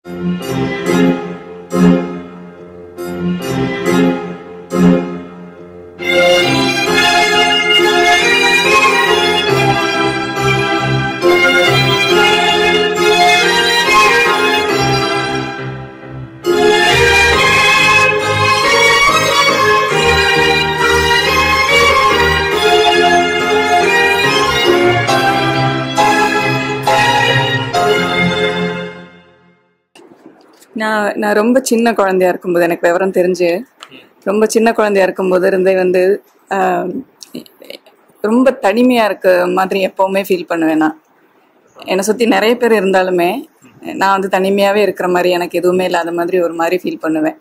நான் நான் ரொம்ப சின்ன குழந்தையா இருக்கும்போது எனக்கு விவரம் தெரிஞ்சு ரொம்ப சின்ன குழந்தையா இருக்கும்போது இருந்தே வந்து ஆஹ், ரொம்ப தனிமையா இருக்க மாதிரி எப்பவுமே ஃபீல் பண்ணுவேன் நான் என்னை சுத்தி நிறைய பேர் இருந்தாலுமே நான் வந்து தனிமையாவே இருக்கிற மாதிரி எனக்கு எதுவுமே இல்லாத மாதிரி ஒரு மாதிரி ஃபீல் பண்ணுவேன்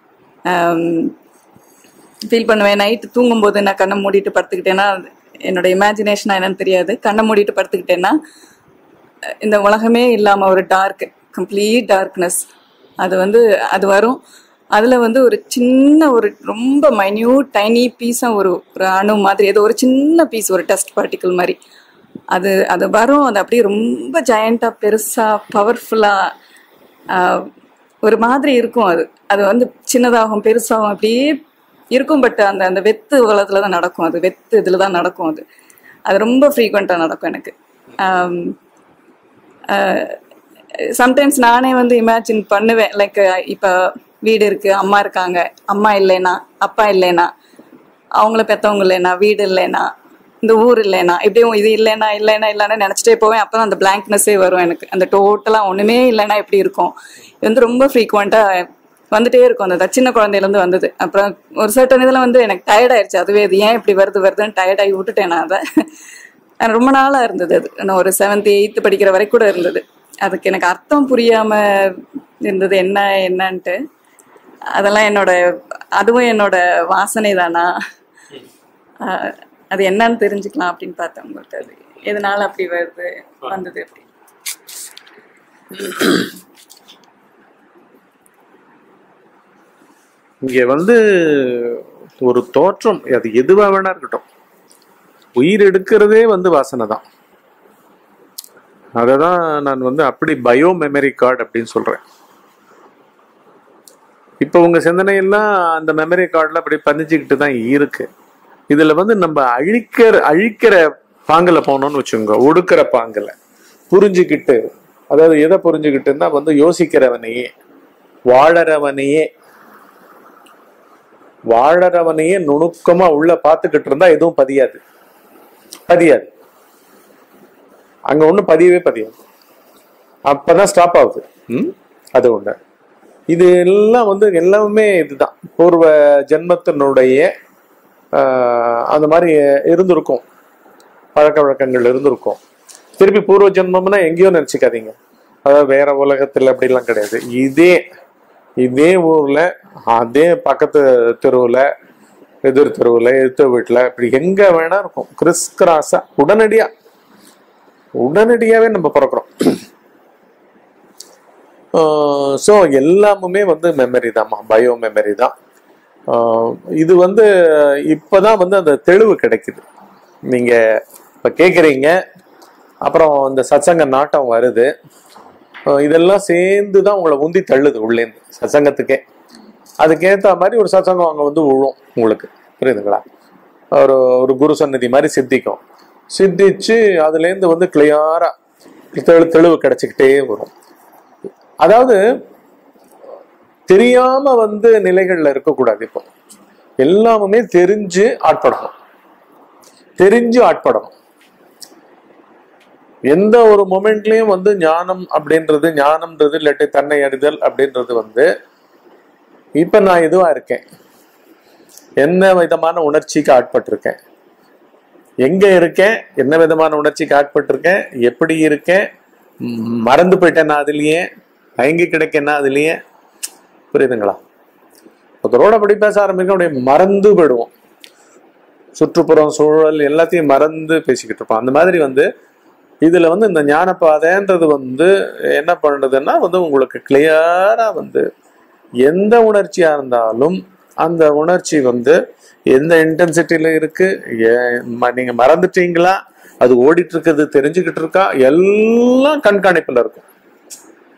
ஃபீல் பண்ணுவேன் நைட்டு தூங்கும்போது நான் கண்ணை மூடிட்டு படுத்துக்கிட்டேன்னா என்னோட இமேஜினேஷனா என்னன்னு தெரியாது கண்ணை மூடிட்டு படுத்துக்கிட்டேன்னா இந்த உலகமே இல்லாம ஒரு டார்க் கம்ப்ளீட் டார்க்னஸ் அது வந்து அது வரும் அதுல வந்து ஒரு சின்ன ஒரு ரொம்ப மைன்யூட் டைனி பீஸா ஒரு ஒரு அணு மாதிரி ஏதோ ஒரு சின்ன பீஸ் ஒரு டஸ்ட் பார்ட்டிக்கிள் மாதிரி அது அது வரும் அது அப்படியே ரொம்ப ஜெயண்டா பெருசா பவர்ஃபுல்லா ஒரு மாதிரி இருக்கும் அது அது வந்து சின்னதாகும் பெருசாகும் அப்படியே இருக்கும் பட் அந்த அந்த வெத்து உலகத்துல தான் நடக்கும் அது வெத்து இதுல தான் நடக்கும் அது அது ரொம்ப ஃப்ரீக்வெண்டா நடக்கும் எனக்கு ஆம், சம்டைம்ஸ் நானே வந்து இமேஜின் பண்ணுவேன் லைக் இப்போ வீடு இருக்கு அம்மா இருக்காங்க அம்மா இல்லைனா அப்பா இல்லைனா அவங்கள பெற்றவங்க இல்லைனா வீடு இல்லைனா இந்த ஊர் இல்லைனா இப்படியும் இது இல்லைனா இல்லைனா இல்லைன்னா நினச்சிட்டே போவேன் அப்போ அந்த பிளாங்க்னஸே வரும் எனக்கு அந்த டோட்டலாக ஒன்றுமே இல்லைனா எப்படி இருக்கும் இது வந்து ரொம்ப ஃப்ரீக்வெண்ட்டாக வந்துட்டே இருக்கும் அந்த சின்ன குழந்தையிலேருந்து வந்தது அப்புறம் ஒரு சர்டன் இதில் வந்து எனக்கு டயர்ட் ஆயிடுச்சு அதுவே இது ஏன் இப்படி வருது வருதுன்னு டயர்ட் ஆகி விட்டுட்டேன் நான் அதை அது ரொம்ப நாளாக இருந்தது அது நான் ஒரு செவன்த் எயித்து படிக்கிற வரைக்கும் கூட இருந்தது அதுக்கு எனக்கு அர்த்தம் புரியாம இருந்தது என்ன என்னன்ட்டு அதெல்லாம் என்னோட அதுவும் என்னோட வாசனை தானா ஆஹ் அது என்னன்னு தெரிஞ்சுக்கலாம் அப்படின்னு பார்த்தேன் உங்கள்கிட்ட அது எதனால அப்படி வருது வந்தது அப்படி இங்க வந்து ஒரு தோற்றம் அது எதுவா வேணா இருக்கட்டும் உயிர் எடுக்கிறதே வந்து வாசனை தான் அதை தான் நான் வந்து அப்படி பயோ மெமரி கார்டு அப்படின்னு சொல்றேன் இப்போ உங்க சிந்தனை எல்லாம் அந்த மெமரி கார்டில் அப்படி பதிஞ்சுக்கிட்டு தான் இருக்கு இதுல வந்து நம்ம அழிக்கிற அழிக்கிற பாங்கல போனோம்னு வச்சுக்கோங்க ஒடுக்கிற பாங்கல புரிஞ்சுக்கிட்டு அதாவது எதை புரிஞ்சுக்கிட்டுன்னா வந்து யோசிக்கிறவனையே வாழறவனையே வாழறவனையே நுணுக்கமா உள்ள பார்த்துக்கிட்டு இருந்தா எதுவும் பதியாது பதியாது அங்க ஒண்ணும் பதியவே பதியாது அப்பதான் ஸ்டாப் ஆகுது ம் அது ஒண்ணு இது எல்லாம் வந்து எல்லாமே இதுதான் பூர்வ ஜென்மத்தினுடைய ஆஹ், அந்த மாதிரி இருந்திருக்கும் பழக்க வழக்கங்கள் இருந்திருக்கும் திருப்பி பூர்வ ஜென்மம்னா எங்கேயோ நினைச்சுக்காதீங்க அதாவது வேற உலகத்துல அப்படிலாம் கிடையாது இதே இதே ஊர்ல அதே பக்கத்து தெருவுல எதிர் தெருவுல எதிர்த்த வீட்டுல இப்படி எங்க வேணா இருக்கும் கிறிஸ் கிராஸா உடனடியா உடனடியாவே நம்ம பிறக்கிறோம் ஸோ எல்லாமுமே வந்து மெமரி தான்மா பயோ மெமரி தான் ஆஹ் இது வந்து இப்பதான் வந்து அந்த தெளிவு கிடைக்குது நீங்க இப்ப கேக்குறீங்க அப்புறம் இந்த சத்சங்க நாட்டம் வருது ஆஹ் இதெல்லாம் சேர்ந்து தான் உங்களை உந்தி தள்ளுது உள்ளேந்து சத்சங்கத்துக்கே அதுக்கேத்த மாதிரி ஒரு சத்சங்கம் அங்க வந்து விழும் உங்களுக்கு புரியுதுங்களா ஒரு ஒரு குரு சந்நிதி மாதிரி சித்திக்கும் சித்திச்சு அதுலேருந்து வந்து கிளியாரா தெளி தெளிவு கிடைச்சிக்கிட்டே வரும் அதாவது தெரியாம வந்து நிலைகள்ல இருக்கக்கூடாது இப்போ எல்லாமுமே தெரிஞ்சு ஆட்படணும் தெரிஞ்சு ஆட்படணும் எந்த ஒரு மொமெண்ட்லயும் வந்து ஞானம் அப்படின்றது ஞானம்ன்றது இல்லாட்டி தன்னை அறிதல் அப்படின்றது வந்து இப்ப நான் இதுவா இருக்கேன் என்ன விதமான உணர்ச்சிக்கு ஆட்பட்டிருக்கேன் எங்க இருக்கேன் என்ன விதமான உணர்ச்சிக்கு ஆட்பட்டிருக்கேன் எப்படி இருக்கேன் ம், மறந்து போயிட்டேன்னா அதுலயே மயங்கி கிடக்கேன்னா அதுலயே புரியுதுங்களா ஒருத்தரோட அப்படி பேச ஆரம்பிக்க அப்படியே மறந்து போயிடுவோம் சுற்றுப்புறம் சூழல் எல்லாத்தையும் மறந்து பேசிக்கிட்டு இருப்போம் அந்த மாதிரி வந்து இதுல வந்து இந்த ஞானப்பாதைன்றது வந்து என்ன பண்ணுறதுன்னா வந்து உங்களுக்கு கிளியரா வந்து எந்த உணர்ச்சியா இருந்தாலும் அந்த உணர்ச்சி வந்து எந்த இன்டென்சிட்டியில இருக்கு ஏ- ம- நீங்க மறந்துட்டீங்களா அது ஓடிட்டு இருக்குது தெரிஞ்சுக்கிட்டு இருக்கா எல்லாம் கண்காணிப்புல இருக்கும்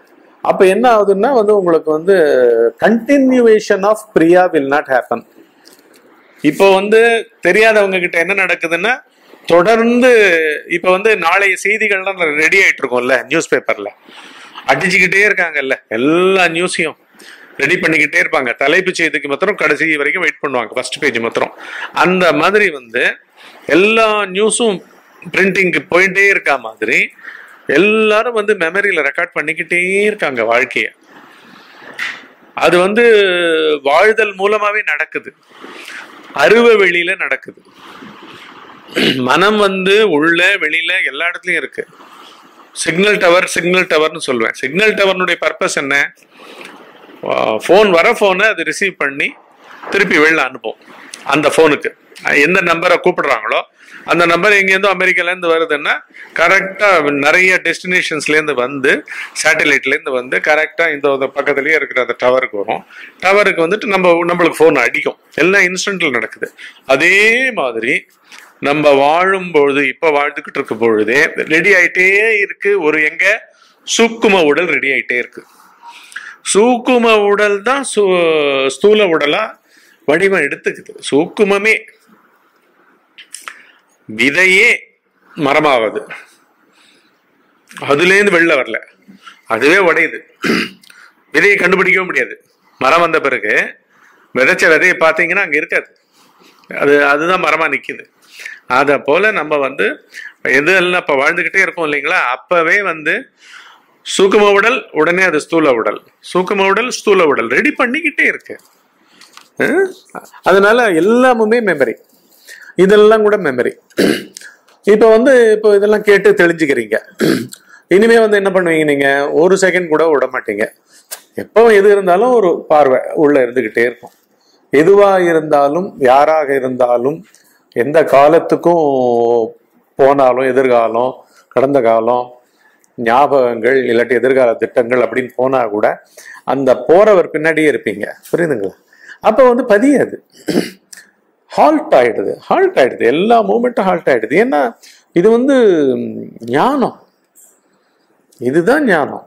அப்ப என்ன ஆகுதுன்னா வந்து உங்களுக்கு வந்து கண்டினியூவேஷன் ஆஃப் பிரியா வில் நாட் ஹேப்பன் இப்போ வந்து தெரியாதவங்க கிட்ட என்ன நடக்குதுன்னா தொடர்ந்து இப்ப வந்து நாளைய செய்திகள்லாம் ரெடி ஆயிட்டு இருக்கோம்ல நியூஸ் பேப்பர்ல அடிச்சுக்கிட்டே இருக்காங்கல்ல எல்லா நியூஸையும் ரெடி பண்ணிக்கிட்டே இருப்பாங்க தலைப்புச் செய்திக்கு மாத்திரம் கடைசி வரைக்கும் வெயிட் பண்ணுவாங்க ஃபர்ஸ்ட் பேஜ் மாத்திரம் அந்த மாதிரி வந்து எல்லா நியூஸும் பிரிண்டிங்க்கு போயிட்டே இருக்கா மாதிரி எல்லாரும் வந்து மெமரியில ரெக்கார்ட் பண்ணிக்கிட்டே இருக்காங்க வாழ்க்கைய அது வந்து வாழ்தல் மூலமாவே நடக்குது அருவ வெளியில நடக்குது மனம் வந்து உள்ள வெளியில எல்லா இடத்துலயும் இருக்கு சிக்னல் டவர் சிக்னல் டவர்னு சொல்லுவேன் சிக்னல் டவர்னுடைய பர்பஸ் என்ன ஃபோன் வர ஃபோனை அது ரிசீவ் பண்ணி திருப்பி வெளில அனுப்பும் அந்த ஃபோனுக்கு எந்த நம்பரை கூப்பிடுறாங்களோ அந்த நம்பர் எங்கேருந்தோ அமெரிக்காலேருந்து வருதுன்னா கரெக்டாக நிறைய டெஸ்டினேஷன்ஸ்லேருந்து வந்து சேட்டலைட்லேருந்து வந்து கரெக்டாக இந்த ஒரு பக்கத்துலேயே இருக்கிற அந்த டவருக்கு வரும் டவருக்கு வந்துட்டு நம்ம நம்மளுக்கு ஃபோன் அடிக்கும் எல்லாம் இன்ஸ்டன்ட்ல நடக்குது அதே மாதிரி நம்ம வாழும் பொழுது இப்ப வாழ்ந்துகிட்டு இருக்க பொழுதே ரெடி ஆயிட்டே இருக்கு ஒரு எங்க சூக்கும உடல் ரெடி ஆயிட்டே இருக்கு சூக்கும உடல் தான் சு- ஸ்தூல உடலா வடிவம் எடுத்துக்குது சூக்குமமே விதையே மரமாவது அதுலேருந்து வெளில வரல அதுவே உடையுது விதையை கண்டுபிடிக்கவே முடியாது மரம் வந்த பிறகு விதைச்ச விதையை பார்த்தீங்கன்னா அங்கே இருக்காது அது அதுதான் மரமா நிக்குது அத போல நம்ம வந்து எது எல்லாம் இப்ப வாழ்ந்துகிட்டே இருக்கோம் இல்லைங்களா அப்பவே வந்து சூக்கும உடல் உடனே அது ஸ்தூல உடல் சூக்கும உடல் ஸ்தூல உடல் ரெடி பண்ணிக்கிட்டே இருக்கு அஹ்? அதனால எல்லாமுமே மெமரி இதெல்லாம் கூட மெமரி இப்போ வந்து இப்போ இதெல்லாம் கேட்டு தெளிஞ்சுக்கிறீங்க இனிமே வந்து என்ன பண்ணுவீங்க நீங்க ஒரு செகண்ட் கூட விட மாட்டீங்க எப்போ எது இருந்தாலும் ஒரு பார்வை உள்ள இருந்துகிட்டே இருக்கும் எதுவா இருந்தாலும் யாராக இருந்தாலும் எந்த காலத்துக்கும் போனாலும் எதிர்காலம் கடந்த காலம் ஞாபகங்கள் இல்லாட்டி எதிர்கால திட்டங்கள் அப்படின்னு போனா கூட அந்த போறவர் பின்னாடியே இருப்பீங்க புரியுதுங்களா அப்ப வந்து பதியாது ஹால்ட் ஆயிடுது ஹால்ட் ஆயிடுது எல்லா மூமெண்ட்டும் ஹால்ட் ஆயிடுது ஏன்னா இது வந்து ம், ஞானம் இதுதான் ஞானம்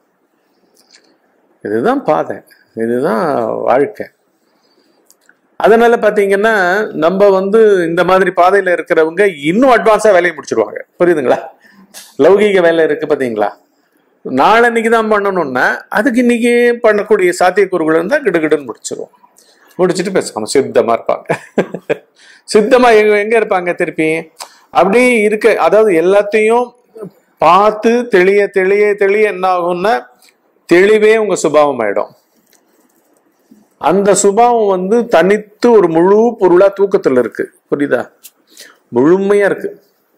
இதுதான் பாதை இதுதான் வாழ்க்கை அதனால பாத்தீங்கன்னா நம்ம வந்து இந்த மாதிரி பாதையில இருக்கிறவங்க இன்னும் அட்வான்ஸா வேலையை முடிச்சிருவாங்க புரியுதுங்களா லௌகீக வேலை இருக்கு பாத்தீங்களா நாளன்னைக்கு தான் பண்ணணும்னா அதுக்கு இன்னைக்கு பண்ணக்கூடிய சாத்தியக்கூறுகள் இருந்தா கிடுகிடுன்னு முடிச்சிருவோம் முடிச்சிட்டு பேசாம சித்தமா இருப்பாங்க சித்தமா எங்க எங்க இருப்பாங்க திருப்பி அப்படியே இருக்க அதாவது எல்லாத்தையும் பார்த்து தெளிய தெளிய தெளிய என்ன ஆகும்னா தெளிவே உங்க சுபாவம் ஆயிடும் அந்த சுபாவம் வந்து தனித்து ஒரு முழு பொருளா தூக்கத்துல இருக்கு புரியுதா முழுமையா இருக்கு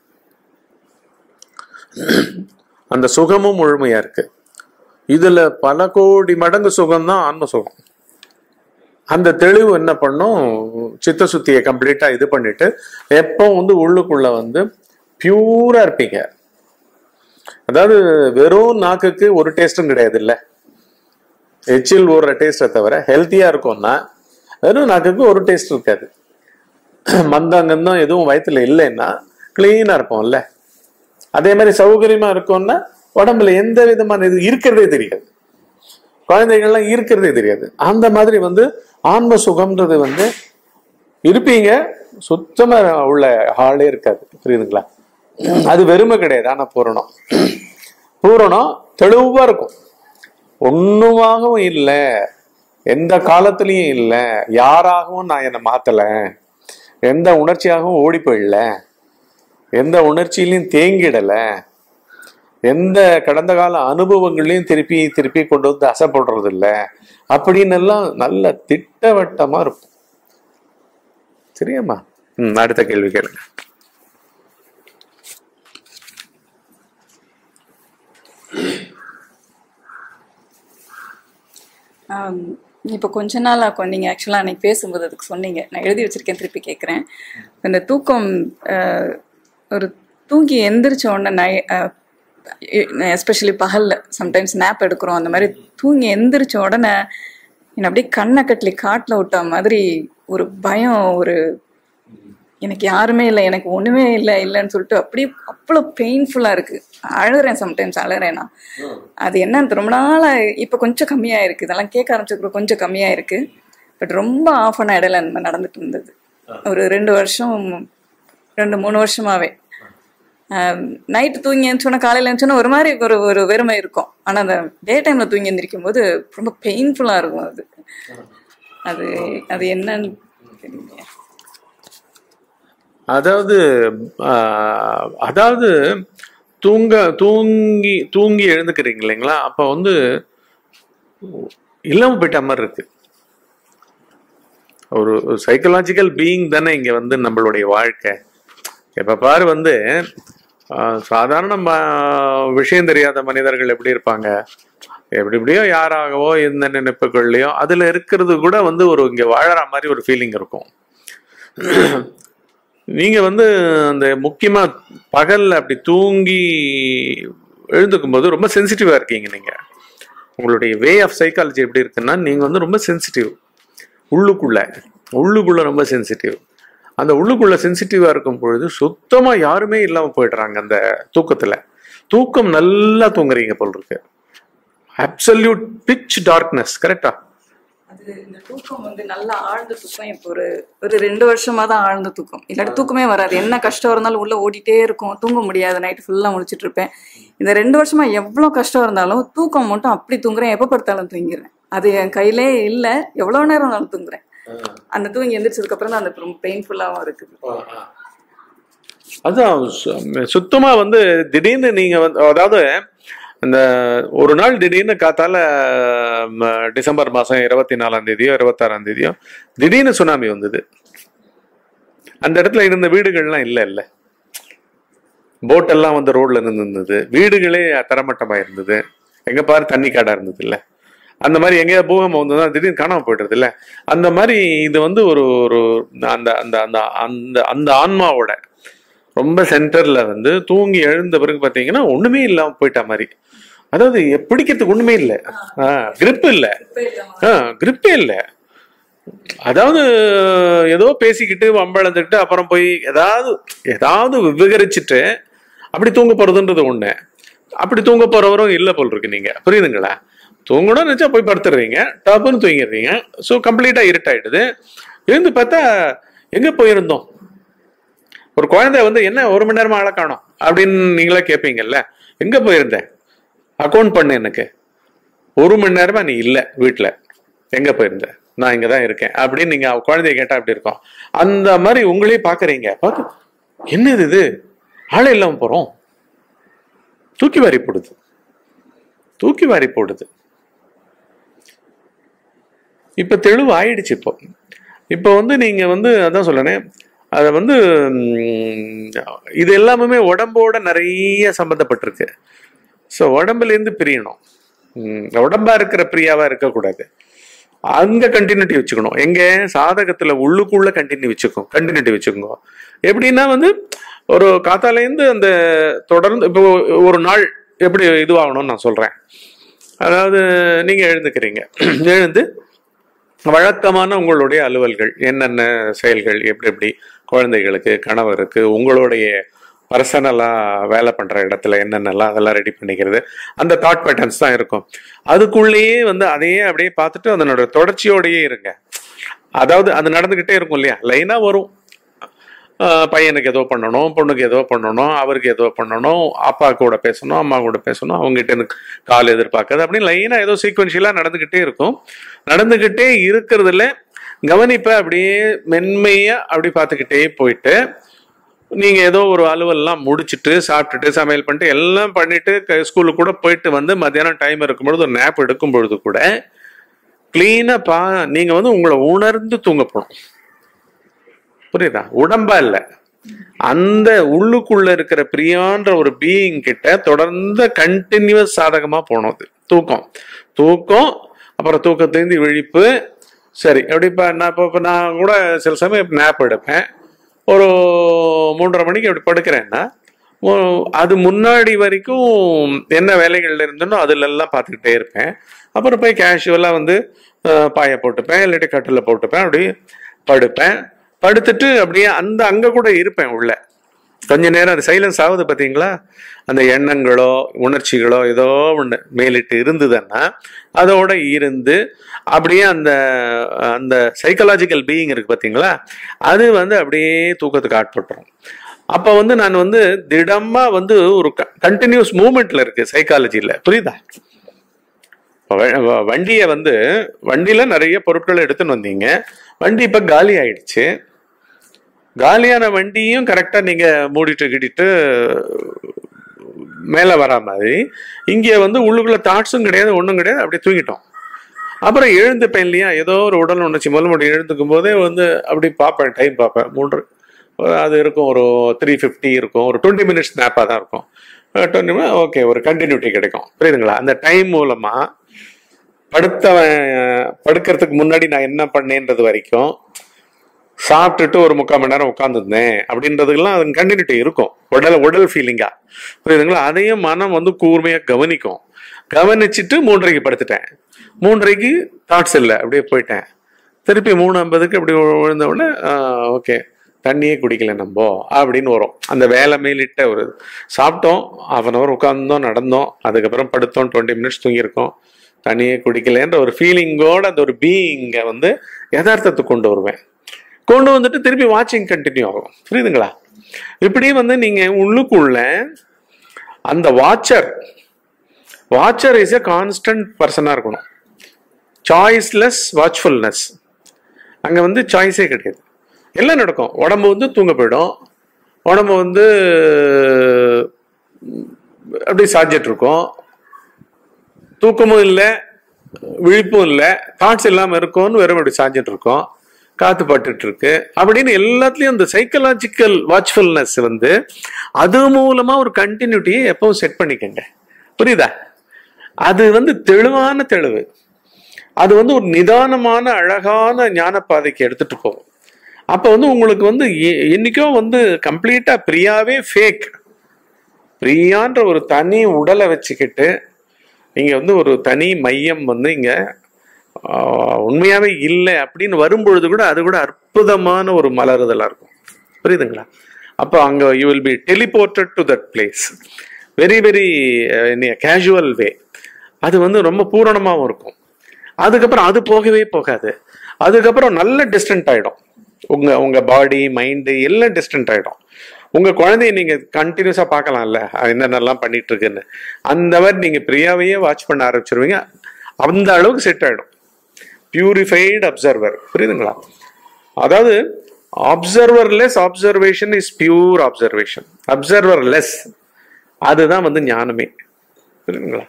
அந்த சுகமும் முழுமையா இருக்கு இதுல பல கோடி மடங்கு சுகம்தான் ஆன்ம சுகம் அந்த தெளிவு என்ன பண்ணும் சித்த சுத்தியை கம்ப்ளீட்டா இது பண்ணிட்டு எப்போ வந்து உள்ளுக்குள்ள வந்து பியூரா இருப்பீங்க அதாவது வெறும் நாக்குக்கு ஒரு டேஸ்டும் கிடையாது இல்ல எச்சில் ஊறுற டேஸ்ட்டை தவிர ஹெல்த்தியா இருக்கும்னா வெறும் நாக்குக்கு ஒரு டேஸ்ட் இருக்காது மந்தாங்கந்தம் எதுவும் வயித்துல இல்லைன்னா கிளீனா இருப்போம்ல அதே மாதிரி சௌகரியமா இருக்கும்னா உடம்புல எந்த விதமான இது இருக்கிறதே தெரியாது குழந்தைகள்லாம் இருக்கிறதே தெரியாது அந்த மாதிரி வந்து ஆன்ம சுகம்ன்றது வந்து இருப்பீங்க சுத்தமா உள்ள ஹாலே இருக்காது புரியுதுங்களா அது வெறுமை கிடையாது ஆனா பூரணம் பூரணம் தெளிவா இருக்கும் ஒண்ணுமாகவும் இல்லை எந்த காலத்திலயும் இல்லை யாராகவும் நான் என்னை மாத்தல எந்த உணர்ச்சியாகவும் ஓடி போயிடல எந்த உணர்ச்சியிலையும் தேங்கிடல எந்த கடந்த கால அனுபவங்களையும் திருப்பி திருப்பி கொண்டு வந்து அசைப்படுறது இல்ல அப்படின்னு எல்லாம் நல்ல திட்டவட்டமா இருக்கும் சரியாம்மா ம் அடுத்த கேள்வி கேளுங்க ஆம், இப்போ கொஞ்ச நாள் ஆகும் நீங்கள் ஆக்சுவலாக அன்னைக்கு பேசும்போது அதுக்கு சொன்னீங்க நான் எழுதி வச்சிருக்கேன் திருப்பி கேட்குறேன் இந்த தூக்கம் அஹ், ஒரு தூங்கி எந்திரிச்ச உடனே நை எஸ்பெஷலி பகலில் சம்டைம்ஸ் நேப் எடுக்கிறோம் அந்த மாதிரி தூங்கி எந்திரிச்ச உடனே என்னை அப்படியே கண்ணை கட்டலி காட்டில் விட்ட மாதிரி ஒரு பயம் ஒரு எனக்கு யாருமே இல்லை எனக்கு ஒண்ணுமே இல்லை இல்லைன்னு சொல்லிட்டு அப்படியே அவ்வளோ பெயின்ஃபுல்லா இருக்கு அழுறேன் சம்டைம்ஸ் அழுறேன் நான் அது என்னன்னு ரொம்ப நாளா இப்போ கொஞ்சம் கம்மியா இருக்கு இதெல்லாம் கேட்க ஆரம்பிச்சதுக்கு கொஞ்சம் கம்மியா இருக்கு பட் ரொம்ப ஆஃப் அன் இடையில அந்த மாதிரி நடந்துட்டு இருந்தது ஒரு ரெண்டு வருஷம் ரெண்டு மூணு வருஷமாவே நைட்டு தூங்கி எழுந்தோன்னா காலையில் எழுந்தோன்னா ஒரு மாதிரி ஒரு ஒரு வெறுமை இருக்கும் ஆனால் அந்த டே டைமில் தூங்கி எந்திரிக்கும் போது ரொம்ப பெயின்ஃபுல்லாக இருக்கும் அது அது அது என்னன்னு தெரியல அதாவது ஆஹ், அதாவது தூங்க தூங்கி தூங்கி எழுந்துக்கிறீங்க இல்லைங்களா அப்ப வந்து இல்லாம போயிட்ட மாதிரி இருக்கு ஒரு சைக்கலாஜிக்கல் பீயிங் தானே இங்க வந்து நம்மளுடைய வாழ்க்கை எப்ப பாரு வந்து ஆஹ், சாதாரண ம- விஷயம் தெரியாத மனிதர்கள் எப்படி இருப்பாங்க எப்படி எப்படியோ யாராகவோ இந்த நினைப்புகள்லயோ அதுல இருக்கிறது கூட வந்து ஒரு இங்க வாழற மாதிரி ஒரு ஃபீலிங் இருக்கும் நீங்க வந்து அந்த முக்கியமா பகல்ல அப்படி தூங்கி எழுந்துக்கும் போது ரொம்ப சென்சிட்டிவா இருக்கீங்க நீங்க உங்களுடைய வே ஆஃப் சைக்காலஜி எப்படி இருக்குன்னா நீங்க வந்து ரொம்ப சென்சிட்டிவ் உள்ளுக்குள்ள உள்ளுக்குள்ள ரொம்ப சென்சிட்டிவ் அந்த உள்ளுக்குள்ள சென்சிட்டிவா இருக்கும் பொழுது சுத்தமா யாருமே இல்லாம போயிடுறாங்க அந்த தூக்கத்துல தூக்கம் நல்லா தூங்குறீங்க போல் இருக்கு அப்சல்யூட் பிச் டார்க்னஸ் கரெக்டா அது இந்த தூக்கம் வந்து நல்லா ஆழ்ந்த தூக்கம் இப்போ ஒரு ஒரு ரெண்டு வருஷமா தான் ஆழ்ந்த தூக்கம் இல்லாட்டி தூக்கமே வராது என்ன கஷ்டம் இருந்தாலும் உள்ள ஓடிட்டே இருக்கும் தூங்க முடியாது நைட்டு ஃபுல்லா முழிச்சிட்டு இருப்பேன் இந்த ரெண்டு வருஷமா எவ்வளவு கஷ்டம் இருந்தாலும் தூக்கம் மட்டும் அப்படி தூங்குறேன் எப்ப படுத்தாலும் தூங்கிடுறேன் அது என் கையிலே இல்ல எவ்வளவு நேரம் இருந்தாலும் தூங்குறேன் அந்த தூங்கி எந்திரிச்சதுக்கு அப்புறம் தான் அந்த ரொம்ப பெயின்ஃபுல்லாவும் இருக்குது அதான் சு- சுத்தமா வந்து திடீர்னு நீங்க வந்து அதாவது இந்த ஒரு நாள் திடீர்னு காத்தால ம, டிசம்பர் மாசம் இருபத்தி நாலாம் தேதியோ இருபத்தாறாம் தேதியோ திடீர்னு சுனாமி வந்தது அந்த இடத்துல இருந்த வீடுகள்லாம் இல்ல இல்ல போட் எல்லாம் வந்து ரோட்ல இருந்தது வீடுகளே தரமட்டமா இருந்தது எங்க பாரு தண்ணி காடா இருந்தது இல்ல அந்த மாதிரி எங்கேயாவது பூகம்பம் வந்ததுன்னா திடீர்னு காணாம போயிடுறது இல்ல அந்த மாதிரி இது வந்து ஒரு ஒரு அந்த அந்த அந்த அந்த அந்த ஆன்மாவோட ரொம்ப சென்டர்ல வந்து தூங்கி எழுந்த பிறகு பாத்தீங்கன்னா ஒண்ணுமே இல்லாம போயிட்ட மாதிரி அதாவது பிடிக்கிறதுக்கு ஒண்ணுமே இல்லை கிரிப் இல்ல கிரிப்பே இல்லை அதாவது ஏதோ பேசிக்கிட்டு வம்பளந்துக்கிட்டு அப்புறம் போய் ஏதாவது ஏதாவது விவகரிச்சுட்டு அப்படி தூங்க போறதுன்றது ஒண்ணு அப்படி தூங்க போறவரும் இல்லை போல் இருக்கு நீங்க புரியுதுங்களா தூங்கணும்னு நினைச்சா போய் படுத்துடுறீங்க டப்புன்னு தூங்கிடுறீங்க ஸோ கம்ப்ளீட்டா இருட்டாயிடுது இருந்து பார்த்தா எங்க போயிருந்தோம் ஒரு குழந்தை வந்து என்ன ஒரு மணி நேரமா ஆள காணோம் அப்படின்னு நீங்களே கேட்பீங்கல்ல எங்க போயிருந்த அக்கௌண்ட் பண்ணு எனக்கு ஒரு மணி நேரமா நீ இல்ல வீட்டுல எங்க போயிருந்த நான் இங்க தான் இருக்கேன் அப்படின்னு நீங்க குழந்தைய கேட்டா அப்படி இருக்கும் அந்த மாதிரி உங்களே பாக்குறீங்க பார்த்து என்னது இது ஆளே இல்லாம போறோம் தூக்கி வாரி போடுது தூக்கி வாரி போடுது இப்ப தெளிவு ஆயிடுச்சு இப்போ இப்போ வந்து நீங்க வந்து அதான் சொல்லனேன் அதை வந்து ம், இது எல்லாமே உடம்போட நிறைய சம்மந்தப்பட்டிருக்கு ஸோ உடம்புல இருந்து பிரியணும் ம், உடம்பா இருக்கிற பிரியாவா இருக்கக்கூடாது அங்க கண்டினியூட்டி வச்சுக்கணும் எங்க சாதகத்துல உள்ளுக்குள்ள கண்டினியூ வச்சுக்கோ கண்டினியூட்டி வச்சுக்கோங்க எப்படின்னா வந்து ஒரு காத்தாலேருந்து அந்த தொடர்ந்து இப்போ ஒரு நாள் எப்படி இதுவாகணும்னு நான் சொல்றேன் அதாவது நீங்க எழுந்துக்கிறீங்க எழுந்து வழக்கமான உங்களுடைய அலுவல்கள் என்னென்ன செயல்கள் எப்படி எப்படி குழந்தைகளுக்கு கணவருக்கு உங்களுடைய பர்சனலா வேலை பண்ற இடத்துல என்னென்னலாம் அதெல்லாம் ரெடி பண்ணிக்கிறது அந்த தாட் பேட்டர்ன்ஸ் தான் இருக்கும் அதுக்குள்ளேயே வந்து அதையே அப்படியே பார்த்துட்டு அதனோட தொடர்ச்சியோடயே இருங்க அதாவது அது நடந்துகிட்டே இருக்கும் இல்லையா லைனா வரும் ஆஹ் பையனுக்கு ஏதோ பண்ணணும் பொண்ணுக்கு ஏதோ பண்ணணும் அவருக்கு ஏதோ பண்ணணும் அப்பா கூட பேசணும் அம்மா கூட பேசணும் அவங்ககிட்ட எனக்கு கால் எதிர்பார்க்காது அப்படின்னு லைனா ஏதோ சீக்வன்ஷியலா நடந்துகிட்டே இருக்கும் நடந்துகிட்டே இருக்கிறதுல கவனிப்பை அப்படியே மென்மையா அப்படி பார்த்துக்கிட்டே போயிட்டு நீங்க ஏதோ ஒரு அலுவல்லாம் முடிச்சுட்டு சாப்பிட்டுட்டு சமையல் பண்ணிட்டு எல்லாம் பண்ணிட்டு க- ஸ்கூலுக்கு கூட போயிட்டு வந்து மத்தியானம் டைம் இருக்கும்பொழுது ஒரு நேப் எடுக்கும் பொழுது கூட கிளீனா பா நீங்க வந்து உங்களை உணர்ந்து தூங்க போகணும் புரியுதா உடம்பா இல்ல அந்த உள்ளுக்குள்ள இருக்கிற பிரியான்ற ஒரு பீயிங் கிட்ட தொடர்ந்து கண்டினியூஸ் சாதகமா போனோம் அது தூக்கம் தூக்கம் அப்புறம் தூக்கத்திலேருந்து விழிப்பு சரி எப்படி இப்போ நான் இப்போ இப்போ நான் கூட சில சமயம் நேப் எடுப்பேன் ஒரு மூன்றரை மணிக்கு அப்படி படுக்கிறேன்னா ஓ- அது முன்னாடி வரைக்கும் என்ன வேலைகள்ல இருந்தனோ அதுல எல்லாம் பார்த்துக்கிட்டே இருப்பேன் அப்புறம் போய் கேஷுவலாக வந்து அஹ், பாயை போட்டுப்பேன் இல்லாட்டி கட்டில் போட்டுப்பேன் அப்படி படுப்பேன் படுத்துட்டு அப்படியே அந்த அங்க கூட இருப்பேன் உள்ள கொஞ்ச நேரம் அது சைலன்ஸ் ஆகுது பாத்தீங்களா அந்த எண்ணங்களோ உணர்ச்சிகளோ ஏதோ ஒன்று மேலிட்டு இருந்ததுன்னா அதோட இருந்து அப்படியே அந்த அந்த சைக்கலாஜிக்கல் பீயிங் இருக்கு பாத்தீங்களா அது வந்து அப்படியே தூக்கத்துக்கு ஆட்பட்டுரும் அப்ப வந்து நான் வந்து திடமா வந்து ஒரு கண்டினியூஸ் மூமெண்ட்ல இருக்கு சைக்காலஜில புரியுதா வ- வ- வண்டியை வந்து வண்டியில நிறைய பொருட்கள் எடுத்துன்னு வந்தீங்க வண்டி இப்ப காலி ஆயிடுச்சு காலியான வண்டியும் கரெக்டா நீங்க மூடிட்டு கிடிட்டு மேல வரா மாதிரி இங்க வந்து உள்ளுக்குள்ள தாட்ஸும் கிடையாது ஒண்ணும் கிடையாது அப்படியே தூங்கிட்டோம் அப்புறம் எழுந்துப்பேன் இல்லையா ஏதோ ஒரு உடல் உணர்ச்சி முதல் முறை எழுந்துக்கும் போதே வந்து அப்படி பார்ப்பேன் டைம் பார்ப்பேன் மூன்று அது இருக்கும் ஒரு த்ரீ ஃபிஃப்டி இருக்கும் ஒரு டுவெண்ட்டி மினிட்ஸ் ஸ்னாப்பாக தான் இருக்கும் டுவெண்ட்டி மினிட் ஓகே ஒரு கண்டினியூட்டி கிடைக்கும் புரியுதுங்களா அந்த டைம் மூலமா படுத்தவன் படுக்கிறதுக்கு முன்னாடி நான் என்ன பண்ணேன்றது வரைக்கும் சாப்பிட்டுட்டு ஒரு முக்கால் மணி நேரம் உட்காந்துருந்தேன் அப்படின்றதுக்கெல்லாம் அது கண்டினியூட்டி இருக்கும் உடல் உடல் ஃபீலிங்கா புரியுதுங்களா அதையும் மனம் வந்து கூர்மையா கவனிக்கும் கவனிச்சுட்டு மூன்றரைக்கு படுத்துட்டேன் மூன்றரைக்கு தாட்ஸ் இல்லை அப்படியே போயிட்டேன் திருப்பி மூணு ஐம்பதுக்கு அப்படி விழுந்த உடனே ஓகே தண்ணியே குடிக்கல நம்ம அப்படின்னு வரும் அந்த வேலை மேலிட்ட ஒரு சாப்பிட்டோம் half அன் ஹவர் உட்காந்தோம் நடந்தோம் அதுக்கப்புறம் படுத்தோம் டுவெண்ட்டி மினிட்ஸ் தூங்கியிருக்கோம் தண்ணியே குடிக்கலன்ற ஒரு ஃபீலிங்கோட அந்த ஒரு பீயிங்கை வந்து யதார்த்தத்துக்கு கொண்டு வருவேன் கொண்டு வந்துட்டு திருப்பி வாட்சிங் கண்டினியூ ஆகும் புரியுதுங்களா இப்படி வந்து நீங்க உள்ளுக்குள்ள அந்த watcher watcher is a constant பர்சனா இருக்கணும் சாய்ஸ்லெஸ் வாட்ச்ஃபுல்னஸ் அங்க வந்து சாய்ஸே கிடையாது எல்லாம் நடக்கும் உடம்பு வந்து தூங்க போயிடும் உடம்பு வந்து உம், அப்படி சாஞ்சிட்டு இருக்கும் தூக்கமும் இல்லை விழிப்பும் இல்லை தாட்ஸ் இல்லாமல் இருக்கும்னு வெறும் இப்படி சாஞ்சிட்டு இருக்கோம் காத்து பட்டுட்டு இருக்கு அப்படின்னு எல்லாத்துலயும் அந்த சைக்கலாஜிக்கல் வாட்ச்ஃபுல்னஸ் வந்து அது மூலமா ஒரு கண்டினியூட்டியை எப்பவும் செட் பண்ணிக்கங்க புரியுதா அது வந்து தெளிவான தெளிவு அது வந்து ஒரு நிதானமான அழகான ஞான பாதைக்கு எடுத்துட்டு போகும் அப்ப வந்து உங்களுக்கு வந்து எ- என்னைக்கோ வந்து கம்ப்ளீட்டா பிரியாவே ஃபேக் பிரியான்ற ஒரு தனி உடலை வச்சுக்கிட்டு இங்க வந்து ஒரு தனி மையம் வந்து இங்க ஆஹ், உண்மையாவே இல்லை அப்படின்னு வரும்பொழுது கூட அது கூட அற்புதமான ஒரு மலருதலா இருக்கும் புரியுதுங்களா அப்போ அங்க you will be teleported to that place very very casual way அது வந்து ரொம்ப பூரணமாகவும் இருக்கும் அதுக்கப்புறம் அது போகவே போகாது அதுக்கப்புறம் நல்ல டிஸ்டன்ட் ஆயிடும் உங்க உங்க பாடி மைண்டு எல்லாம் டிஸ்டன்ட் ஆயிடும் உங்க குழந்தைய நீங்க கண்டினியூஸா பார்க்கலாம்ல அது என்னென்னலாம் பண்ணிட்டு இருக்குன்னு அந்த மாதிரி நீங்க பிரியாவையே வாட்ச் பண்ண ஆரம்பிச்சிருவீங்க அந்த அளவுக்கு செட் ஆயிடும் பியூரிஃபைடு அப்சர்வர் புரியுதுங்களா அதாவது observer less observation is pure observation observer less அதுதான் வந்து ஞானமே புரியுதுங்களா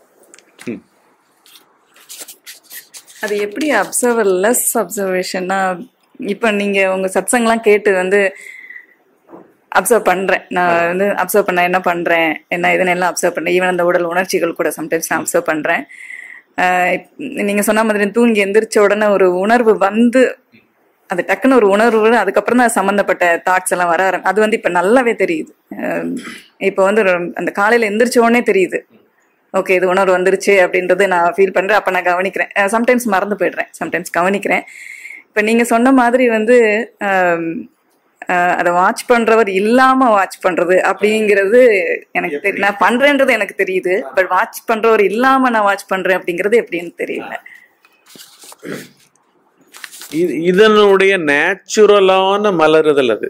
அது எப்படி அப்சர்வர் லெஸ் அப்சர்வேஷன்னா இப்போ நீங்க உங்க சத்சங்கெல்லாம் கேட்டு வந்து அப்சர்வ் பண்றேன் நான் வந்து அப்சர்வ் பண்ண என்ன பண்றேன் என்ன இதுன்னு எல்லாம் அப்சர்வ் பண்றேன் ஈவன் அந்த உடல் உணர்ச்சிகள் கூட சம்டைம்ஸ் நான் அப்சர்வ் பண்றேன் ஆஹ் இப்- நீங்க சொன்ன மாதிரி தூங்கி எந்திரிச்ச உடனே ஒரு உணர்வு வந்து அது டக்குன்னு ஒரு உணர்வு அதுக்கப்புறம் தான் சம்மந்தப்பட்ட தாட்ஸ் எல்லாம் வர ஆரம்பி அது வந்து இப்ப நல்லாவே தெரியுது ஆஹ் இப்போ வந்து ஒரு- அந்த காலையில எந்திரிச்ச உடனே தெரியுது ஓகே இது உணர்வு வந்துருச்சு அப்படின்றது நான் ஃபீல் பண்றேன் அப்ப நான் கவனிக்கிறேன் சம்டைம்ஸ் மறந்து போயிடுறேன் சம்டைம்ஸ் கவனிக்கிறேன் இப்ப நீங்க சொன்ன மாதிரி வந்து ஆம், ஆஹ், அதை வாட்ச் பண்றவர் இல்லாம வாட்ச் பண்றது அப்படிங்கிறது எனக்கு தெரியல நான் பண்றேன்றது எனக்கு தெரியுது பட் வாட்ச் பண்றவர் இல்லாம நான் வாட்ச் பண்றேன் அப்படிங்கிறது எப்படின்னு தெரியல இது இதனுடைய நேச்சுரலான மலருதல் அது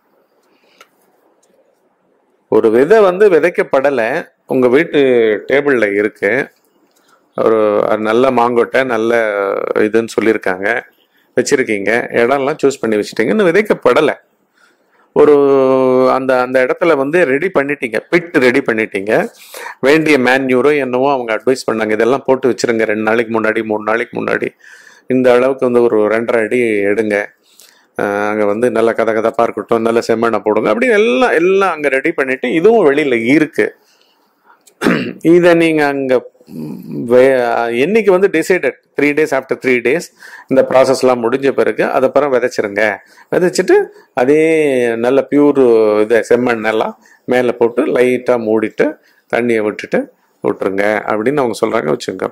ஒரு விதை வந்து விதைக்கப்படலை உங்க வீட்டு டேபிள்ல இருக்கு ஒரு நல்ல மாங்கொட்டை நல்ல இதுன்னு சொல்லியிருக்காங்க வச்சிருக்கீங்க இடம்லாம் சூஸ் பண்ணி வச்சுட்டீங்க இன்னும் விதைக்கப்படலை ஒரு அந்த அந்த இடத்துல வந்து ரெடி பண்ணிட்டீங்க பிட் ரெடி பண்ணிட்டீங்க வேண்டிய மேன்யூரோ என்னவோ அவங்க அட்வைஸ் பண்ணாங்க இதெல்லாம் போட்டு வச்சிருங்க ரெண்டு நாளைக்கு முன்னாடி மூணு நாளைக்கு முன்னாடி இந்த அளவுக்கு வந்து ஒரு ரெண்டரை அடி எடுங்க அஹ் அங்க வந்து நல்ல கத கதப்பா இருக்கட்டும் நல்ல செம்மண்ணை போடுங்க அப்படி எல்லாம் எல்லாம் அங்க ரெடி பண்ணிட்டு இதுவும் வெளியில இருக்கு இதை நீங்க அங்க ம், வே- என்னைக்கு வந்து decided three days after three days இந்த ப்ராசஸ்லாம் முடிஞ்ச பிறகு அதை அப்புறம் விதைச்சிருங்க விதைச்சிட்டு அதே நல்ல பியூர் இதை செம்மண் எல்லாம் மேலே போட்டு லைட்டாக மூடிட்டு தண்ணியை விட்டுட்டு விட்டுருங்க அப்படின்னு அவங்க சொல்றாங்க வச்சுங்க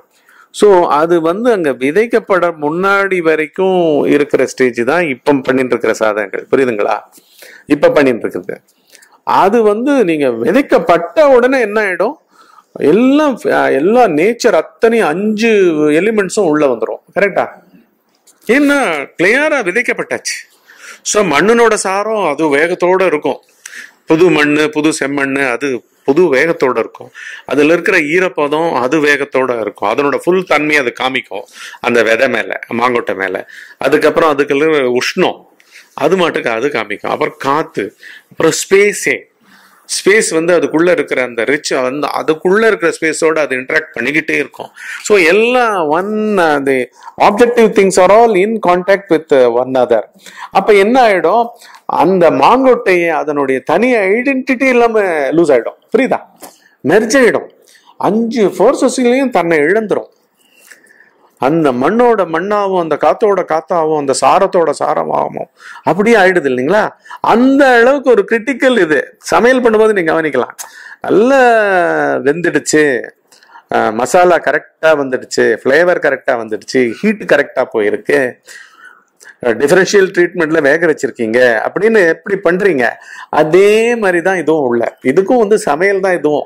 ஸோ அது வந்து அங்க விதைக்கப்பட முன்னாடி வரைக்கும் இருக்கிற ஸ்டேஜ் தான் இப்போ பண்ணிட்டு இருக்கிற சாதனைகள் புரியுதுங்களா இப்ப பண்ணிட்டு இருக்குது அது வந்து நீங்க விதைக்கப்பட்ட உடனே என்ன ஆயிடும் எல்லாம் அஹ், எல்லா நேச்சர் அத்தனை அஞ்சு எலிமெண்ட்ஸும் உள்ள வந்துடும் கரெக்டா ஏன்னா கிளியரா விதைக்கப்பட்டாச்சு ஸோ மண்ணினோட சாரம் அது வேகத்தோட இருக்கும் புது மண் புது செம்மண் அது புது வேகத்தோட இருக்கும் அதுல இருக்கிற ஈரப்பதம் அது வேகத்தோட இருக்கும் அதனோட ஃபுல் தன்மை அது காமிக்கும் அந்த விதை மேல மாங்கொட்டை மேல அதுக்கப்புறம் அதுக்குள்ள உஷ்ணம் அது மாட்டுக்கு அது காமிக்கும் அப்புறம் காத்து அப்புறம் ஸ்பேஸே ஸ்பேஸ் வந்து அதுக்குள்ள இருக்கிற அந்த ரிச் வந்து அதுக்குள்ள இருக்கிற ஸ்பேஸோட அது இன்டராக்ட் பண்ணிக்கிட்டே இருக்கும் ஸோ எல்லாம் one the objective things are all in contact with one other அப்ப என்ன ஆயிடும் அந்த மாங்கொட்டையை அதனுடைய தனி ஐடென்டிட்டி இல்லாம லூஸ் ஆயிடும் புரியுதா மெர்ஜ் ஆயிடும் அஞ்சு ஃபோர்ஸஸ்லையும் தன்னை இழந்துரும் அந்த மண்ணோட மண்ணாவும் அந்த காத்தோட காத்தாவும் அந்த சாரத்தோட சாரமாகவும் அப்படியே ஆயிடுது இல்லைங்களா அந்த அளவுக்கு ஒரு கிரிட்டிக்கல் இது சமையல் பண்ணும்போது நீங்க கவனிக்கலாம் நல்ல வெந்துடுச்சு அஹ், மசாலா கரெக்டா வந்துடுச்சு ஃப்ளேவர் கரெக்டா வந்துடுச்சு ஹீட் கரெக்டா போயிருக்கு டிஃபரன்ஷியல் ட்ரீட்மெண்ட்ல வேக வச்சிருக்கீங்க அப்படின்னு எப்படி பண்றீங்க அதே மாதிரி தான் இதுவும் உள்ள இதுக்கும் வந்து சமையல் தான் இதுவும்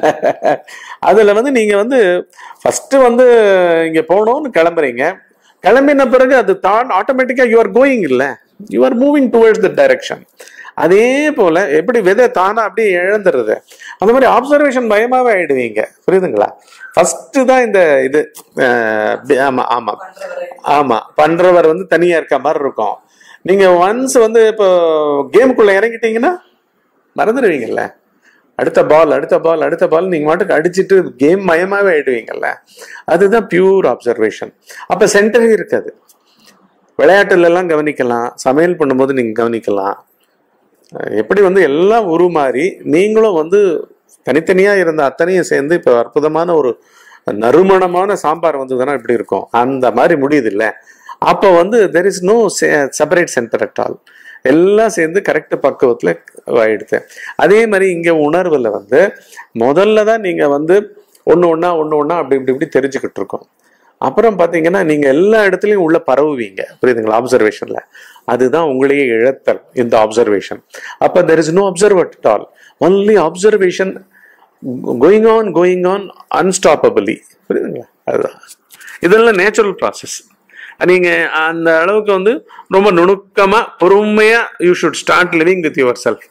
அதுல வந்து நீங்க வந்து ஃபர்ஸ்ட் வந்து இங்க போகணும்னு கிளம்புறீங்க கிளம்பின பிறகு அது தான் ஆட்டோமேட்டிக்கா யூ ஆர் கோயிங் இல்ல you are moving towards the direction அதே போல எப்படி விதை தானா அப்படியே இழந்துருது அந்த மாதிரி ஆப்சர்வேஷன் பயமாவே ஆயிடுவீங்க புரியுதுங்களா ஃபர்ஸ்ட் தான் இந்த இது அஹ், பி- ஆமா ஆமா ஆமா பண்றவர் வந்து தனியா இருக்க மாதிரி இருக்கும் நீங்க ஒன்ஸ் வந்து இப்போ கேமுக்குள்ள இறங்கிட்டீங்கன்னா மறந்துடுவீங்கல்ல அடுத்த பால் அடுத்த பால் அடுத்த பால் நீங்க மாட்டுக்கு அடிச்சிட்டு கேம் மயமாவே ஆயிடுவீங்கல்ல அதுதான் பியூர் அப்சர்வேஷன் அப்ப சென்டரே இருக்காது விளையாட்டுல எல்லாம் கவனிக்கலாம் சமையல் பண்ணும்போது நீங்க கவனிக்கலாம் அஹ் எப்படி வந்து எல்லாம் உருமாறி நீங்களும் வந்து தனித்தனியா இருந்த அத்தனையும் சேர்ந்து இப்ப அற்புதமான ஒரு நறுமணமான சாம்பார் வந்ததுன்னா இப்படி இருக்கும் அந்த மாதிரி முடியுது இல்ல அப்ப வந்து there is no separate centre at all எல்லாம் சேர்ந்து கரெக்ட் பக்குவத்துல ஆயிடுது அதே மாதிரி இங்க உணர்வுல வந்து முதல்ல தான் நீங்க வந்து ஒண்ணு ஒண்ணா ஒண்ணு ஒண்ணா அப்படி இப்படி இப்படி தெரிஞ்சுக்கிட்டு இருக்கோம் அப்புறம் பாத்தீங்கன்னா நீங்க எல்லா இடத்துலயும் உள்ள பரவுவீங்க புரியுதுங்களா அப்சர்வேஷன்ல அதுதான் உங்களையே இழத்தல் இந்த அப்சர்வேஷன் அப்ப there is no observe at all only observation going on going on unstoppably புரியுதுங்களா அதுதான் இதெல்லாம் நேச்சுரல் ப்ராசஸ் நீங்க அந்த அளவுக்கு வந்து ரொம்ப நுணுக்கமா பொறுமையா you should start living with your self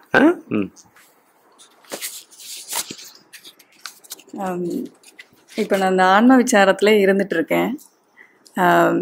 இப்போ நான் அந்த ஆன்ம விசாரத்துல இருந்துட்டு இருக்கேன் ஆம்,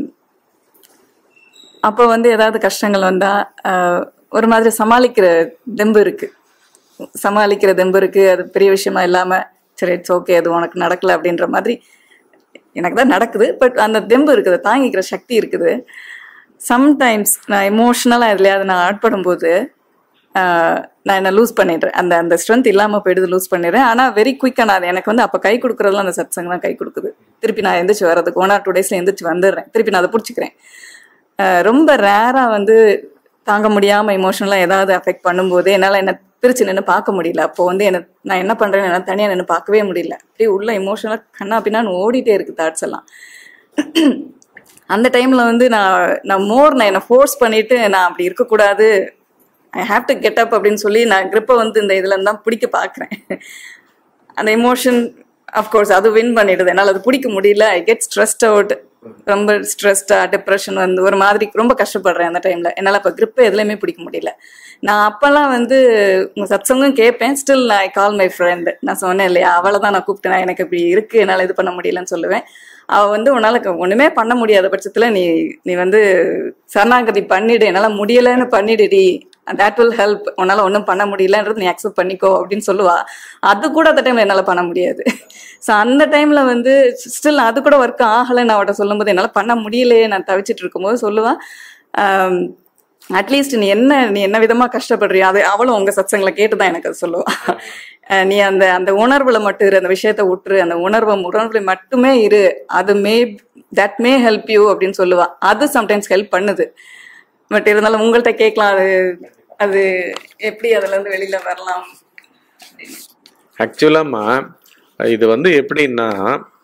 அப்போ வந்து ஏதாவது கஷ்டங்கள் வந்தா ஆஹ், ஒரு மாதிரி சமாளிக்கிற தெம்பு இருக்கு சமாளிக்கிற தெம்பு இருக்கு அது பெரிய விஷயமா இல்லாம சரி இட்ஸ் ஓகே அது உனக்கு நடக்கல அப்படின்ற மாதிரி எனக்கு தான் நடக்குது பட் அந்த தெம்பு இருக்குது தாங்கிக்கிற சக்தி இருக்குது சம்டைம்ஸ் நான் எமோஷ்னலாக எதுலையாவது நான் ஆட்படும் போது ஆஹ், நான் என்ன லூஸ் பண்ணிடுறேன் அந்த அந்த ஸ்ட்ரென்த் இல்லாமல் போயிடுது லூஸ் பண்ணிடுறேன் ஆனால் வெரி குயிக்காக நான் அது எனக்கு வந்து அப்போ கை கொடுக்குறதுலாம் அந்த சத்சங்க தான் கை கொடுக்குது திருப்பி நான் எந்திரிச்சு வர்றதுக்கு ஒன் ஆர் டூ டேஸில் எந்திரிச்சு வந்துடுறேன் திருப்பி நான் அதை பிடிச்சிக்கிறேன் ஆஹ், ரொம்ப ரேராக வந்து தாங்க முடியாமல் எமோஷனலாக ஏதாவது அஃபெக்ட் பண்ணும்போது என்னால் என்ன பிரிச்சு நின்று பார்க்க முடியல அப்போ வந்து என்ன நான் என்ன பண்ணுறேன்னு என்னால் தனியாக நின்று பார்க்கவே முடியல அப்படியே உள்ள எமோஷனலாக கண்ணா பின்னான்னு ஓடிட்டே இருக்கு தாட்ஸ் எல்லாம் அந்த டைம்ல வந்து நான் நான் மோர் நான் என்னை ஃபோர்ஸ் பண்ணிட்டு நான் அப்படி இருக்கக்கூடாது I have to get up அப்படின்னு சொல்லி நான் grip-அ வந்து இந்த இதுல இருந்து தான் பிடிக்க பார்க்குறேன் அந்த எமோஷன் அஃப்கோர்ஸ் அது வின் பண்ணிடுது என்னால் அது பிடிக்க முடியல ஐ கெட் ஸ்ட்ரெஸ்ட் அவுட் ரொம்ப ஸ்ட்ரெஸ்டா டிப்ரெஷன் வந்து ஒரு மாதிரி ரொம்ப கஷ்டப்படுறேன் அந்த டைம்ல என்னால் இப்போ grip எதுலையுமே பிடிக்க முடியல நான் அப்பெல்லாம் வந்து உங்க சத்சங்கம் கேட்பேன் still I call my friend நான் சொன்னேன் இல்லையா அவளை தான் நான் கூப்பிட்டேன் நான் எனக்கு இப்படி இருக்கு என்னால் இது பண்ண முடியலன்னு சொல்லுவேன் அவ வந்து உன்னால க- ஒண்ணுமே பண்ண முடியாத பட்சத்துல நீ நீ வந்து சரணாகதி பண்ணிடு என்னால முடியலன்னு பண்ணிடுடி that will ஹெல்ப் உன்னால ஒன்றும் பண்ண முடியலன்றது நீ அக்செப்ட் பண்ணிக்கோ அப்படின்னு சொல்லுவா அது கூட அந்த டைம்ல என்னால பண்ண முடியாது ஸோ அந்த டைம்ல வந்து ஸ்டில் அது கூட ஒர்க் ஆகலைன்னு அவட்ட சொல்லும்போது என்னால பண்ண முடியலையே நான் தவிச்சிட்டு இருக்கும்போது சொல்லுவா அட்லீஸ்ட் நீ என்ன நீ என்ன விதமா கஷ்டப்படுறியோ அது அவளும் உங்க சத்சங்களை கேட்டுதான் எனக்கு அது சொல்லுவா அஹ் நீ அந்த அந்த உணர்வுல மட்டும் இரு அந்த விஷயத்த விட்டுரு அந்த உணர்வை உணர்வுல மட்டுமே இரு அது may that may help you அப்படின்னு சொல்லுவா அது சம்டைம்ஸ் ஹெல்ப் பண்ணுது பட் இருந்தாலும் உங்கள்கிட்ட கேட்கலாம் அது அது எப்படி அதுல இருந்து வெளியில வரலாம் ஆக்சுவலாமா இது வந்து எப்படின்னா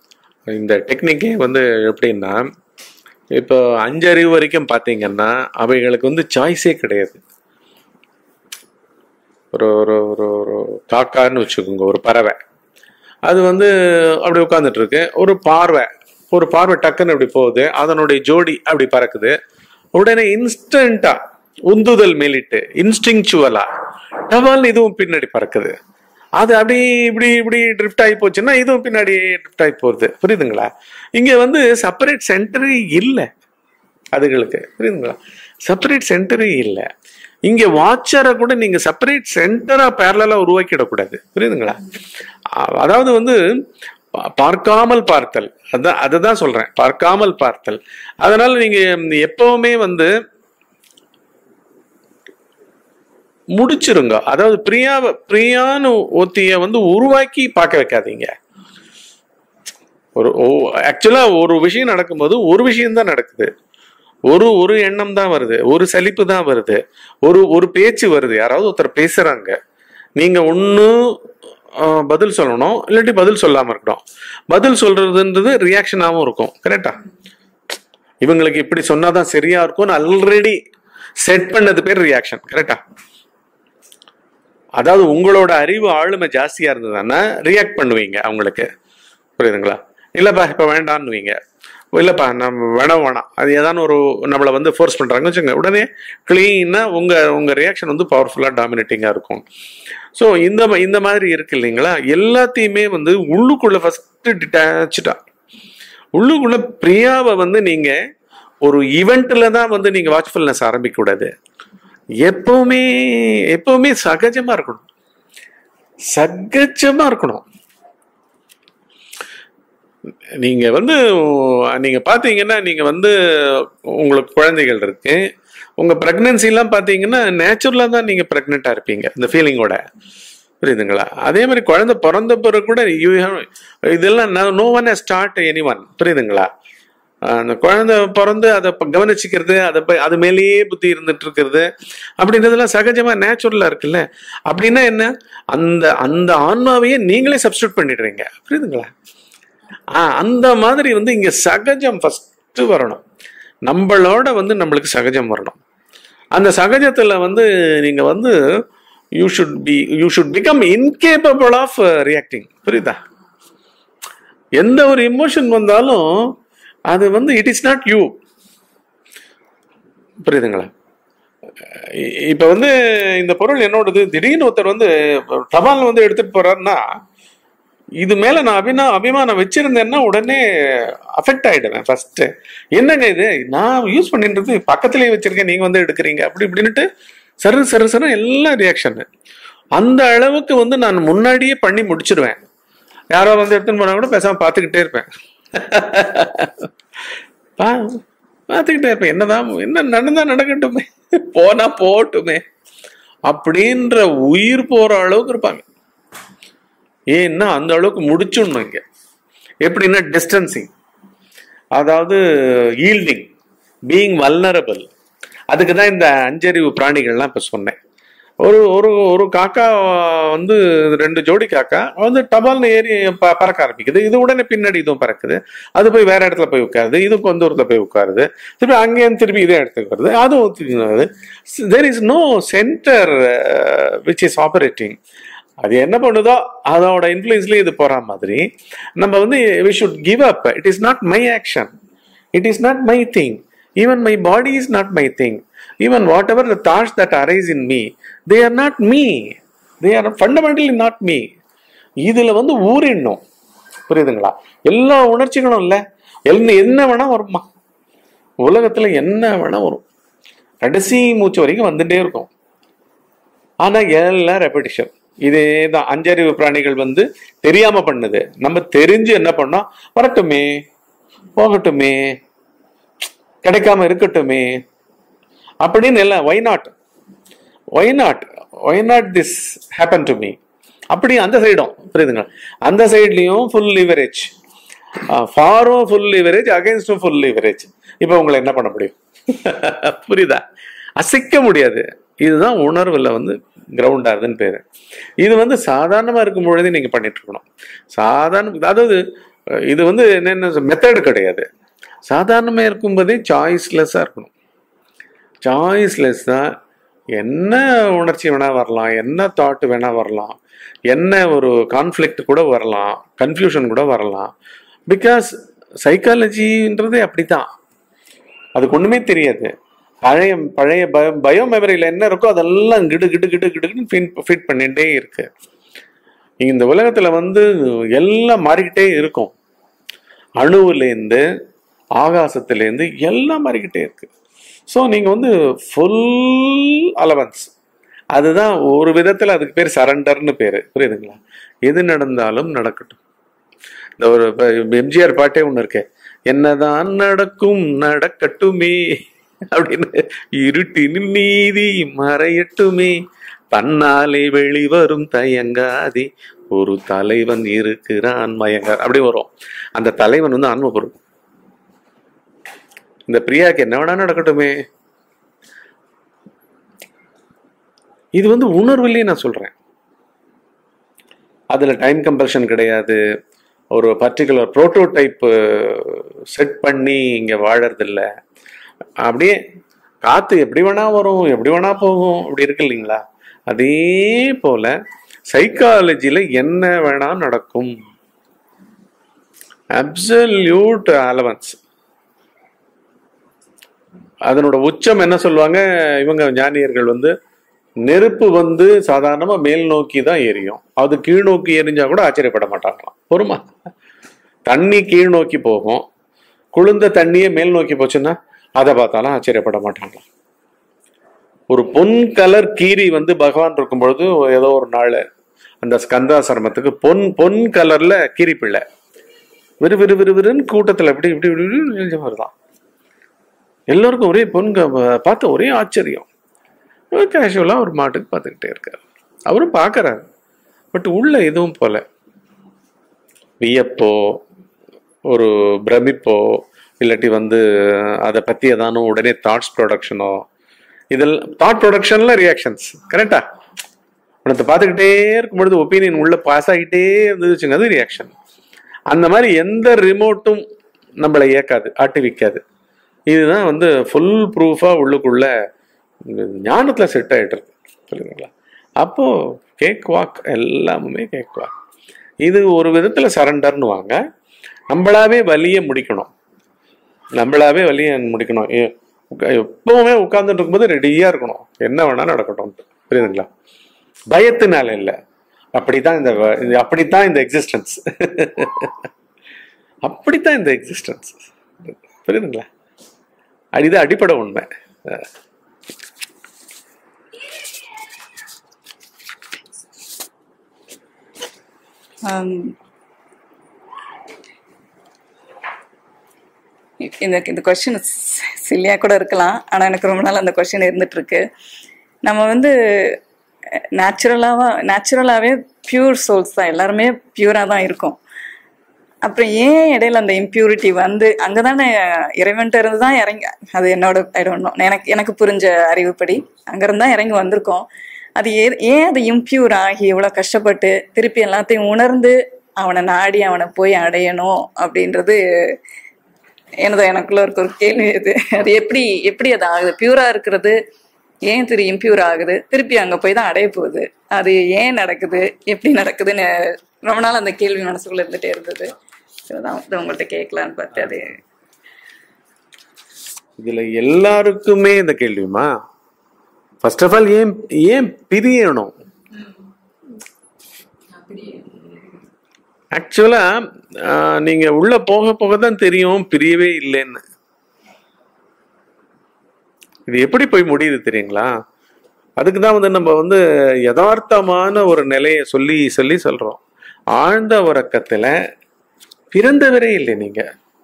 இந்த டெக்னிக்கே வந்து எப்படின்னா இப்போ அஞ்சறிவு வரைக்கும் பார்த்தீங்கன்னா அவைகளுக்கு வந்து சாய்ஸே கிடையாது ஒரு ஒரு ஒரு ஒரு காக்கான்னு வச்சுக்கோங்க ஒரு பறவை அது வந்து அப்படி உட்காந்துட்டு இருக்கு ஒரு பார்வை ஒரு பார்வை டக்குன்னு அப்படி போகுது அதனுடைய ஜோடி அப்படி பறக்குது உடனே இன்ஸ்டண்டா உந்துதல் மேலிட்டு இன்ஸ்டிங்சுவலா டவால் இதுவும் பின்னாடி பறக்குது அது அப்படி இப்படி இப்படி ட்ரிஃப்ட் ஆகி போச்சுன்னா இதுவும் பின்னாடி ட்ரிஃப்ட் ஆகி போகுது புரியுதுங்களா இங்க வந்து செப்பரேட் சென்டரே இல்லை அதுகளுக்கு புரியுதுங்களா செப்பரேட் சென்டரே இல்லை இங்க வாட்சரை கூட நீங்க செப்பரேட் சென்டரா பேரலா உருவாக்கிடக்கூடாது புரியுதுங்களா அ- அதாவது வந்து பா- பார்க்காமல் பார்த்தல் அதான் அதுதான் சொல்றேன் பார்க்காமல் பார்த்தல் அதனால நீங்க எப்பவுமே வந்து முடிச்சிருங்க அதாவது பிரியாவை பிரியான்னு ஒத்திய வந்து உருவாக்கி பார்க்க வைக்காதீங்க ஒரு ஆக்சுவலா ஒரு விஷயம் நடக்கும்போது ஒரு விஷயம் தான் நடக்குது ஒரு ஒரு எண்ணம் தான் வருது ஒரு சலிப்பு தான் வருது ஒரு ஒரு பேச்சு வருது யாராவது ஒருத்தர் பேசுறாங்க நீங்க ஒண்ணு ஆஹ், பதில் சொல்லணும் இல்லாட்டி பதில் சொல்லாம இருக்கணும் பதில் சொல்றதுன்றது ரியாக்ஷனாகவும் இருக்கும் கரெக்டா இவங்களுக்கு இப்படி சொன்னாதான் சரியா இருக்கும்னு ஆல்ரெடி செட் பண்ணது பேர் ரியாக்ஷன் கரெக்டா அதாவது உங்களோட அறிவு ஆளுமை ஜாஸ்தியா இருந்ததுன்னா ரியாக்ட் பண்ணுவீங்க அவங்களுக்கு புரியுதுங்களா இல்லப்பா இப்ப வேண்டான்னுவீங்க இல்லப்பா நம்ம வேணாம் வேணாம் அது ஏதாவது ஒரு நம்மளை வந்து ஃபோர்ஸ் பண்றாங்கன்னு வச்சுங்க உடனே கிளீனா உங்க உங்க ரியாக்ஷன் வந்து பவர்ஃபுல்லா டாமினேட்டிங்கா இருக்கும் ஸோ இந்த ம- இந்த மாதிரி இருக்கு இல்லைங்களா எல்லாத்தையுமே வந்து உள்ளுக்குள்ள ஃபர்ஸ்ட் டிட்டாச்சா உள்ளுக்குள்ள பிரியாவை வந்து நீங்க ஒரு ஈவெண்ட்ல தான் வந்து நீங்க வாட்ச்ஃபுல்னஸ் ஆரம்பிக்க கூடாது எப்பவுமே எப்பவுமே சகஜமா இருக்கணும் சகஜமா இருக்கணும் நீங்க வந்து நீங்க பாத்தீங்கன்னா நீங்க வந்து உங்களுக்கு குழந்தைகள் இருக்கு உங்க பிரெக்னன்சி எல்லாம் பாத்தீங்கன்னா நேச்சுரலா தான் நீங்க பிரெக்னெண்டா இருப்பீங்க இந்த ஃபீலிங்கோட புரியுதுங்களா அதே மாதிரி குழந்தை பிறந்த பிறகு கூட you have- இதெல்லாம் no one start anyone புரியுதுங்களா அந்த குழந்தை பிறந்து அதை ப- கவனிச்சுக்கிறது அதை ப- அது மேலேயே புத்தி இருந்துட்டு இருக்கிறது அப்படின்றதெல்லாம் சகஜமா நேச்சுரலா இருக்குல்ல அப்படின்னா என்ன அந்த அந்த ஆன்மாவையே நீங்களே சப்ஸ்டியூட் பண்ணிடுறீங்க புரியுதுங்களா ஆ அந்த மாதிரி வந்து இங்க சகஜம் ஃபர்ஸ்ட் வரணும் நம்மளோட வந்து நம்மளுக்கு சகஜம் வரணும் அந்த சகஜத்துல வந்து நீங்க வந்து you should be you should become incapable of reacting புரியுதா எந்த ஒரு எமோஷன் வந்தாலும் அது வந்து இட் இஸ் நாட் யூ புரியுதுங்களா இ- இப்ப வந்து இந்த பொருள் என்னோடது திடீர்னு ஒருத்தர் வந்து தபால் வந்து எடுத்துட்டு போறாருன்னா இது மேல நான் அபினா அபிமானம் வச்சிருந்தேன்னா உடனே அஃபெக்ட் ஆயிடுவேன் ஃபர்ஸ்ட் என்னங்க இது நான் யூஸ் பண்ணின்றது பக்கத்துலயே வச்சிருக்கேன் நீங்க வந்து எடுக்கிறீங்க அப்படி இப்படின்னுட்டு சரு சரு சரு எல்லாம் ரியாக்ஷன் அந்த அளவுக்கு வந்து நான் முன்னாடியே பண்ணி முடிச்சிருவேன் யாரோ வந்து எடுத்துன்னு போனா கூட பேசாம பார்த்துக்கிட்டே இருப்பேன் பா பார்த்துக்கிட்டே இருப்பேன் என்னதான் என்ன நடந்தா நடக்கட்டுமே போனா போகட்டுமே அப்படின்ற உயிர் போற அளவுக்கு இருப்பாங்க ஏன்னா அந்த அளவுக்கு முடிச்சிடணும் இங்க எப்படின்னா டிஸ்டன்சிங் அதாவது ஈல்டிங் பீயிங் வல்னரபிள் அதுக்கு தான் இந்த அஞ்சறிவு பிராணிகள்லாம் இப்போ சொன்னேன் ஒரு ஒரு ஒரு காக்கா வந்து ரெண்டு ஜோடி காக்கா வந்து டபால்னு ஏறி ப- பறக்க ஆரம்பிக்குது இது உடனே பின்னாடி இதுவும் பறக்குது அது போய் வேற இடத்துல போய் உட்காருது இது கொஞ்ச தூரத்துல போய் உட்காருது திருப்பி அங்கேயும் திருப்பி இதே இடத்துக்கு வருது அதுவும் there is no centre which is operating அது என்ன பண்ணுதோ அதோட இன்ஃப்ளூயன்ஸ்லேயே இது போற மாதிரி நம்ம வந்து we should give up it is not my action it is not my thing even my body is not my thing even whatever the thoughts that arise in me they are not me they are fundamentally not me இதுல வந்து ஊறிடணும் புரியுதுங்களா எல்லா உணர்ச்சிகளும் இல்ல என்ன என்ன வேணா வருமா உலகத்துல என்ன வேணா வரும் கடைசி மூச்சு வரைக்கும் வந்துட்டே இருக்கும் ஆனா எல்லாம் ரெப்படிஷன் இதே தான் அஞ்சறிவு பிராணிகள் வந்து தெரியாம பண்ணுது நம்ம தெரிஞ்சு என்ன பண்ணோம் வரட்டுமே போகட்டுமே கிடைக்காம இருக்கட்டுமே அப்படின்னு எல்லாம் why not why not why not this happen to me அப்படி அந்த சைடும் புரியுதுங்க அந்த சைட்லயும் ஃபுல் லிவரேஜ் ஃபாரும் ஃபுல் லிவரேஜ் அகைன்ஸ்டும் ஃபுல் லிவரேஜ் இப்போ உங்களை என்ன பண்ண முடியும் புரியுதா அசைக்க முடியாது இதுதான் உணர்வுல வந்து கிரவுண்ட் ஆகுதுன்னு பேரு இது வந்து சாதாரணமா இருக்கும் பொழுதே நீங்க பண்ணிட்டு இருக்கணும் சாதாரண அதாவது அஹ் இது வந்து என்னென்ன மெத்தடு கிடையாது சாதாரணமாக இருக்கும்போதே சாய்ஸ்லெஸ்ஸாக இருக்கணும் சாய்ஸ்லெஸ் தான் என்ன உணர்ச்சி வேணா வரலாம் என்ன தாட் வேணா வரலாம் என்ன ஒரு கான்ஃப்ளிக்ட் கூட வரலாம் கன்ஃபியூஷன் கூட வரலாம் பிகாஸ் சைக்காலஜின்றதே அப்படிதான் அதுக்கு ஒண்ணுமே தெரியாது பழைய பழைய பயோ பயோ மெமரியில் என்ன இருக்கோ அதெல்லாம் கிடு கிடு கிடு கிடுன்னு ஃபீட் ஃபீட் பண்ணிகிட்டே இருக்கு இந்த உலகத்துல வந்து எல்லாம் மாறிக்கிட்டே இருக்கும் அணுவுலேருந்து ஆகாசத்துலேருந்து எல்லாம் மாறிக்கிட்டே இருக்கு ஸோ நீங்கள் வந்து ஃபுல் அலவன்ஸ் அதுதான் ஒரு விதத்தில் அதுக்கு பேர் சரண்டர்னு பேர் புரியுதுங்களா எது நடந்தாலும் நடக்கட்டும் இந்த ஒரு எம்ஜிஆர் பாட்டே ஒன்று இருக்கு என்னதான் நடக்கும் நடக்கட்டுமே அப்படின்னு இருட்டினில் நீதி மறையட்டுமே தன்னாலே வெளிவரும் தயங்காதி ஒரு தலைவன் இருக்கிறான் மயங்கார் அப்படி வரும் அந்த தலைவன் வந்து ஆன்ம பொருள் இந்த பிரியாக்கு என்ன வேணா நடக்கட்டுமே இது வந்து உணர்வுலயே நான் சொல்றேன் அதுல டைம் கம்பல்ஷன் கிடையாது ஒரு பர்டிகுலர் ப்ரோட்டோடைப் செட் பண்ணி இங்க வாழறதில்ல அப்படியே காத்து எப்படி வேணா வரும் எப்படி வேணா போகும் அப்படி இருக்கு இல்லைங்களா அதே போல சைக்காலஜில என்ன வேணா நடக்கும் அப்சல்யூட் அலவன்ஸ் அதனோட உச்சம் என்ன சொல்லுவாங்க இவங்க ஞானியர்கள் வந்து நெருப்பு வந்து சாதாரணமா மேல் நோக்கி தான் எரியும் அது கீழ் நோக்கி எரிஞ்சா கூட ஆச்சரியப்பட மாட்டாங்களாம் பொறுமா தண்ணி கீழ் நோக்கி போகும் குளிர்ந்த தண்ணியே மேல் நோக்கி போச்சுன்னா அதை பார்த்தாலும் ஆச்சரியப்பட மாட்டாங்களாம் ஒரு பொன் கலர் கீரி வந்து பகவான் இருக்கும் பொழுது ஏதோ ஒரு நாள் அந்த ஸ்கந்தாசிரமத்துக்கு பொன் பொன் கலர்ல கீரி பிள்ளை விறு விறு விறு விறுன்னு கூட்டத்துல இப்படி இப்படி இப்படி இப்படி நெஞ்சு வருதான் எல்லோருக்கும் ஒரே பொன்க பார்த்து ஒரே ஆச்சரியம் கேஷுவலாக ஒரு மாட்டுக்கு பார்த்துக்கிட்டே இருக்காரு அவரும் பார்க்கறாரு பட் உள்ள எதுவும் போல வியப்போ ஒரு பிரமிப்போ இல்லாட்டி வந்து அதை பற்றி ஏதானும் உடனே தாட்ஸ் ப்ரொடக்ஷனோ இதில் தாட் ப்ரொடக்ஷன்ல ரியாக்ஷன்ஸ் கரெக்டா உனத்தை பார்த்துக்கிட்டே இருக்கும் பொழுது ஒப்பீனியன் உள்ள பாஸ் ஆகிட்டே இருந்துச்சுங்க அது ரியாக்ஷன் அந்த மாதிரி எந்த ரிமோட்டும் நம்மளை இயக்காது ஆட்டி வைக்காது இதுதான் வந்து ஃபுல் ப்ரூஃபாக உள்ளுக்குள்ள ஞானத்தில் செட் ஆகிட்டு இருக்கு புரியுதுங்களா அப்போ கேக் வாக் எல்லாமுமே கேக் வாக் இது ஒரு விதத்தில் சரண்டர்னு வாங்க நம்மளாவே வலிய முடிக்கணும் நம்மளாவே வலிய முடிக்கணும் ஏ- உக்கா- எப்பவுமே உட்கார்ந்துட்டு இருக்கும்போது ரெடியா இருக்கணும் என்ன வேணா நடக்கட்டும் புரியுதுங்களா பயத்தினால இல்லை அப்படித்தான் இந்த வ- இது அப்படித்தான் இந்த எக்ஸிஸ்டன்ஸ் அப்படித்தான் இந்த எக்ஸிஸ்டன்ஸ் புரியுதுங்களா அது இது அடிப்படை உண்மை அஹ் ஆம். இந்த இந்த கொஸ்டின் சில்லியா கூட இருக்கலாம் ஆனா எனக்கு ரொம்ப நாள் அந்த கொஸ்டின் இருந்துட்டு இருக்கு நம்ம வந்து நேச்சுரலாவா நேச்சுரலாவே பியூர் சோல்ஸ் தான் எல்லாருமே பியூரா தான் இருக்கும் அப்புறம் ஏன் இடையில அந்த இம்பியூரிட்டி வந்து அங்கதானே இறைவன்ட்ட இருந்து தான் இறங்கி அது என்னோட I don't know. எனக்கு எனக்கு புரிஞ்ச அறிவுப்படி அங்கிருந்து தான் இறங்கி வந்திருக்கோம் அது ஏ ஏன் அது இம்பியூர் ஆகி இவ்வளோ கஷ்டப்பட்டு திருப்பி எல்லாத்தையும் உணர்ந்து அவனை நாடி அவனை போய் அடையணும் அப்படின்றது எனது எனக்குள்ள இருக்க ஒரு கேள்வி இது அது எப்படி எப்படி அது ஆகுது பியூரா இருக்கிறது ஏன் திரு இம்பியூர் ஆகுது திருப்பி அங்க போய் தான் அடைய போகுது அது ஏன் நடக்குது எப்படி நடக்குதுன்னு ரொம்ப நாள் அந்த கேள்வி மனசுக்குள்ள இருந்துட்டே இருந்தது இதுதான் இது உங்கள்கிட்ட கேட்கலான்னு பார்த்து அது இதுல எல்லாருக்குமே இந்த கேள்விமா ஃபர்ஸ்ட் ஆஃப் ஆல் ஏன் ஏன் பிரியணும் ஆக்சுவலா நீங்க உள்ள போக போக தான் தெரியும் பிரியவே இல்லைன்னு இது எப்படி போய் முடியுது தெரியுங்களா அதுக்கு தான் வந்து நம்ம வந்து யதார்த்தமான ஒரு நிலையை சொல்லி சொல்லி சொல்றோம் ஆழ்ந்த உறக்கத்துல பிறந்தவரே இல்லை நீங்க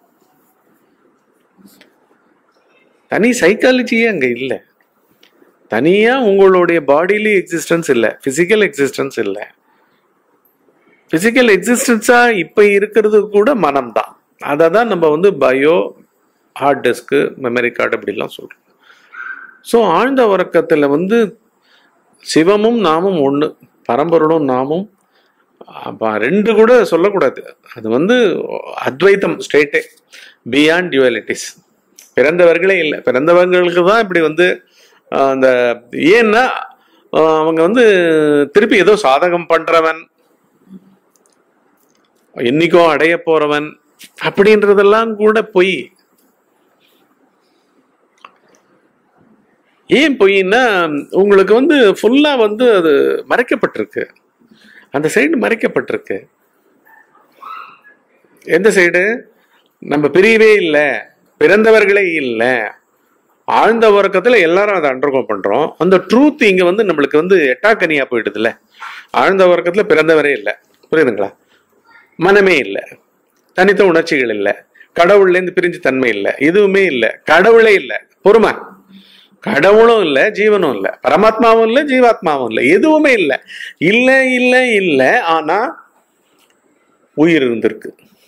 தனி சைக்காலஜியே அங்க இல்லை தனியா உங்களுடைய பாடியிலே எக்ஸிஸ்டன்ஸ் இல்லை பிசிக்கல் எக்ஸிஸ்டன்ஸ் இல்லை பிசிக்கல் எக்ஸிஸ்டன்ஸா இப்ப இருக்கிறது கூட மனம்தான் அதை தான் நம்ம வந்து bio hard disk memory card அப்படிலாம் சொல்றோம் ஸோ ஆழ்ந்த உறக்கத்துல வந்து சிவமும் நாமும் ஒன்று பரம்பொருளும் நாமும் அப்ப ரெண்டு கூட சொல்லக்கூடாது அது வந்து அத்வைத்தம் ஸ்ட்ரெயிட்டே பியாண்ட் டியூவாலிட்டிஸ் பிறந்தவர்களே இல்லை பிறந்தவர்களுக்கு தான் இப்படி வந்து ஆஹ், அந்த ஏன்னா ஆஹ், அவங்க வந்து திருப்பி ஏதோ சாதகம் பண்றவன் என்னைக்கோ அடைய போறவன் அப்படின்றதெல்லாம் கூட பொய் ஏன் பொய்ன்னா உங்களுக்கு வந்து ஃபுல்லா வந்து அது மறைக்கப்பட்டிருக்கு அந்த சைடு மறைக்கப்பட்டிருக்கு எந்த சைடு நம்ம பிரியவே இல்லை பிறந்தவர்களே இல்லை ஆழ்ந்த உறக்கத்துல எல்லாரும் அதை அண்டர்கோ பண்றோம் அந்த ட்ரூத் இங்க வந்து நம்மளுக்கு வந்து எட்டாக்கனியா போயிடுதுல்ல ஆழ்ந்த உறக்கத்துல பிறந்தவரே இல்லை புரியுதுங்களா மனமே இல்லை தனித்த உணர்ச்சிகள் இல்லை கடவுள்ல இருந்து பிரிஞ்சு தன்மை இல்லை எதுவுமே இல்லை கடவுளே இல்லை பொறுமை கடவுளும் இல்லை ஜீவனும் இல்லை பரமாத்மாவும் இல்லை ஜீவாத்மாவும் இல்லை எதுவுமே இல்லை இல்லை இல்லை இல்லை ஆனா உயிர் இருந்திருக்கு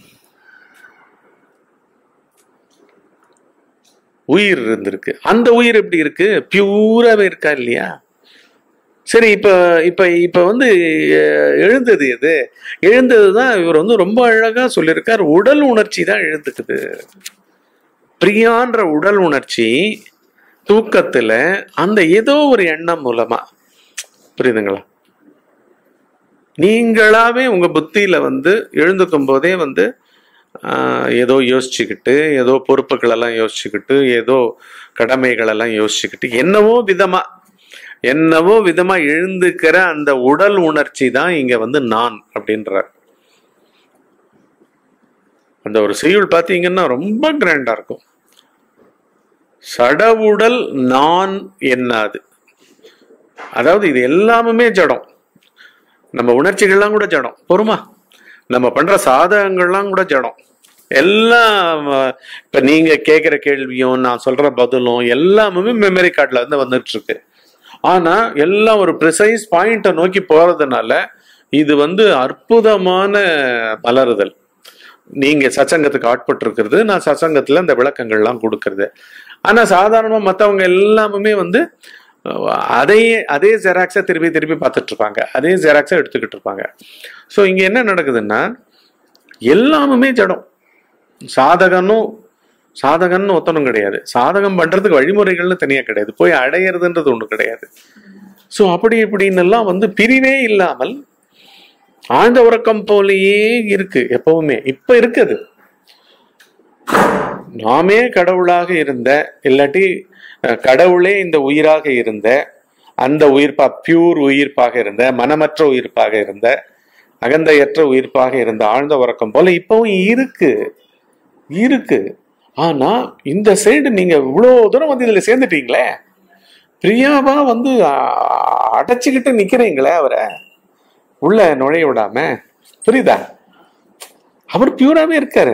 உயிர் இருந்திருக்கு அந்த உயிர் எப்படி இருக்கு பியூராவே இருக்கா இல்லையா சரி இப்ப இப்ப இப்ப வந்து அஹ், எழுந்தது எது எழுந்தது தான் இவர் வந்து ரொம்ப அழகா சொல்லியிருக்கார் உடல் உணர்ச்சி தான் எழுந்துக்குது பிரியான்ற உடல் உணர்ச்சி தூக்கத்துல அந்த ஏதோ ஒரு எண்ணம் மூலமா புரியுதுங்களா நீங்களாவே உங்க புத்தியில வந்து எழுந்துக்கும் போதே வந்து ஆஹ், ஏதோ யோசிச்சுக்கிட்டு ஏதோ பொறுப்புகள் எல்லாம் யோசிச்சுக்கிட்டு ஏதோ கடமைகள் எல்லாம் யோசிச்சுக்கிட்டு என்னவோ விதமா என்னவோ விதமா எழுந்துக்கிற அந்த உடல் உணர்ச்சி தான் இங்க வந்து நான் அப்படின்றார் அந்த ஒரு செய்யுள் பார்த்தீங்கன்னா ரொம்ப கிராண்டா இருக்கும் சடவுடல் நான் என்னாது அதாவது இது எல்லாமுமே ஜடம் நம்ம உணர்ச்சிகள்லாம் கூட ஜடம் பொறுமா நம்ம பண்ற சாதகங்கள்லாம் கூட ஜடம் எல்லாம் அஹ், இப்ப நீங்க கேட்கிற கேள்வியும் நான் சொல்ற பதிலும் எல்லாமே மெமரி கார்டுல இருந்து வந்துட்டு இருக்கு ஆனா எல்லாம் ஒரு ப்ரிசைஸ் பாயிண்ட்டை நோக்கி போறதுனால இது வந்து அற்புதமான மலருதல் நீங்க சச்சங்கத்துக்கு ஆட்பட்டிருக்கிறது நான் சச்சங்கத்துல இந்த விளக்கங்கள்லாம் கொடுக்கறது ஆனா சாதாரணமா மத்தவங்க எல்லாமே வந்து அஹ், அதையே அதே ஜெராக்ஸை திருப்பி திருப்பி பார்த்துட்டு இருப்பாங்க அதே ஜெராக்ஸை எடுத்துக்கிட்டு இருப்பாங்க ஸோ இங்க என்ன நடக்குதுன்னா எல்லாமுமே ஜடம் சாதகனும் சாதகன்னு ஒத்தனும் கிடையாது சாதகம் பண்றதுக்கு வழிமுறைகள்னு தனியா கிடையாது போய் அடையிறதுன்றது ஒண்ணு கிடையாது ஸோ அப்படி இப்படின்னு எல்லாம் வந்து பிரிவே இல்லாமல் ஆழ்ந்த உறக்கம் போலேயே இருக்கு எப்பவுமே இப்ப இருக்குது நாமே கடவுளாக இருந்த இல்லாட்டி அஹ், கடவுளே இந்த உயிராக இருந்த அந்த உயிர்ப்பா பியூர் உயிர்ப்பாக இருந்த மனமற்ற உயிர்ப்பாக இருந்த அகந்தையற்ற உயிர்ப்பாக இருந்த ஆழ்ந்த உறக்கம் போல இப்பவும் இருக்கு இருக்கு ஆனா இந்த சைடு நீங்க இவ்வளவு தூரம் வந்து இதுல சேர்ந்துட்டீங்களே பிரியாவா வந்து அ- அடைச்சுக்கிட்டு நிக்கிறீங்களே அவரை உள்ள நுழைய விடாம புரியுதா அவர் பியூராவே இருக்காரு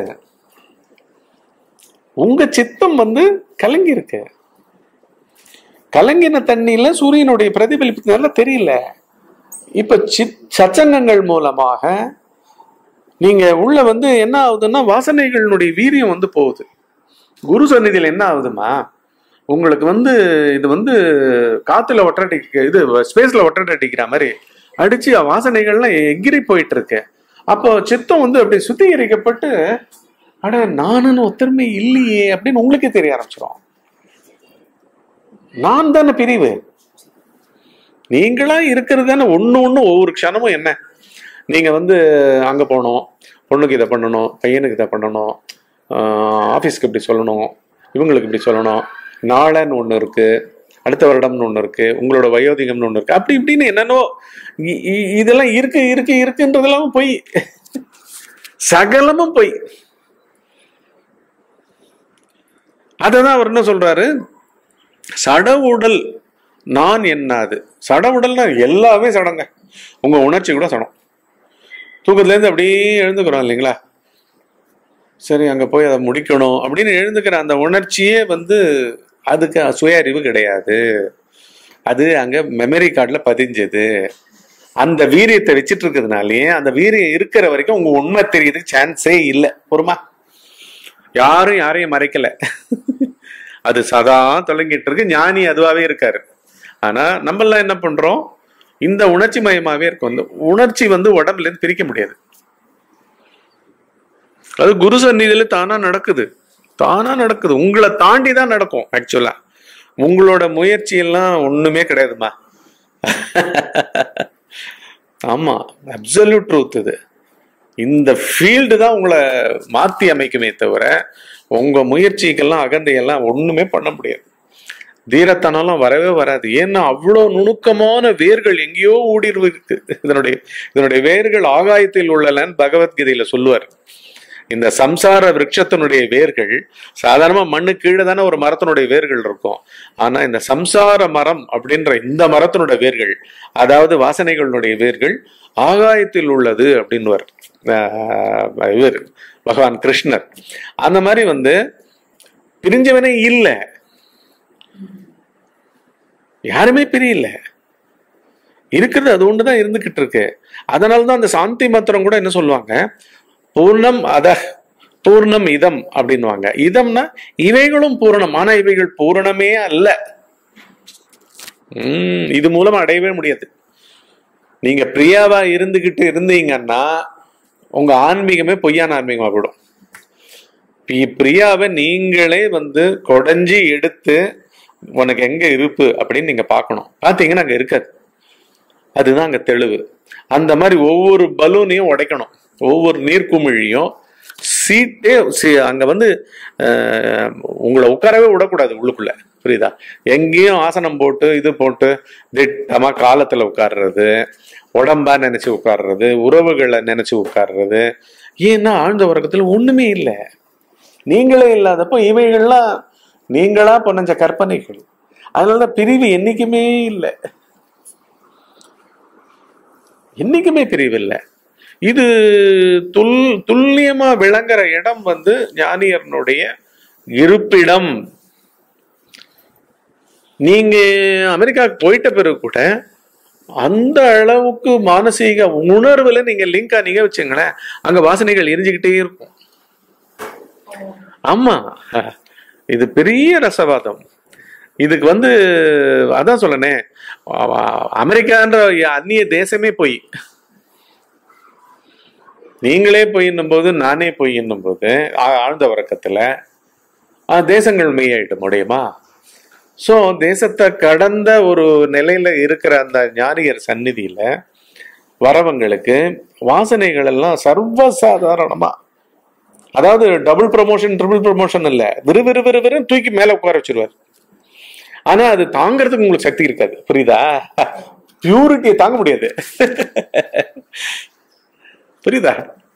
உங்க சித்தம் வந்து கலங்கி இருக்கு கலங்கின தண்ணியில சூரியனுடைய பிரதிபலிப்பு நல்லா தெரியல இப்ப சித் சச்சங்கங்கள் மூலமாக நீங்க உள்ள வந்து என்ன ஆகுதுன்னா வாசனைகளினுடைய வீரியம் வந்து போகுது குரு சந்நிதியில என்ன ஆகுதுமா உங்களுக்கு வந்து இது வந்து காத்துல ஒட்டடி இது ஸ்பேஸ்ல ஒட்டடி அடிக்கிற மாதிரி அடிச்சு வாசனைகள்லாம் எகிரி போயிட்டு இருக்கு அப்போ சித்தம் வந்து அப்படி சுத்திகரிக்கப்பட்டு அட நானுன்னு ஒத்தருமை இல்லையே அப்படின்னு உங்களுக்கே தெரிய ஆரம்பிச்சிடும் நான் தானே பிரிவு நீங்களா இருக்கிறது தானே ஒண்ணு ஒண்ணு ஒவ்வொரு க்ஷணமும் என்ன நீங்க வந்து அங்க போகணும் பொண்ணுக்கு இதை பண்ணணும் பையனுக்கு இதை பண்ணணும் ஆஹ் ஆபீஸ்க்கு இப்படி சொல்லணும் இவங்களுக்கு இப்படி சொல்லணும் நாளைன்னு ஒண்ணு இருக்கு அடுத்த வருடம்னு ஒண்ணு இருக்கு உங்களோட வயோதிகம்னு ஒண்ணு இருக்கு அப்படி இப்படின்னு என்னென்னோ இ- இ- இதெல்லாம் இருக்கு இருக்கு இருக்குன்றதெல்லாம் போய் சகலமும் போய் அததான் அவர் என்ன சொல்றாரு சடவுடல் நான் என்னாது சடவுடல்னா எல்லாமே சடங்க உங்க உணர்ச்சி கூட சடம் தூக்கத்துல இருந்து அப்படியே எழுந்துக்கிறோம் இல்லைங்களா சரி அங்க போய் அதை முடிக்கணும் அப்படின்னு எழுந்துக்கிற அந்த உணர்ச்சியே வந்து அதுக்கு சுய அறிவு கிடையாது அது அங்க மெமரி கார்டுல பதிஞ்சது அந்த வீரியத்தை வச்சிட்டு இருக்கிறதுனாலயே அந்த வீரியம் இருக்கிற வரைக்கும் உங்க உண்மை தெரியறதுக்கு சான்ஸே இல்லை பொறுமா யாரும் யாரையும் மறைக்கல அது சதா தொடங்கிட்டு இருக்கு ஞானி அதுவாவே இருக்காரு ஆனா நம்மளாம் என்ன பண்றோம் இந்த உணர்ச்சி மயமாவே இருக்கும் இந்த உணர்ச்சி வந்து உடம்புல இருந்து பிரிக்க முடியாது அது குரு சந்நிதியில தானா நடக்குது தானா நடக்குது உங்களை தாண்டி தான் நடக்கும் ஆக்சுவலா உங்களோட முயற்சி எல்லாம் ஒண்ணுமே கிடையாதுமா ஆமா அப்சல்யூட் ட்ரூத் இது இந்த ஃபீல்டு தான் உங்களை மாத்தி அமைக்குமே தவிர உங்க முயற்சிக்கெல்லாம் அகந்தையெல்லாம் ஒண்ணுமே பண்ண முடியாது தீரத்தனம்லாம் வரவே வராது ஏன்னா அவ்வளோ நுணுக்கமான வேர்கள் எங்கேயோ ஊடுருவி இருக்கு இதனுடைய இதனுடைய வேர்கள் ஆகாயத்தில் உள்ளலன்னு பகவத்கீதையில சொல்லுவார் இந்த சம்சார விருட்சத்தினுடைய வேர்கள் சாதாரணமா மண்ணு கீழே தானே ஒரு மரத்தினுடைய வேர்கள் இருக்கும் ஆனா இந்த சம்சார மரம் அப்படின்ற இந்த மரத்தினுடைய வேர்கள் அதாவது வாசனைகளுடைய வேர்கள் ஆகாயத்தில் உள்ளது அப்படின்னுவார் ஆஹ் இவர் பகவான் கிருஷ்ணர் அந்த மாதிரி வந்து பிரிஞ்சவனே இல்லை யாருமே பிரியல இருக்கிறது அது ஒண்ணுதான் இருந்துகிட்டு இருக்கு அதனாலதான் அந்த சாந்தி மந்திரம் கூட என்ன சொல்லுவாங்க பூர்ணம் அத பூர்ணம் இதம் அப்படின்வாங்க இதம்னா இவைகளும் பூரணம் ஆனா இவைகள் பூரணமே அல்ல உம் இது மூலம் அடையவே முடியாது நீங்க பிரியாவா இருந்துகிட்டு இருந்தீங்கன்னா உங்க ஆன்மீகமே பொய்யான ஆன்மீகமா போயிடும் பி- பிரியாவை நீங்களே வந்து கொடைஞ்சி எடுத்து உனக்கு எங்க இருப்பு அப்படின்னு நீங்க பார்க்கணும் பாத்தீங்கன்னா அங்க இருக்காது அதுதான் அங்க தெளிவு அந்த மாதிரி ஒவ்வொரு பலூனையும் உடைக்கணும் ஒவ்வொரு நீர்க்குமிழியும் சீட்டே சி- அங்க வந்து அஹ், உங்களை உட்காரவே விடக்கூடாது உள்ளுக்குள்ள புரியுதா எங்கேயும் ஆசனம் போட்டு இது போட்டு திட்டமா காலத்துல உட்கார்றது உடம்பா நினைச்சு உட்கார்றது உறவுகளை நினைச்சு உட்கார்றது ஏன்னா ஆழ்ந்த உறக்கத்துல ஒண்ணுமே இல்லை நீங்களே இல்லாதப்போ இவைகள்லாம் நீங்களா பண்ணஞ்ச கற்பனைகள் அதனாலதான் பிரிவு என்னைக்குமே இல்லை என்னைக்குமே பிரிவு இல்லை இது துல் துல்லியமா விளங்குற இடம் வந்து ஞானியர்னுடைய இருப்பிடம் நீங்க அமெரிக்காவுக்கு போயிட்ட பிறகு கூட அந்த அளவுக்கு மானசீக உணர்வுல நீங்க லிங்கா நீங்க வச்சுங்களேன் அங்க வாசனைகள் எரிஞ்சுக்கிட்டே இருக்கும் ஆமா இது பெரிய ரசவாதம் இதுக்கு வந்து அதான் சொல்லனே அமெரிக்கான்ற அந்நிய தேசமே போய் நீங்களே பொய்ன்னும் போது நானே பொய்ன்னும் போது ஆ- ஆழ்ந்த உறக்கத்துல ஆ, தேசங்கள் மெய்யாயிட்டு முடியுமா சோ தேசத்தை கடந்த ஒரு நிலையில இருக்கிற அந்த ஞானியர் சந்நிதியில வரவங்களுக்கு வாசனைகள் எல்லாம் சர்வசாதாரணமா அதாவது டபுள் ப்ரமோஷன் ட்ரிபிள் ப்ரமோஷன் இல்ல விறு விறு விறு விறு தூக்கி மேல உட்கார வச்சிருவார் ஆனா அது தாங்கறதுக்கு உங்களுக்கு சக்தி இருக்காது புரியுதா பியூரிட்டியை தாங்க முடியாது புரியுதா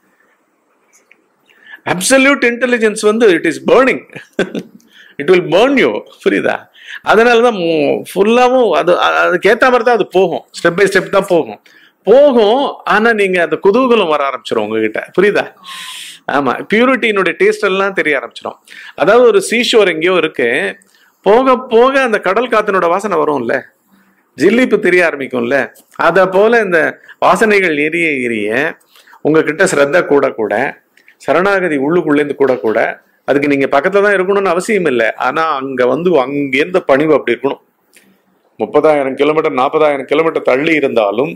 அப்சல்யூட் இன்டெலிஜென்ஸ் வந்து it is burning it will burn you புரியுதா அதனால தான் ஃபுல்லாகவும் அது அ- அதுக்கேத்த மாதிரி தான் அது போகும் ஸ்டெப் பை ஸ்டெப் தான் போகும் போகும் ஆனா நீங்க அந்த குதூகலம் வர ஆரம்பிச்சிடும் உங்ககிட்ட புரியுதா ஆமா பியூரிட்டியினுடைய டேஸ்ட் எல்லாம் தெரிய ஆரம்பிச்சிடும் அதாவது ஒரு சீஷோர் எங்கேயோ இருக்கு போக போக அந்த கடல் காத்தினோட வாசனை வரும்ல ஜில்லிப்பு தெரிய ஆரம்பிக்கும்ல அத போல இந்த வாசனைகள் எரிய எரிய உங்ககிட்ட ஸ்ரத்த கூட கூட சரணாகதி உள்ளுக்குள்ளேருந்து கூட கூட அதுக்கு நீங்க பக்கத்துல தான் இருக்கணும்னு அவசியம் இல்லை ஆனா அங்க வந்து அங்கேருந்து பணிவு அப்படி இருக்கணும் முப்பதாயிரம் கிலோமீட்டர் நாற்பதாயிரம் கிலோமீட்டர் தள்ளி இருந்தாலும்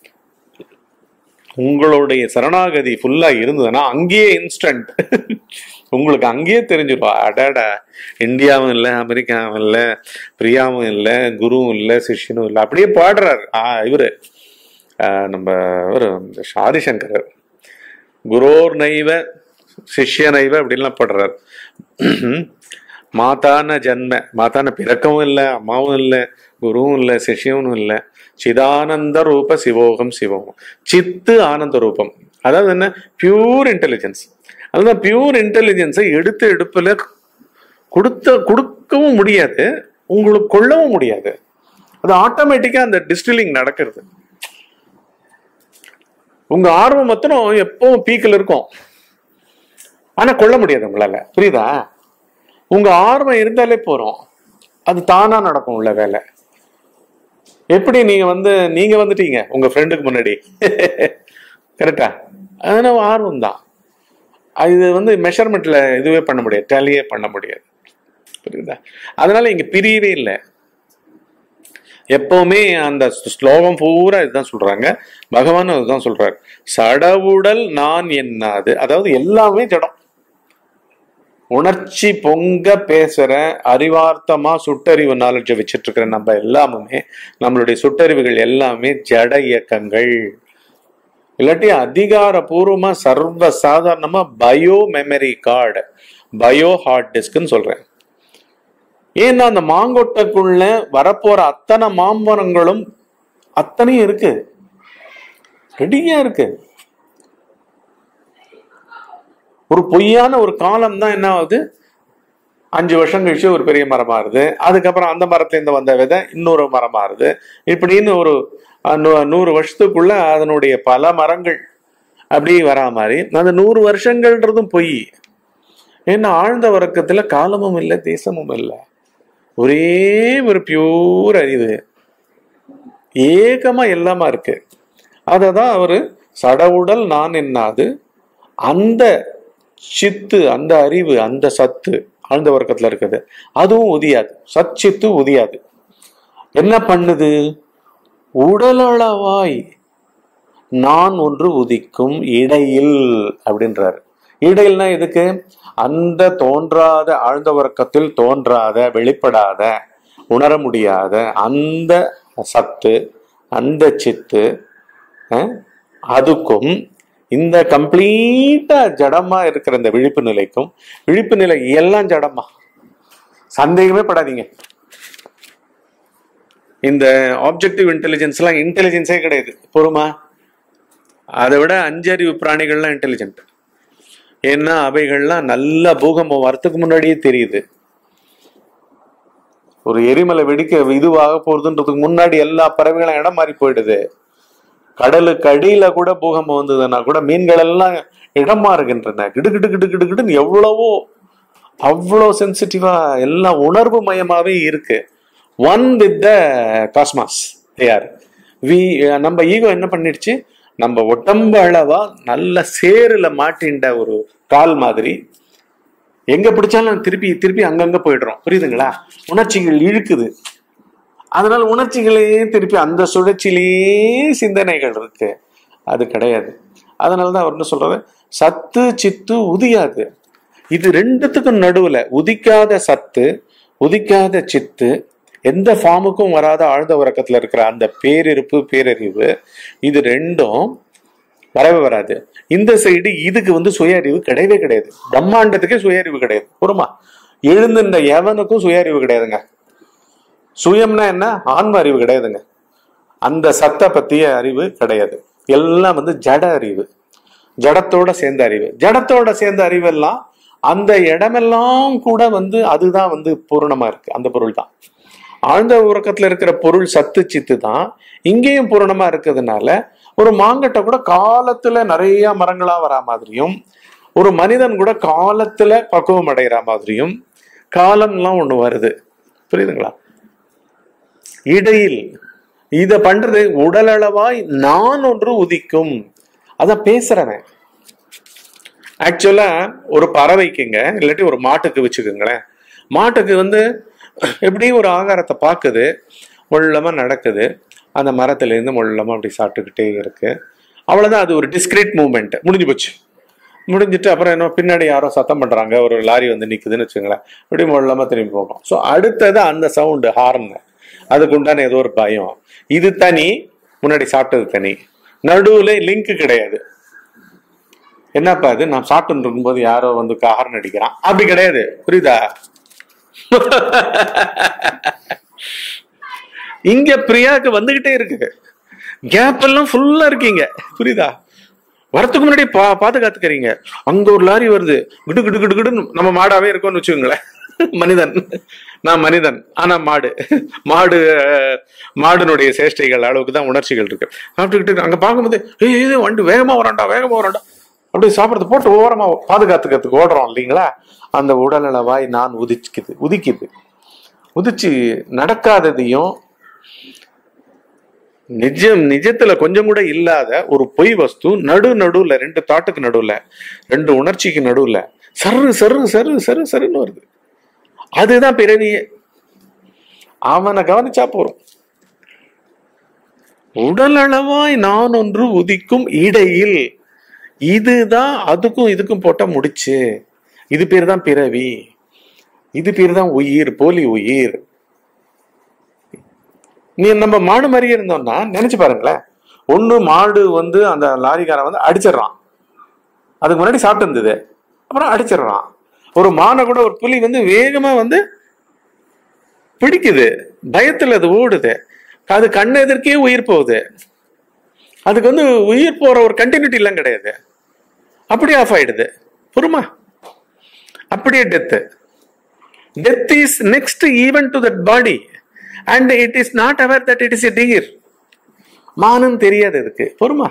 உங்களுடைய சரணாகதி ஃபுல்லா இருந்ததுன்னா அங்கேயே இன்ஸ்டன்ட் உங்களுக்கு அங்கேயே தெரிஞ்சிடும் அடாடா இந்தியாவும் இல்லை அமெரிக்காவும் இல்லை பிரியாவும் இல்லை குருவும் இல்லை சிஷ்யனும் இல்லை அப்படியே பாடுறாரு ஆ இவரு ஆ, நம்ம இவரு இந்த ஆதிசங்கரர் குரோர் நைவ சிஷ்ய நைவ அப்படின்லாம் பாடுறாரு மாதான ஜன்ம மாதான பிறக்கவும் இல்லை அம்மாவும் இல்லை குருவும் இல்லை சிஷ்யனும் இல்லை சிதானந்த ரூப சிவோகம் சிவோகம் சித்து ஆனந்த ரூபம் அதாவது என்ன பியூர் இன்டெலிஜென்ஸ் அதுதான் பியூர் இன்டெலிஜென்ஸை எடுத்து எடுப்புல கொடுத்த கொடுக்கவும் முடியாது உங்களுக்கு கொள்ளவும் முடியாது அது ஆட்டோமேட்டிக்கா அந்த டிஸ்டிலிங் நடக்கிறது உங்க ஆர்வம் மாத்திரம் எப்பவும் பீக்கில் இருக்கும் ஆனா கொள்ள முடியாது உங்களால புரியுதா உங்க ஆர்வம் இருந்தாலே போறோம் அது தானா நடக்கும் உள்ள வேலை எப்படி நீங்க வந்து நீங்க வந்துட்டீங்க உங்க ஃப்ரெண்டுக்கு முன்னாடி கரெக்டா அதனால ஆர்வம் தான் இது வந்து மெஷர்மெண்ட்ல இதுவே பண்ண முடியாது டேலியே பண்ண முடியாது புரியுதா அதனால இங்க பிரியவே இல்லை எப்பவுமே அந்த ஸ்லோகம் பூரா இதுதான் சொல்றாங்க பகவான் அதுதான் சொல்றாரு சடவுடல் நான் என்னாது அதாவது எல்லாமே ஜடம் உணர்ச்சி பொங்க பேசுற அறிவார்த்தமா சுட்டறிவு நாலேஜை வச்சிட்டு இருக்கிற நம்ம எல்லாமே நம்மளுடைய சுட்டறிவுகள் எல்லாமே ஜட இயக்கங்கள் இல்லாட்டி அதிகாரபூர்வமா சர்வ சாதாரணமா bio memory card bio hard டிஸ்க்னு சொல்றேன் ஏன்னா அந்த மாங்கொட்டைக்குள்ள வரப்போற அத்தனை மாம்பழங்களும் அத்தனையும் இருக்கு ரெடியா இருக்கு ஒரு பொய்யான ஒரு காலம் தான் என்ன ஆகுது அஞ்சு வருஷம் கழிச்சு ஒரு பெரிய மரம் மாறுது அதுக்கப்புறம் அந்த மரத்துல இருந்து வந்த விதை இன்னொரு மரம் மாறுது இப்படின்னு ஒரு அஹ், நூ- நூறு வருஷத்துக்குள்ள அதனுடைய பல மரங்கள் அப்படி வரா மாதிரி அந்த நூறு வருஷங்கள்ன்றதும் பொய் ஏன்னா ஆழ்ந்த வர்க்கத்துல காலமும் இல்லை தேசமும் இல்லை ஒரே ஒரு பியூர் அறிவு ஏகமா எல்லாமா இருக்கு அததான் அவரு சடவுடல் நான் என்னாது அந்த சித்து அந்த அறிவு அந்த சத்து ஆழ்ந்த வர்க்கத்துல இருக்குது அதுவும் உதியாது சச்சித்து உதியாது என்ன பண்ணுது உடலளவாய் நான் ஒன்று உதிக்கும் இடையில் அப்படின்றாரு இடையில்னா எதுக்கு அந்த தோன்றாத ஆழ்ந்த உறக்கத்தில் தோன்றாத வெளிப்படாத உணர முடியாத அந்த சத்து அந்த சித்து அஹ், அதுக்கும் இந்த கம்ப்ளீட்டா ஜடமா இருக்கிற இந்த விழிப்பு நிலைக்கும் விழிப்பு நிலை எல்லாம் ஜடமா சந்தேகமே படாதீங்க இந்த ஆப்ஜெக்டிவ் இன்டெலிஜென்ஸ் எல்லாம் இன்டெலிஜென்ஸே கிடையாது பொறுமா அதை விட அஞ்சறிவு பிராணிகள்லாம் இன்டெலிஜென்ட் ஏன்னா அவைகள்லாம் நல்ல பூகம்பம் வரத்துக்கு முன்னாடியே தெரியுது ஒரு எரிமலை வெடிக்க இதுவாக போறதுன்றதுக்கு முன்னாடி எல்லா பறவைகளும் இடம் மாறி போயிடுது கடலுக்கு அடியில கூட பூகம்பம் வந்ததுன்னா கூட மீன்கள் எல்லாம் இடம் மாறுகின்றன கிடு கிடு கிடு கிடு கிடுன்னு எவ்வளவோ அவ்வளோ சென்சிட்டிவா எல்லாம் உணர்வு மயமாவே இருக்கு ஒன் வித் த காஸ்மாஸ் யார் வி நம்ம ஈகோ என்ன பண்ணிடுச்சு நம்ம உடம்பு அளவா நல்ல சேருல மாட்டின்ற ஒரு கால் மாதிரி எங்க பிடிச்சாலும் திருப்பி திருப்பி அங்கங்க போயிடுறோம் புரியுதுங்களா உணர்ச்சிகள் இழுக்குது அதனால உணர்ச்சிகளே திருப்பி அந்த சுழற்சியிலேயே சிந்தனைகள் இருக்கு அது கிடையாது அதனாலதான் அவர் என்ன சொல்றாரு சத்து சித்து உதியாது இது ரெண்டுத்துக்கும் நடுவுல உதிக்காத சத்து உதிக்காத சித்து எந்த ஃபார்முக்கும் வராத ஆழ்ந்த உறக்கத்துல இருக்கிற அந்த பேரிருப்பு பேரறிவு இது ரெண்டும் வரவே வராது இந்த சைடு இதுக்கு வந்து சுய அறிவு கிடையவே கிடையாது பிரம்மாண்டத்துக்கே சுய அறிவு கிடையாது பொறுமா எழுந்துன்ற எவனுக்கும் சுய அறிவு கிடையாதுங்க சுயம்னா என்ன ஆன்ம அறிவு கிடையாதுங்க அந்த சத்த பத்திய அறிவு கிடையாது எல்லாம் வந்து ஜட அறிவு ஜடத்தோட சேர்ந்த அறிவு ஜடத்தோட சேர்ந்த அறிவெல்லாம் அந்த இடமெல்லாம் கூட வந்து அதுதான் வந்து பூரணமா இருக்கு அந்த பொருள் தான் ஆழ்ந்த உறக்கத்துல இருக்கிற பொருள் சத்து சித்து தான் இங்கேயும் பூரணமா இருக்கிறதுனால ஒரு மாங்கட்டை கூட காலத்துல நிறைய மரங்களா வரா மாதிரியும் ஒரு மனிதன் கூட காலத்துல பக்குவம் அடைகிற மாதிரியும் காலம்லாம் ஒண்ணு வருது புரியுதுங்களா இடையில் இத பண்றது உடலளவாய் நான் ஒன்று உதிக்கும் அதான் பேசுறவன் ஆக்சுவலா ஒரு பறவைக்குங்க இல்லாட்டி ஒரு மாட்டுக்கு வச்சுக்கோங்களேன் மாட்டுக்கு வந்து எப்படியும் ஒரு ஆகாரத்தை பார்க்குது முள்ளமா நடக்குது அந்த மரத்துல இருந்து முள்ளமா அப்படி சாப்பிட்டுக்கிட்டே இருக்கு அவ்வளவுதான் அது ஒரு டிஸ்கிரீட் மூவ்மெண்ட் முடிஞ்சு போச்சு முடிஞ்சிட்டு அப்புறம் என்ன பின்னாடி யாரோ சத்தம் பண்றாங்க ஒரு லாரி வந்து நிக்குதுன்னு வச்சுங்களேன் இப்படி முள்ளமா திரும்பி போகும் ஸோ அடுத்தது அந்த சவுண்டு ஹார்ன் அதுக்கு உண்டான ஏதோ ஒரு பயம் இது தனி முன்னாடி சாப்பிட்டது தனி நடுவுல லிங்க் கிடையாது என்னப்பா இது நான் சாப்பிட்டு இருக்கும்போது யாரோ வந்து ஹார்ன் அடிக்கிறான் அப்படி கிடையாது புரியுதா இங்க பிரியாக்கு வந்துகிட்டே இருக்கு கேப் எல்லாம் ஃபுல்லா இருக்கீங்க புரியுதா வரத்துக்கு முன்னாடி பா பாதுகாத்துக்கிறீங்க அங்க ஒரு லாரி வருது கிடு கிடு கிடு கிடுன்னு நம்ம மாடாவே இருக்கோம்னு வச்சுக்கோங்களேன் மனிதன் நான் மனிதன் ஆனா மாடு மாடு அஹ், மாடுனுடைய சேஷ்டைகள் அளவுக்கு தான் உணர்ச்சிகள் இருக்கு சாப்பிட்டுக்கிட்டு அங்க பார்க்கும்போது ஏய் இது வண்டு வேகமா வரான்டா வேகமா வரான்டா அப்படி சாப்பிட்றது போட்டு ஓரமா பாதுகாத்துக்கிறதுக்கு ஓடுறோம் இல்லைங்களா அந்த உடலளவாய் நான் உதிக்குது உதிக்குது உதிச்சு நடக்காததையும் நிஜம் நிஜத்துல கொஞ்சம் கூட இல்லாத ஒரு பொய் வஸ்து நடு நடுவுல ரெண்டு தாட்டுக்கு நடுவுல ரெண்டு உணர்ச்சிக்கு நடுவுல சரு சரு சரு சரு சருன்னு வருது அதுதான் பிறவியே அவனை கவனிச்சா போறோம் உடலளவாய் நான் ஒன்று உதிக்கும் இடையில் இதுதான் அதுக்கும் இதுக்கும் போட்ட முடிச்சு இது பேர் தான் பிறவி இது பேர் தான் உயிர் போலி உயிர் நீ நம்ம மாடு மாதிரியே இருந்தோம்னா நினைச்சு பாருங்களேன் ஒண்ணு மாடு வந்து அந்த லாரிக்காரன் வந்து அடிச்சிடுறான் அதுக்கு முன்னாடி சாப்பிட்டு இருந்தது அப்புறம் அடிச்சிடுறான் ஒரு மானை கூட ஒரு புலி வந்து வேகமா வந்து பிடிக்குது பயத்துல அது ஓடுது அது கண் எதிர்க்கே உயிர் போகுது அதுக்கு வந்து உயிர் போற ஒரு கண்டினியூட்டி எல்லாம் கிடையாது அப்படியே ஆஃப் ஆயிடுது புரியுமா அப்படியே death death is next even to that body and it is not our that it is a dear மானும் தெரியாது இதுக்கு பொறுமா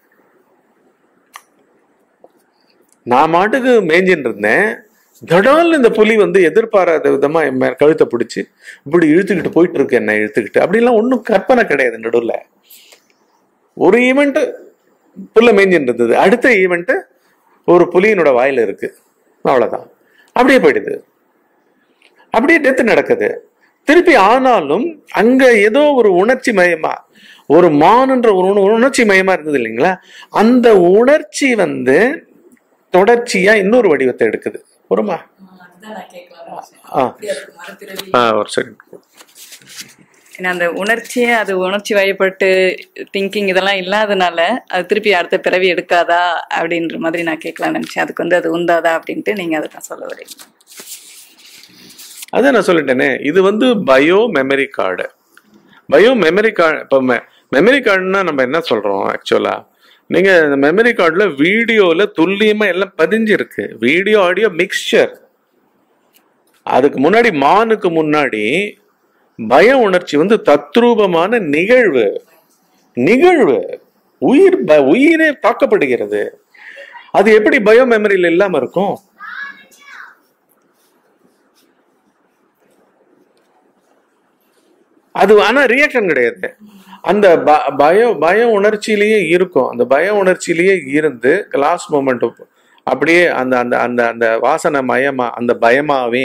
நான் மாட்டுக்கு மேய்ஞ்சின்னு இருந்தேன் தடால் இந்த புலி வந்து எதிர்பாராத விதமா என் மேல கழுத்தை பிடிச்சி இப்படி இழுத்துக்கிட்டு போயிட்டு இருக்கு என்ன இழுத்துக்கிட்டு அப்படிலாம் ஒன்றும் கற்பனை கிடையாது நடுவில் ஒரு ஈவெண்ட் புல்ல மேய்ஞ்சின்னு இருந்தது அடுத்த ஈவெண்ட் ஒரு புலியினோட வாயில இருக்கு அவ்வளவுதான் அப்படியே போயிடுது அப்படியே டெத்து நடக்குது திருப்பி ஆனாலும் அங்க ஏதோ ஒரு உணர்ச்சி மயமா ஒரு மானுன்ற ஒரு உண- உணர்ச்சி மயமா இருந்தது இல்லைங்களா அந்த உணர்ச்சி வந்து தொடர்ச்சியா இன்னொரு வடிவத்தை எடுக்குது ஒருமா அதுதான் நான் கேட்கலாம்னு நினைச்சேன். ஆ. அப்படியா இருக்கு மரப்பிறவி? ஆ ஒரு செகண்ட் ஏன்னா அந்த உணர்ச்சியே அது உணர்ச்சி வயப்பட்டு திங்கிங் இதெல்லாம் இல்லாதனால அது திருப்பி அடுத்த பிறவி எடுக்காதா அப்படின்ற மாதிரி நான் கேட்கலாம்னு நினைச்சேன் அதுக்கு வந்து அது உண்டாதா அப்படின்ட்டு நீங்க அதை தான் சொல்ல வரீங்க அதான் நான் சொல்லிட்டேனே இது வந்து bio memory card bio memory card இப்போ மெமரி கார்டுனா நம்ம என்ன சொல்றோம் ஆக்சுவலா நீங்க இந்த மெமரி கார்டுல வீடியோல துல்லியமா எல்லாம் பதிஞ்சிருக்கு வீடியோ ஆடியோ மிக்சர் அதுக்கு முன்னாடி மானுக்கு முன்னாடி பய உணர்ச்சி வந்து தத்ரூபமான நிகழ்வு நிகழ்வு உயிர் ப- உயிரே தாக்கப்படுகிறது அது எப்படி பயோ மெமரியில இல்லாம இருக்கும் அது ஆனா ரியாக்ஷன் கிடையாது அந்த ப- பய பய உணர்ச்சியிலேயே இருக்கும் அந்த பய உணர்ச்சியிலேயே இருந்து லாஸ்ட் மூமெண்ட் அப்படியே அந்த அந்த அந்த அந்த வாசனை மயமா அந்த பயமாவே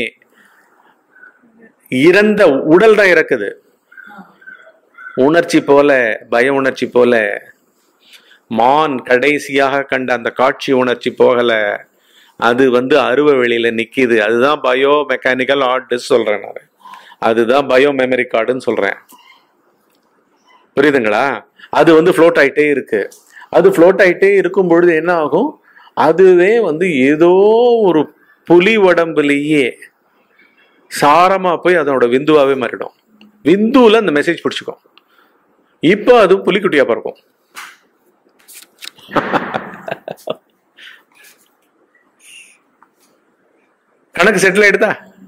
இறந்த உடல் தான் இறக்குது உணர்ச்சி போல பய உணர்ச்சி போல மான் கடைசியாக கண்ட அந்த காட்சி உணர்ச்சி போகல அது வந்து அருவ வெளியில நிக்குது அதுதான் பயோ மெக்கானிக்கல் ஆர்ட் சொல்றேன் நான் அதுதான் பயோ மெமரி கார்டுன்னு சொல்றேன் புரியுதுங்களா அது வந்து ஃப்ளோட் ஆயிட்டே இருக்கு அது ஃப்ளோட் ஆயிட்டே இருக்கும் பொழுது என்ன ஆகும் அதுவே வந்து ஏதோ ஒரு புலி உடம்புலயே சாரமா போய் அதோட விந்துவாவே மாறிடும் விந்துல அந்த மெசேஜ் பிடிச்சிக்கும் இப்போ அது புலிக்குட்டியா பிறக்கும் கணக்கு செட்டில் ஆயிடுதா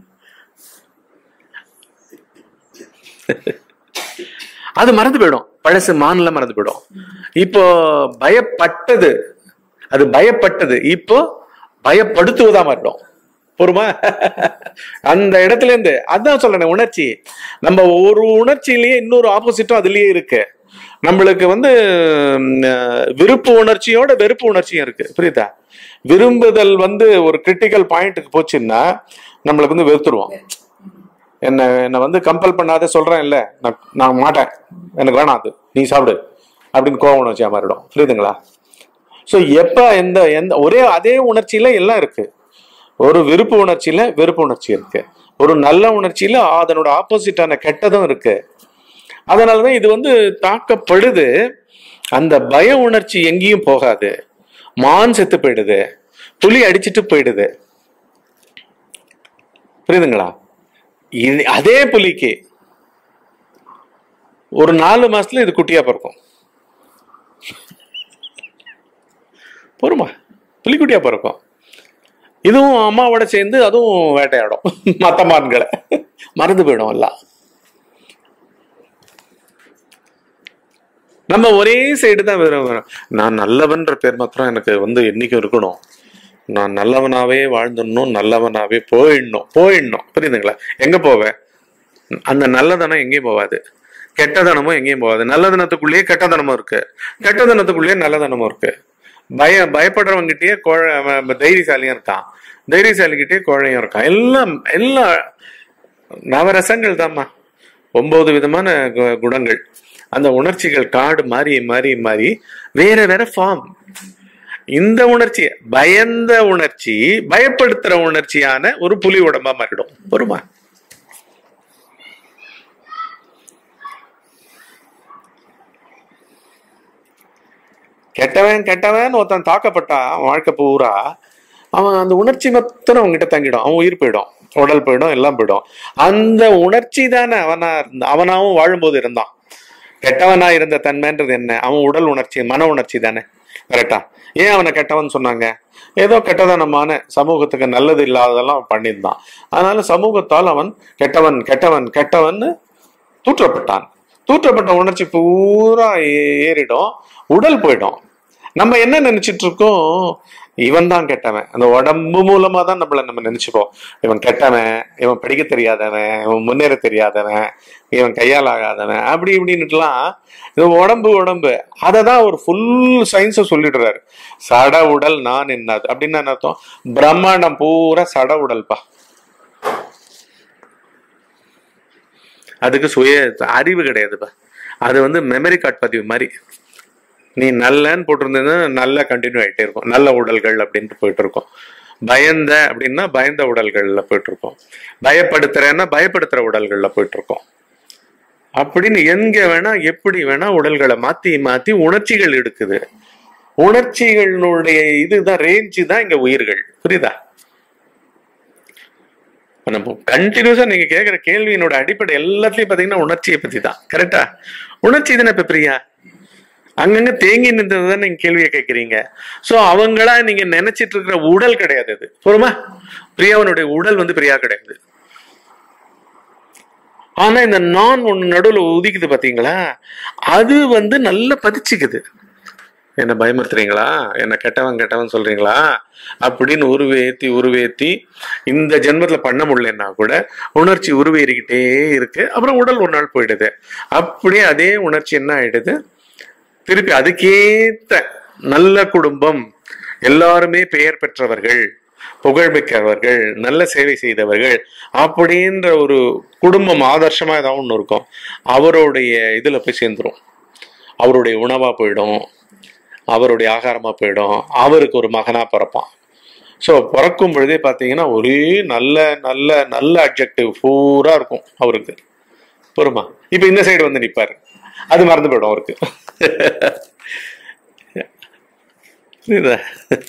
அது மறந்து போயிடும் பழசு மான்ல மறந்து போயிடும் இப்போ பயப்பட்டது அது பயப்பட்டது இப்போ பயப்படுத்துவதா மாறிடும் பொறுமா அந்த இடத்துல இருந்து அதான் சொல்றேன் உணர்ச்சி நம்ம ஒரு உணர்ச்சியிலேயே இன்னொரு ஆப்போசிட்டும் அதுலயே இருக்கு நம்மளுக்கு வந்து ம், அஹ், விருப்பு உணர்ச்சியோட வெறுப்பு உணர்ச்சியும் இருக்கு புரியுதா விரும்புதல் வந்து ஒரு கிரிட்டிக்கல் பாயிண்ட்டுக்கு போச்சுன்னா நம்மளுக்கு வந்து வெறுத்துருவோம் என்ன என்னை வந்து கம்பல் பண்ணாத சொல்றேன் இல்ல நான் நான் மாட்டேன் எனக்கு வேணாம் அது நீ சாப்பிடு அப்படின்னு கோவம் உணர்ச்சியா மாறிடும் புரியுதுங்களா ஸோ எப்ப எந்த எந்த ஒரே அதே உணர்ச்சியில எல்லாம் இருக்கு ஒரு விருப்பு உணர்ச்சியில வெறுப்பு உணர்ச்சி இருக்கு ஒரு நல்ல உணர்ச்சியில அதனோட ஆப்போசிட்டான கெட்டதும் இருக்கு அதனாலதான் இது வந்து தாக்கப்படுது அந்த பய உணர்ச்சி எங்கேயும் போகாது மான் செத்து போயிடுது புலி அடிச்சிட்டு போயிடுது புரியுதுங்களா இது அதே புலிக்கு ஒரு நாலு மாசத்துல இது குட்டியா பிறக்கும் பொறுமா புலிக்குட்டியா பிறக்கும் இதுவும் அம்மாவோட சேர்ந்து அதுவும் வேட்டையாடும் மத்த மான்களை மறந்து போயிடும் எல்லாம் நம்ம ஒரே சைடு தான் விரும்புறோம் நான் நல்லவன்ற பேர் மாத்திரம் எனக்கு வந்து என்னைக்கும் இருக்கணும் நான் நல்லவனாவே வாழ்ந்துடணும் நல்லவனாவே போயிடணும் போயிடணும் புரியுதுங்களா எங்க போவேன் அந்த நல்லதனம் எங்கேயும் போகாது கெட்டதனமும் எங்கேயும் போகாது நல்லதனத்துக்குள்ளேயே கெட்டதனமும் இருக்கு கெட்டதனத்துக்குள்ளேயே நல்லதனமும் இருக்கு பய பயப்படுறவங்கிட்டயே கோழ அவன் தைரியசாலியும் இருக்கான் தைரியசாலிக்கிட்டே கோழையும் இருக்கான் எல்லாம் எல்லாம் நவரசங்கள் தாம்மா ஒன்பது விதமான கு- குணங்கள் அந்த உணர்ச்சிகள் காடு மாறி மாறி மாறி வேற வேற ஃபார்ம் இந்த உணர்ச்சி பயந்த உணர்ச்சி பயப்படுத்துற உணர்ச்சியான ஒரு புலி உடம்பா மாறிடும் பொறுமா கெட்டவன் கெட்டவன் ஒருத்தன் தாக்கப்பட்டான் அவன் வாழ்க்கை பூரா அவன் அந்த உணர்ச்சி மொத்தம் அவன்கிட்ட தங்கிடும் அவன் உயிர் போயிடும் உடல் போயிடும் எல்லாம் போயிடும் அந்த உணர்ச்சி தானே அவனா இருந்த- அவனாவும் வாழும்போது இருந்தான் கெட்டவனா இருந்த தன்மைன்றது என்ன அவன் உடல் உணர்ச்சி மன உணர்ச்சி தானே கரெக்டா ஏன் அவனை கெட்டவன் சொன்னாங்க ஏதோ கெட்டதனமான சமூகத்துக்கு நல்லது இல்லாததெல்லாம் அவன் பண்ணியிருந்தான் அதனால சமூகத்தால் அவன் கெட்டவன் கெட்டவன் கெட்டவன் தூற்றப்பட்டான் தூற்றப்பட்ட உணர்ச்சி பூரா ஏ- ஏறிடும் உடல் போயிடும் நம்ம என்ன நினைச்சிட்டு இருக்கோம் இவன் தான் கெட்டவன் அந்த உடம்பு மூலமா தான் நம்மள நம்ம நினைச்சுப்போம் இவன் கெட்டவன் இவன் படிக்க தெரியாதவன் இவன் முன்னேற தெரியாதவன் இவன் கையால் ஆகாதவன் அப்படி இப்படின்னுட்டுலாம் இது உடம்பு உடம்பு அதை தான் ஒரு ஃபுல் சயின்ஸை சொல்லிடுறாரு சட உடல் நான் என்னது அப்படின்னு என்ன அர்த்தம் பிரம்மாண்டம் பூரா சட உடல்பா அதுக்கு சுய அறிவு கிடையாதுப்பா அது வந்து மெமரி கார்டு பதிவு மாதிரி நீ நல்லன்னு போட்டிருந்ததுன்னா நல்லா கண்டினியூ ஆயிட்டே இருக்கும் நல்ல உடல்கள் அப்படின்ட்டு போயிட்டு இருக்கும் பயந்த அப்படின்னா பயந்த உடல்கள்ல போயிட்டு இருக்கோம் பயப்படுத்துறேன்னா பயப்படுத்துற உடல்கள்ல போயிட்டு இருக்கோம் அப்படின்னு எங்க வேணா எப்படி வேணா உடல்களை மாத்தி மாத்தி உணர்ச்சிகள் எடுக்குது உணர்ச்சிகளுடைய இதுதான் ரேஞ்சு தான் இங்க உயிர்கள் புரியுதா இப்ப நம்ம கண்டினியூஸா நீங்க கேக்குற கேள்வியினோட அடிப்படை எல்லாத்துலயும் பாத்தீங்கன்னா உணர்ச்சியை பத்தி தான் கரெக்டா உணர்ச்சி தானே இப்ப பிரியா அங்கங்க தேங்கி நின்றது தான் நீங்க கேள்வியை கேட்கறீங்க சோ அவங்களா நீங்க நினைச்சிட்டு இருக்கிற உடல் கிடையாது அது பொறுமா பிரியாவனுடைய உடல் வந்து பிரியா கிடையாது ஆனா இந்த நான் ஒண்ணு நடுவுல உதிக்குது பாத்தீங்களா அது வந்து நல்லா பதிச்சுக்குது என்ன பயமுறுத்துறீங்களா என்ன கெட்டவன் கெட்டவன் சொல்றீங்களா அப்படின்னு உருவேத்தி உருவேத்தி இந்த ஜென்மத்துல பண்ண முடியலன்னா கூட உணர்ச்சி உருவேறிக்கிட்டே இருக்கு அப்புறம் உடல் ஒரு நாள் போயிடுது அப்படியே அதே உணர்ச்சி என்ன ஆயிடுது திருப்பி அதுக்கேத்த நல்ல குடும்பம் எல்லாருமே பெயர் பெற்றவர்கள் புகழ்மிக்கவர்கள் நல்ல சேவை செய்தவர்கள் அப்படின்ற ஒரு குடும்பம் ஆதர்ஷமா ஏதாவது ஒன்று இருக்கும் அவருடைய இதுல போய் சேர்ந்துரும் அவருடைய உணவா போயிடும் அவருடைய ஆகாரமா போயிடும் அவருக்கு ஒரு மகனா பிறப்பான் ஸோ பிறக்கும் பொழுதே பார்த்தீங்கன்னா ஒரே நல்ல நல்ல நல்ல அப்ஜெக்டிவ் பூரா இருக்கும் அவருக்கு பொறுமா இப்போ இந்த சைடு வந்து நிற்பாரு அது மறந்து போயிடும் அவருக்கு புரியுதா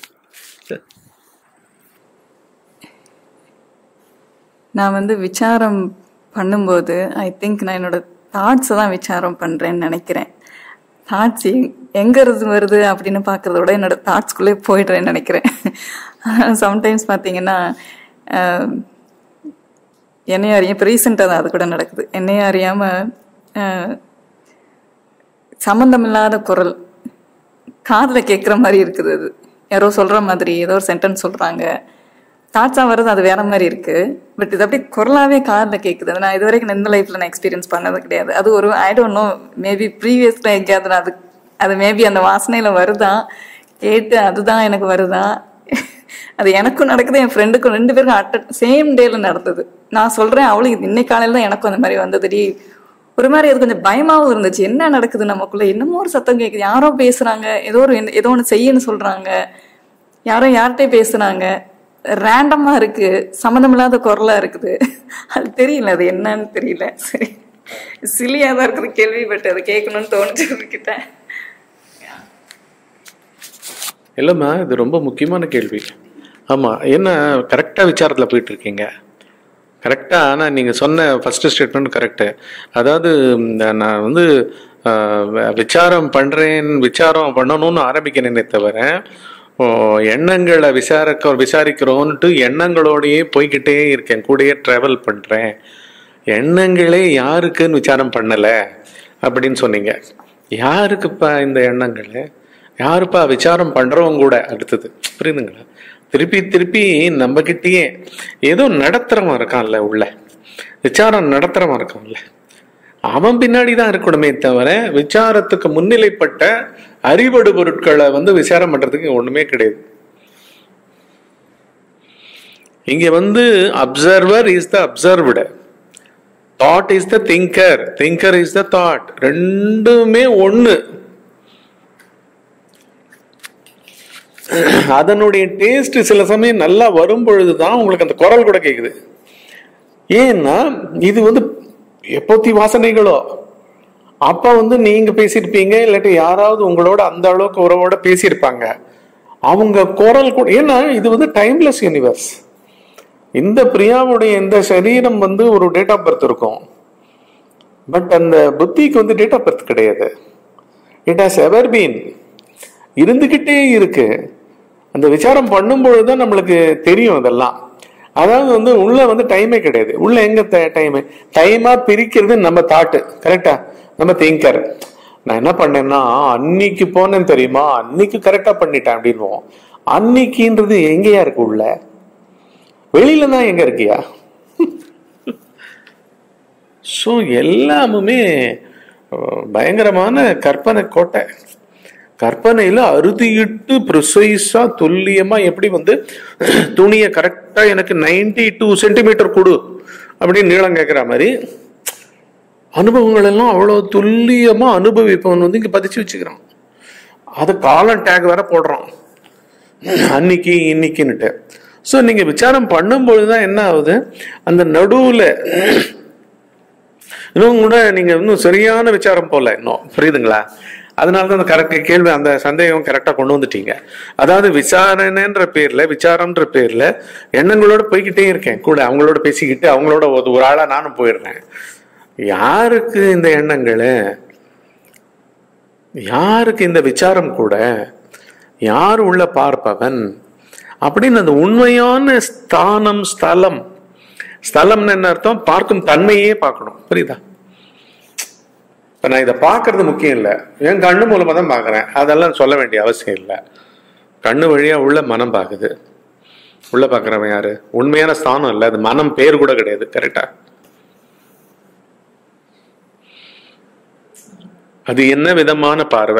நான் வந்து விசாரம் பண்ணும்போது ஐ திங்க் நான் என்னோட தாட்ஸை தான் விசாரம் பண்ணுறேன்னு நினைக்கிறேன் தாட்ஸ் எங்கே இருந்து வருது அப்படின்னு பார்க்குறத விட என்னோட தாட்ஸ்குள்ளே போயிடுறேன்னு நினைக்கிறேன் சம்டைம்ஸ் பார்த்தீங்கன்னா ஆஹ், என்னைய அறிய இப்போ ரீசெண்டாக தான் அது கூட நடக்குது என்னைய அறியாமல் சம்மந்தமில்லாத குரல் காதில் கேட்குற மாதிரி இருக்குது அது யாரோ சொல்கிற மாதிரி ஏதோ ஒரு சென்டென்ஸ் சொல்கிறாங்க தாட்ஸாக வருது அது வேற மாதிரி இருக்கு பட் இது அப்படியே குரலாகவே காதில் கேட்குது அது நான் இது வரைக்கும் எந்த லைஃப்பில் நான் எக்ஸ்பீரியன்ஸ் பண்ணது கிடையாது அது ஒரு ஐ டோன்ட் நோ மேபி ப்ரீவியஸில் எங்கேயாவது நான் அது அது மேபி அந்த வாசனையில் வருதா கேட்டு அதுதான் எனக்கு வருதா அது எனக்கும் நடக்குது என் ஃப்ரெண்டுக்கும் ரெண்டு பேருக்கும் அட் சேம் டேல நடந்தது நான் சொல்கிறேன் அவளுக்கு இன்னைக்கு காலையில் தான் எனக்கும் அந்த மாதிரி வந்ததுடி ஒரு மாதிரி அது கொஞ்சம் பயமாவும் இருந்துச்சு என்ன நடக்குது நமக்குள்ள என்னமோ ஒரு சத்தம் கேட்குது யாரோ பேசுறாங்க ஏதோ ஒரு என்ன- ஏதோ ஒன்று செய்யன்னு சொல்றாங்க யாரோ யார்கிட்டயும் பேசுனாங்க ரேண்டமா இருக்கு சம்மந்தமில்லாத குரலா இருக்குது அது தெரியல அது என்னன்னு தெரியல சரி சிலியா தான் இருக்குது கேள்வி பட் அதை கேட்கணும்னு தோணுச்சு கிட்ட இல்லைம்மா இது ரொம்ப முக்கியமான கேள்வி ஆமாம் என்ன கரெக்டாக விசாரத்தில் போயிட்டு இருக்கீங்க கரெக்டாக ஆனால் நீங்கள் சொன்ன ஃபஸ்ட்டு ஸ்டேட்மெண்ட் கரெக்டு அதாவது ம், நான் வந்து ஆஹ், வி- விசாரம் பண்ணுறேன் விசாரம் பண்ணணும்னு ஆரம்பிக்கிறேனே தவிர ஓ, எண்ணங்களை விசாரிக்க விசாரிக்கிறோன்ட்டு எண்ணங்களோடையே போய்கிட்டே இருக்கேன் கூடயே ட்ராவல் பண்ணுறேன் எண்ணங்களே யாருக்குன்னு விசாரம் பண்ணலை அப்படின்னு சொன்னீங்க யாருக்குப்பா இந்த எண்ணங்கள் யாருப்பா விசாரம் பண்றவங்க கூட அடுத்தது புரியுதுங்களா திருப்பி திருப்பி நம்ம கிட்டயே ஏதோ நடத்துறவன் இருக்கான்ல உள்ள விசாரம் நடத்துறவன் இருக்கான்ல அவன் பின்னாடி தான் இருக்கணுமே தவிர விசாரத்துக்கு முன்னிலைப்பட்ட அறிவடு பொருட்களை வந்து விசாரம் பண்றதுக்கு இங்க ஒண்ணுமே கிடையாது இங்க வந்து observer is the observed thought is the thinker thinker is the thought ரெண்டுமே ஒண்ணு அதனுடைய டேஸ்ட் சில சமயம் நல்லா வரும் பொழுதுதான் உங்களுக்கு அந்த குரல் கூட கேக்குது ஏன்னா இது வந்து எப்போத்தி வாசனைகளோ அப்ப வந்து நீங்க பேசியிருப்பீங்க இல்லாட்டி யாராவது உங்களோட அந்த அளவுக்கு உறவோட பேசியிருப்பாங்க அவங்க குரல் கூட ஏன்னா இது வந்து டைம்லெஸ் யூனிவர்ஸ் இந்த பிரியாவுடைய இந்த சரீரம் வந்து ஒரு டேட் ஆஃப் பர்த் இருக்கும் பட் அந்த புத்திக்கு வந்து டேட் ஆஃப் பர்த் கிடையாது இட் ஹாஸ் எவர் பீன் இருந்துகிட்டே இருக்கு அந்த விசாரம் பண்ணும்பொழுது தான் நம்மளுக்கு தெரியும் அதெல்லாம் அதாவது வந்து உள்ள வந்து டைமே கிடையாது உள்ள எங்க டைம் டைமா பிரிக்கிறது நம்ம தாட்டு கரெக்டா நம்ம திங்கர் நான் என்ன பண்ணேன்னா அன்னைக்கு போனேன் தெரியுமா அன்னைக்கு கரெக்டா பண்ணிட்டேன் அப்படின்வோம் அன்னைக்குன்றது எங்கேயா இருக்கு உள்ள வெளியில தான் எங்க இருக்கியா ஸோ எல்லாமுமே அஹ், பயங்கரமான கற்பனை கோட்டை கற்பனையில அறுதியிட்டு ப்ரிசைஸா துல்லியமா எப்படி வந்து துணியை கரெக்டா எனக்கு 92 டூ சென்டிமீட்டர் கொடு அப்படின்னு நீளம் கேட்குற மாதிரி அனுபவங்கள் எல்லாம் அவ்வளவு துல்லியமா அனுபவிப்பவன் வந்து இங்க பதிச்சு வச்சுக்கிறான் அது காலம் டேக் வேற போடுறான் அன்னைக்கு இன்னைக்குன்னுட்டு ஸோ நீங்க விசாரம் பண்ணும்பொழுது தான் என்ன ஆகுது அந்த நடுவுல இன்னும் கூட நீங்க இன்னும் சரியான விசாரம் போல இன்னும் புரியுதுங்களா அதனால தான் அந்த கரெக்ட் கேள்வி அந்த சந்தேகம் கரெக்டா கொண்டு வந்துட்டீங்க அதாவது விசாரணைன்ற பேர்ல விசாரம்ன்ற பேர்ல எண்ணங்களோட போய்கிட்டே இருக்கேன் கூட அவங்களோட பேசிக்கிட்டு அவங்களோட ஒரு ஒரு ஆளா நானும் போயிடுறேன் யாருக்கு இந்த எண்ணங்கள் யாருக்கு இந்த விசாரம் கூட யார் உள்ள பார்ப்பவன் அப்படின்னு அந்த உண்மையான ஸ்தானம் ஸ்தலம் ஸ்தலம்னு என்ன அர்த்தம் பார்க்கும் தன்மையே பார்க்கணும் புரியுதா இப்ப நான் இதை பார்க்கறது முக்கியம் இல்லை என் கண்ணு மூலமா தான் பார்க்கறேன் அதெல்லாம் சொல்ல வேண்டிய அவசியம் இல்லை கண்ணு வழியா உள்ள மனம் பார்க்குது உள்ள பார்க்கறவன் யாரு உண்மையான ஸ்தானம் இல்லை அது மனம் பேர் கூட கிடையாது கரெக்டா அது என்ன விதமான பார்வை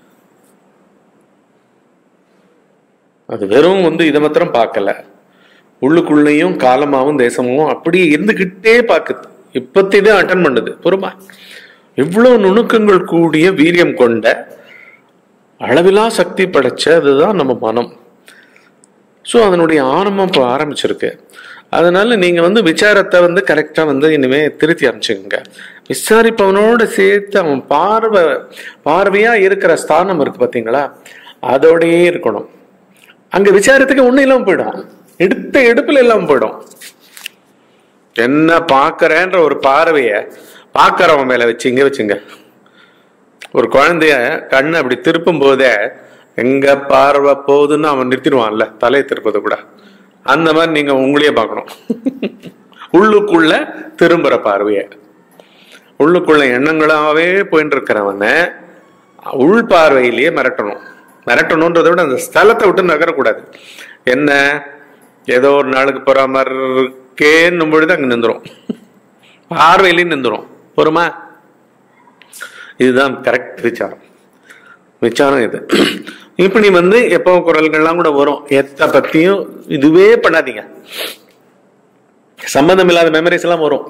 அது வெறும் வந்து இதை மாத்திரம் பார்க்கல உள்ளுக்குள்ளேயும் காலமாவும் தேசமும் அப்படியே இருந்துகிட்டே பார்க்குது இப்பத்திலே அட்டன் பண்ணுது பொறுமா இவ்வளவு நுணுக்கங்கள் கூடிய வீரியம் கொண்ட அளவிலா சக்தி படைச்ச அதுதான் நம்ம மனம் ஸோ அதனுடைய ஆரம்பம் இப்போ ஆரம்பிச்சிருக்கு அதனால நீங்க வந்து விசாரத்தை வந்து கரெக்டா வந்து இனிமே திருத்தி அமைச்சுக்கோங்க விசாரிப்பவனோட சேர்த்து அவன் பார்வை பார்வையா இருக்கிற ஸ்தானம் இருக்கு பாத்தீங்களா அதோடயே இருக்கணும் அங்க விசாரத்துக்கு ஒண்ணும் இல்லாம போயிடும் எடுத்த எடுப்புல இல்லாம போயிடும் என்ன பாக்குறேன்ற ஒரு பார்வைய பாக்குறவன் மேல வச்சு இங்க வச்சுங்க ஒரு குழந்தைய கண்ணை அப்படி திருப்பும் போதே எங்க பார்வை போகுதுன்னு அவன் நிறுத்திடுவான்ல தலையை திருப்பது கூட அந்த மாதிரி நீங்க உங்களையே பார்க்கணும் உள்ளுக்குள்ள திரும்புற பார்வைய உள்ளுக்குள்ள எண்ணங்களாவே போயிட்டு இருக்கிறவன உள் பார்வையிலேயே மிரட்டணும் மிரட்டணுன்றதை விட அந்த ஸ்தலத்தை விட்டு நகரக்கூடாது என்ன ஏதோ ஒரு நாளுக்கு போற மாதிரி இருக்கேன்னும் பொழுது அங்க நின்றுரும் பார்வையிலேயே நின்றுரும் பொறுமா இதுதான் கரெக்ட் விசாரம் விசாரம் இது இப்படி வந்து எப்போ குரல்கள்லாம் கூட வரும் எத்த பத்தியும் இதுவே பண்ணாதீங்க சம்பந்தம் இல்லாத மெமரிஸ் எல்லாம் வரும்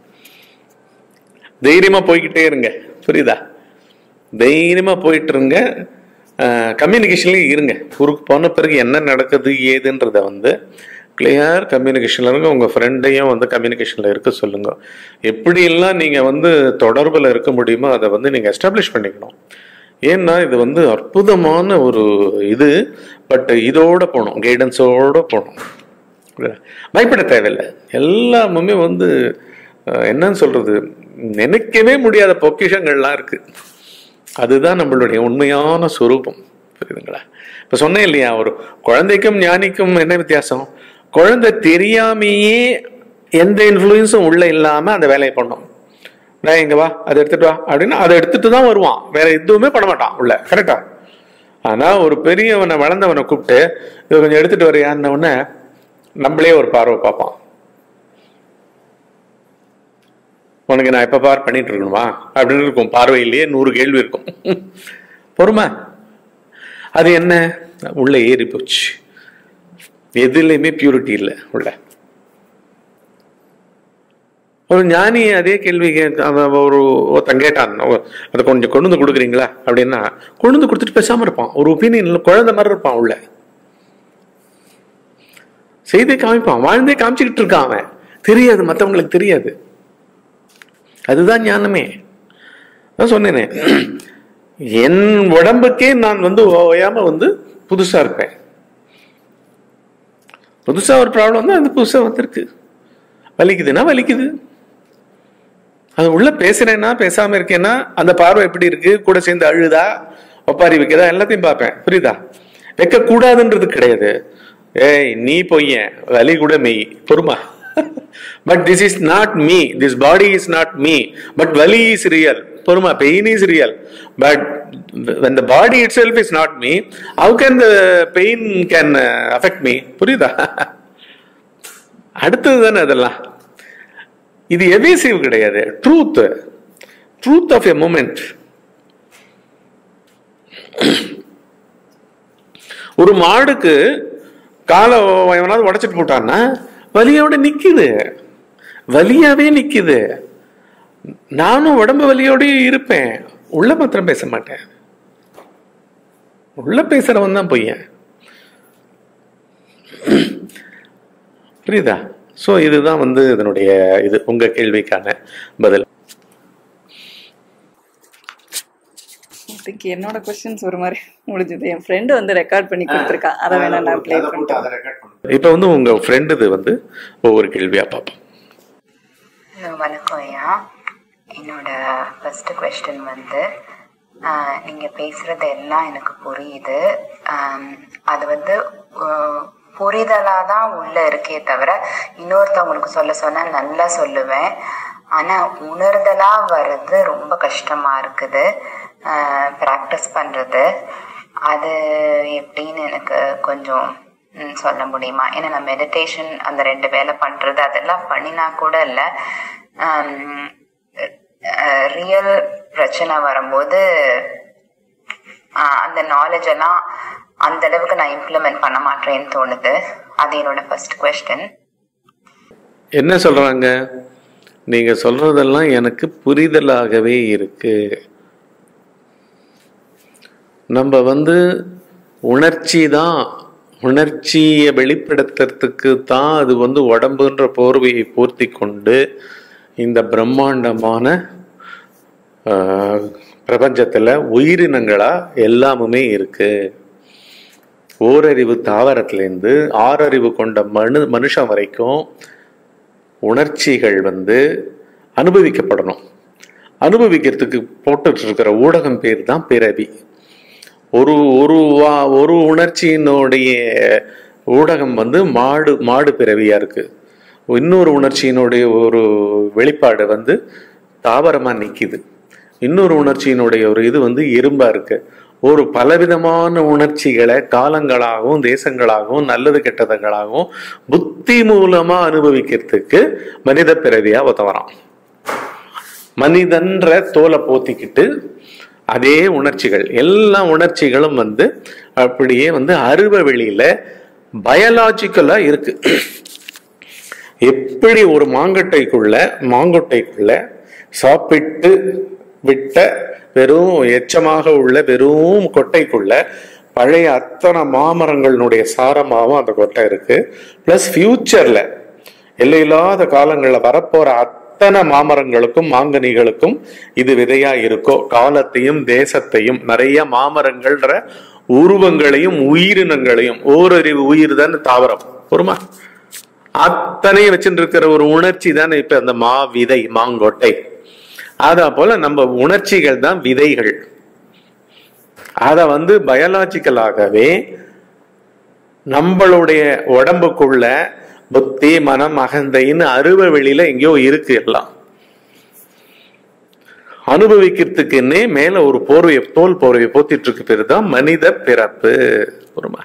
தைரியமா போய்கிட்டே இருங்க புரியுதா தைரியமா போயிட்டு இருங்க கம்யூனிகேஷன்லயும் இருங்க ஊருக்கு போன பிறகு என்ன நடக்குது ஏதுன்றத வந்து கிளியர் கம்யூனிகேஷன்ல இருங்க உங்க ஃப்ரெண்டையும் வந்து கம்யூனிகேஷன்ல இருக்க சொல்லுங்க எப்படியெல்லாம் நீங்க வந்து தொடர்புல இருக்க முடியுமோ அதை வந்து நீங்க எஸ்டாப்ளிஷ் பண்ணிக்கணும் ஏன்னா இது வந்து அற்புதமான ஒரு இது பட் இதோட போகணும் கைடன்ஸோட போகணும் பயப்பட தேவையில்லை எல்லாமுமே வந்து அஹ், என்னன்னு சொல்றது நினைக்கவே முடியாத பொக்கிஷங்கள்லாம் இருக்கு அதுதான் நம்மளுடைய உண்மையான சொரூபம் புரியுதுங்களா இப்ப சொன்னேன் இல்லையா ஒரு குழந்தைக்கும் ஞானிக்கும் என்ன வித்தியாசம் குழந்தை தெரியாமையே எந்த இன்ஃப்ளூயன்ஸும் உள்ள இல்லாம அந்த வேலையை பண்ணும் நான் இங்க வா அதை எடுத்துட்டு வா அப்படின்னு அதை எடுத்துட்டு தான் வருவான் வேற எதுவுமே பண்ண மாட்டான் உள்ள கரெக்டா ஆனா ஒரு பெரியவனை வளர்ந்தவனை கூப்பிட்டு இதை கொஞ்சம் எடுத்துட்டு வரையான்ன உடனே நம்மளே ஒரு பார்வை பார்ப்பான் உனக்கு நான் எப்ப பார் பண்ணிட்டு இருக்கணுமா அப்படின்னு இருக்கும் பார்வையிலேயே நூறு கேள்வி இருக்கும் பொறுமை அது என்ன உள்ள ஏறி போச்சு எதுலையுமே பியூரிட்டி இல்லை உள்ள ஒரு ஞானி அதே கேள்வி கேட்க- அவன் ஒரு ஒருத்தன் கேட்டான் அவ- அதை கொஞ்சம் கொண்டு வந்து கொடுக்குறீங்களா அப்படின்னா கொண்டு வந்து கொடுத்துட்டு பேசாம இருப்பான் ஒரு ஒப்பீனியன் குழந்தை மாதிரி இருப்பான் உள்ள செய்தே காமிப்பான் வாழ்ந்தே காமிச்சுக்கிட்டு இருக்கான் அவன் தெரியாது மற்றவங்களுக்கு தெரியாது அதுதான் ஞானமே நான் சொன்னேனே என் உடம்புக்கே நான் வந்து ஓயாம வந்து புதுசா இருப்பேன் புதுசா ஒரு ப்ராப்ளம் வந்து அது புதுசா வந்திருக்கு வலிக்குதுன்னா வலிக்குது அது உள்ள பேசுறேன்னா பேசாம இருக்கேன்னா அந்த பார்வை எப்படி இருக்கு கூட சேர்ந்து அழுதா ஒப்பாரி வைக்கிறதா எல்லாத்தையும் பார்ப்பேன் புரியுதா வைக்க கூடாதுன்றது கிடையாது ஏய் நீ பொய்யன் வலி கூட மெய் பொறுமா but this is not me this body is not me but வலி இஸ் ரியல் பொறுமா pain is real but when the body itself is not me how can the pain can uh, affect me புரியுதா அடுத்தது தானே அதெல்லாம் இது evasive கிடையாது truth truth of a moment ஒரு மாடுக்கு காலை எவனாவது உடைச்சிட்டு போட்டான்னா வலியோட நிக்குது வலியாவே நிக்குது நானும் உடம்பு வலியோடயே இருப்பேன் உள்ள மாத்திரம் பேச மாட்டேன் உள்ள பேசுறவன் தான் பொய்யன் புரியுதா சோ இதுதான் வந்து இதனுடைய இது உங்க கேள்விக்கான பதில் இதுக்கு என்னோட கொஸ்டின்ஸ் ஒரு மாதிரி முடிஞ்சது என் ஃப்ரெண்டு வந்து ரெக்கார்ட் பண்ணி கொடுத்துருக்கா அதை வேணா நான் ப்ளே பண்ணிட்டேன் இப்ப வந்து உங்க ஃப்ரெண்டு இது வந்து ஒவ்வொரு கேள்வியா பார்ப்போம் ஹலோ வணக்கம் ஐயா என்னோட ஃபர்ஸ்ட் கொஸ்டின் வந்து ஆஹ், நீங்க பேசுறது எல்லாம் எனக்கு புரியுது ஆம், அது வந்து ஆஹ், புரிதலா தான் உள்ள இருக்கே தவிர இன்னொருத்தவங்களுக்கு சொல்ல சொன்னா நல்லா சொல்லுவேன் ஆனா உணர்தலா வர்றது ரொம்ப கஷ்டமா இருக்குது ப்ராக்டிஸ் பண்றது அது எப்படின்னு எனக்கு கொஞ்சம் ம், சொல்ல முடியுமா ஏன்னா நான் மெடிடேஷன் அந்த ரெண்டு வேலை பண்றது அதெல்லாம் பண்ணினா கூட இல்லை ரியல் பிரச்சனை வரும்போது ஆஹ், அந்த நாலேஜ் எல்லாம் அந்த அளவுக்கு நான் இம்ப்ளிமெண்ட் பண்ண மாட்டேன்னு தோணுது அது என்னோட ஃபர்ஸ்ட் கொஸ்டின் என்ன சொல்றாங்க நீங்க சொல்றதெல்லாம் எனக்கு புரிதலாகவே இருக்கு நம்ம வந்து உணர்ச்சி தான் உணர்ச்சியை வெளிப்படுத்துறதுக்கு தான் அது வந்து உடம்புன்ற போர்வையை பூர்த்தி கொண்டு இந்த பிரம்மாண்டமான ஆஹ், பிரபஞ்சத்துல உயிரினங்களா எல்லாமுமே இருக்கு ஓரறிவு தாவரத்திலேருந்து ஆறறிவு கொண்ட மனு மனுஷன் வரைக்கும் உணர்ச்சிகள் வந்து அனுபவிக்கப்படணும் அனுபவிக்கிறதுக்கு போட்டுட்டு இருக்கிற ஊடகம் பேர் தான் பிறவி ஒரு ஒரு வா- ஒரு உணர்ச்சியினுடைய ஊடகம் வந்து மாடு மாடு பிறவியா இருக்கு இன்னொரு உணர்ச்சியினுடைய ஒரு வெளிப்பாடு வந்து தாவரமா நிக்குது இன்னொரு உணர்ச்சியினுடைய ஒரு இது வந்து எறும்பா இருக்கு ஒரு பலவிதமான உணர்ச்சிகளை காலங்களாகவும் தேசங்களாகவும் நல்லது கெட்டதுங்களாகவும் புத்தி மூலமா அனுபவிக்கிறதுக்கு மனித பிறவியா ஒருத்தன் வரான் மனிதன்ற தோலை போத்திக்கிட்டு அதே உணர்ச்சிகள் எல்லா உணர்ச்சிகளும் வந்து அப்படியே வந்து அருவ வெளியில பயாலாஜிக்கலா இருக்கு எப்படி ஒரு மாங்கட்டைக்குள்ள மாங்கொட்டைக்குள்ள சாப்பிட்டு விட்ட வெறும் எச்சமாக உள்ள வெறும் கொட்டைக்குள்ள பழைய அத்தனை மாமரங்களுடைய சாரமாகவும் அந்த கொட்டை இருக்கு பிளஸ் ஃபியூச்சர்ல எல்லையில்லாத காலங்கள்ல வரப்போற அத்தனை மாமரங்களுக்கும் மாங்கனிகளுக்கும் இது விதையா இருக்கோ காலத்தையும் தேசத்தையும் நிறைய மாமரங்கள்ன்ற உருவங்களையும் உயிரினங்களையும் ஓரறிவு உயிர் தான் தாவரம் பொறுமா அத்தனையும் வச்சுட்டு இருக்கிற ஒரு உணர்ச்சி தானே இப்ப அந்த மா விதை மாங்கொட்டை அதா போல நம்ம உணர்ச்சிகள் தான் விதைகள் அத வந்து பயாலாஜிக்கலாகவே நம்மளுடைய உடம்புக்குள்ள புத்தி மனம் அகந்தைன்னு அருவ வெளியில எங்கேயோ இருக்கு எல்லாம் அனுபவிக்கிறதுக்குன்னே மேல ஒரு போர்வையை தோல் போர்வையை போத்திட்டு இருக்கு பேரு தான் மனித பிறப்பு ஒருமா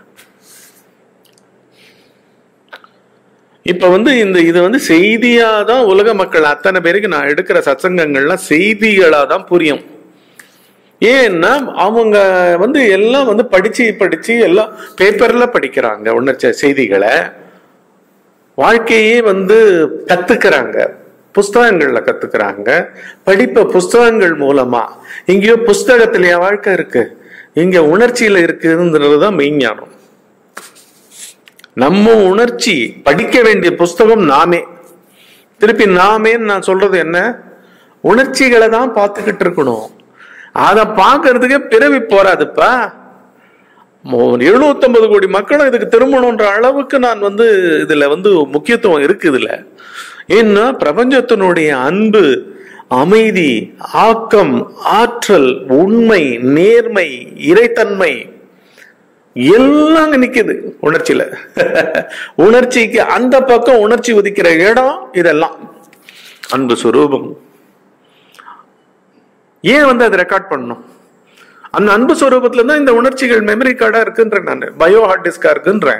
இப்ப வந்து இந்த இது வந்து செய்தியா தான் உலக மக்கள் அத்தனை பேருக்கு நான் எடுக்கிற சத்சங்கங்கள்லாம் செய்திகளா தான் புரியும் ஏன்னா அவங்க வந்து எல்லாம் வந்து படிச்சு படிச்சு எல்லாம் பேப்பர்ல படிக்கிறாங்க உணர்ச்சி செய்திகளை வாழ்க்கையே வந்து கத்துக்கிறாங்க புஸ்தகங்கள்ல கத்துக்கிறாங்க படிப்ப புஸ்தகங்கள் மூலமா இங்கேயோ புஸ்தகத்திலேயே வாழ்க்கை இருக்கு இங்க உணர்ச்சியில இருக்குதுன்றதுதான் மெய்ஞானம் நம்ம உணர்ச்சி படிக்க வேண்டிய புஸ்தகம் நாமே திருப்பி நாமேன்னு நான் சொல்றது என்ன உணர்ச்சிகளை தான் பார்த்துக்கிட்டு இருக்கணும் அதை பார்க்கறதுக்கே பிறவி போறாதுப்பா எழுநூத்தம்பது கோடி மக்களும் இதுக்கு திரும்பணுன்ற அளவுக்கு நான் வந்து இதுல வந்து முக்கியத்துவம் இருக்கு இதுல ஏன்னா பிரபஞ்சத்தினுடைய அன்பு அமைதி ஆக்கம் ஆற்றல் உண்மை நேர்மை இறைத்தன்மை எல்லாம் அங்க நிக்குது உணர்ச்சியில உணர்ச்சிக்கு அந்த பக்கம் உணர்ச்சி உதிக்கிற இடம் இதெல்லாம் அன்பு சுரூபம் ஏன் வந்து அதை ரெக்கார்ட் பண்ணணும் அந்த அன்பு ஸ்வரூபத்துல தான் இந்த உணர்ச்சிகள் மெமரி கார்டா இருக்குன்றேன் நான் பயோ ஹார்ட் டிஸ்கா இருக்குன்றேன்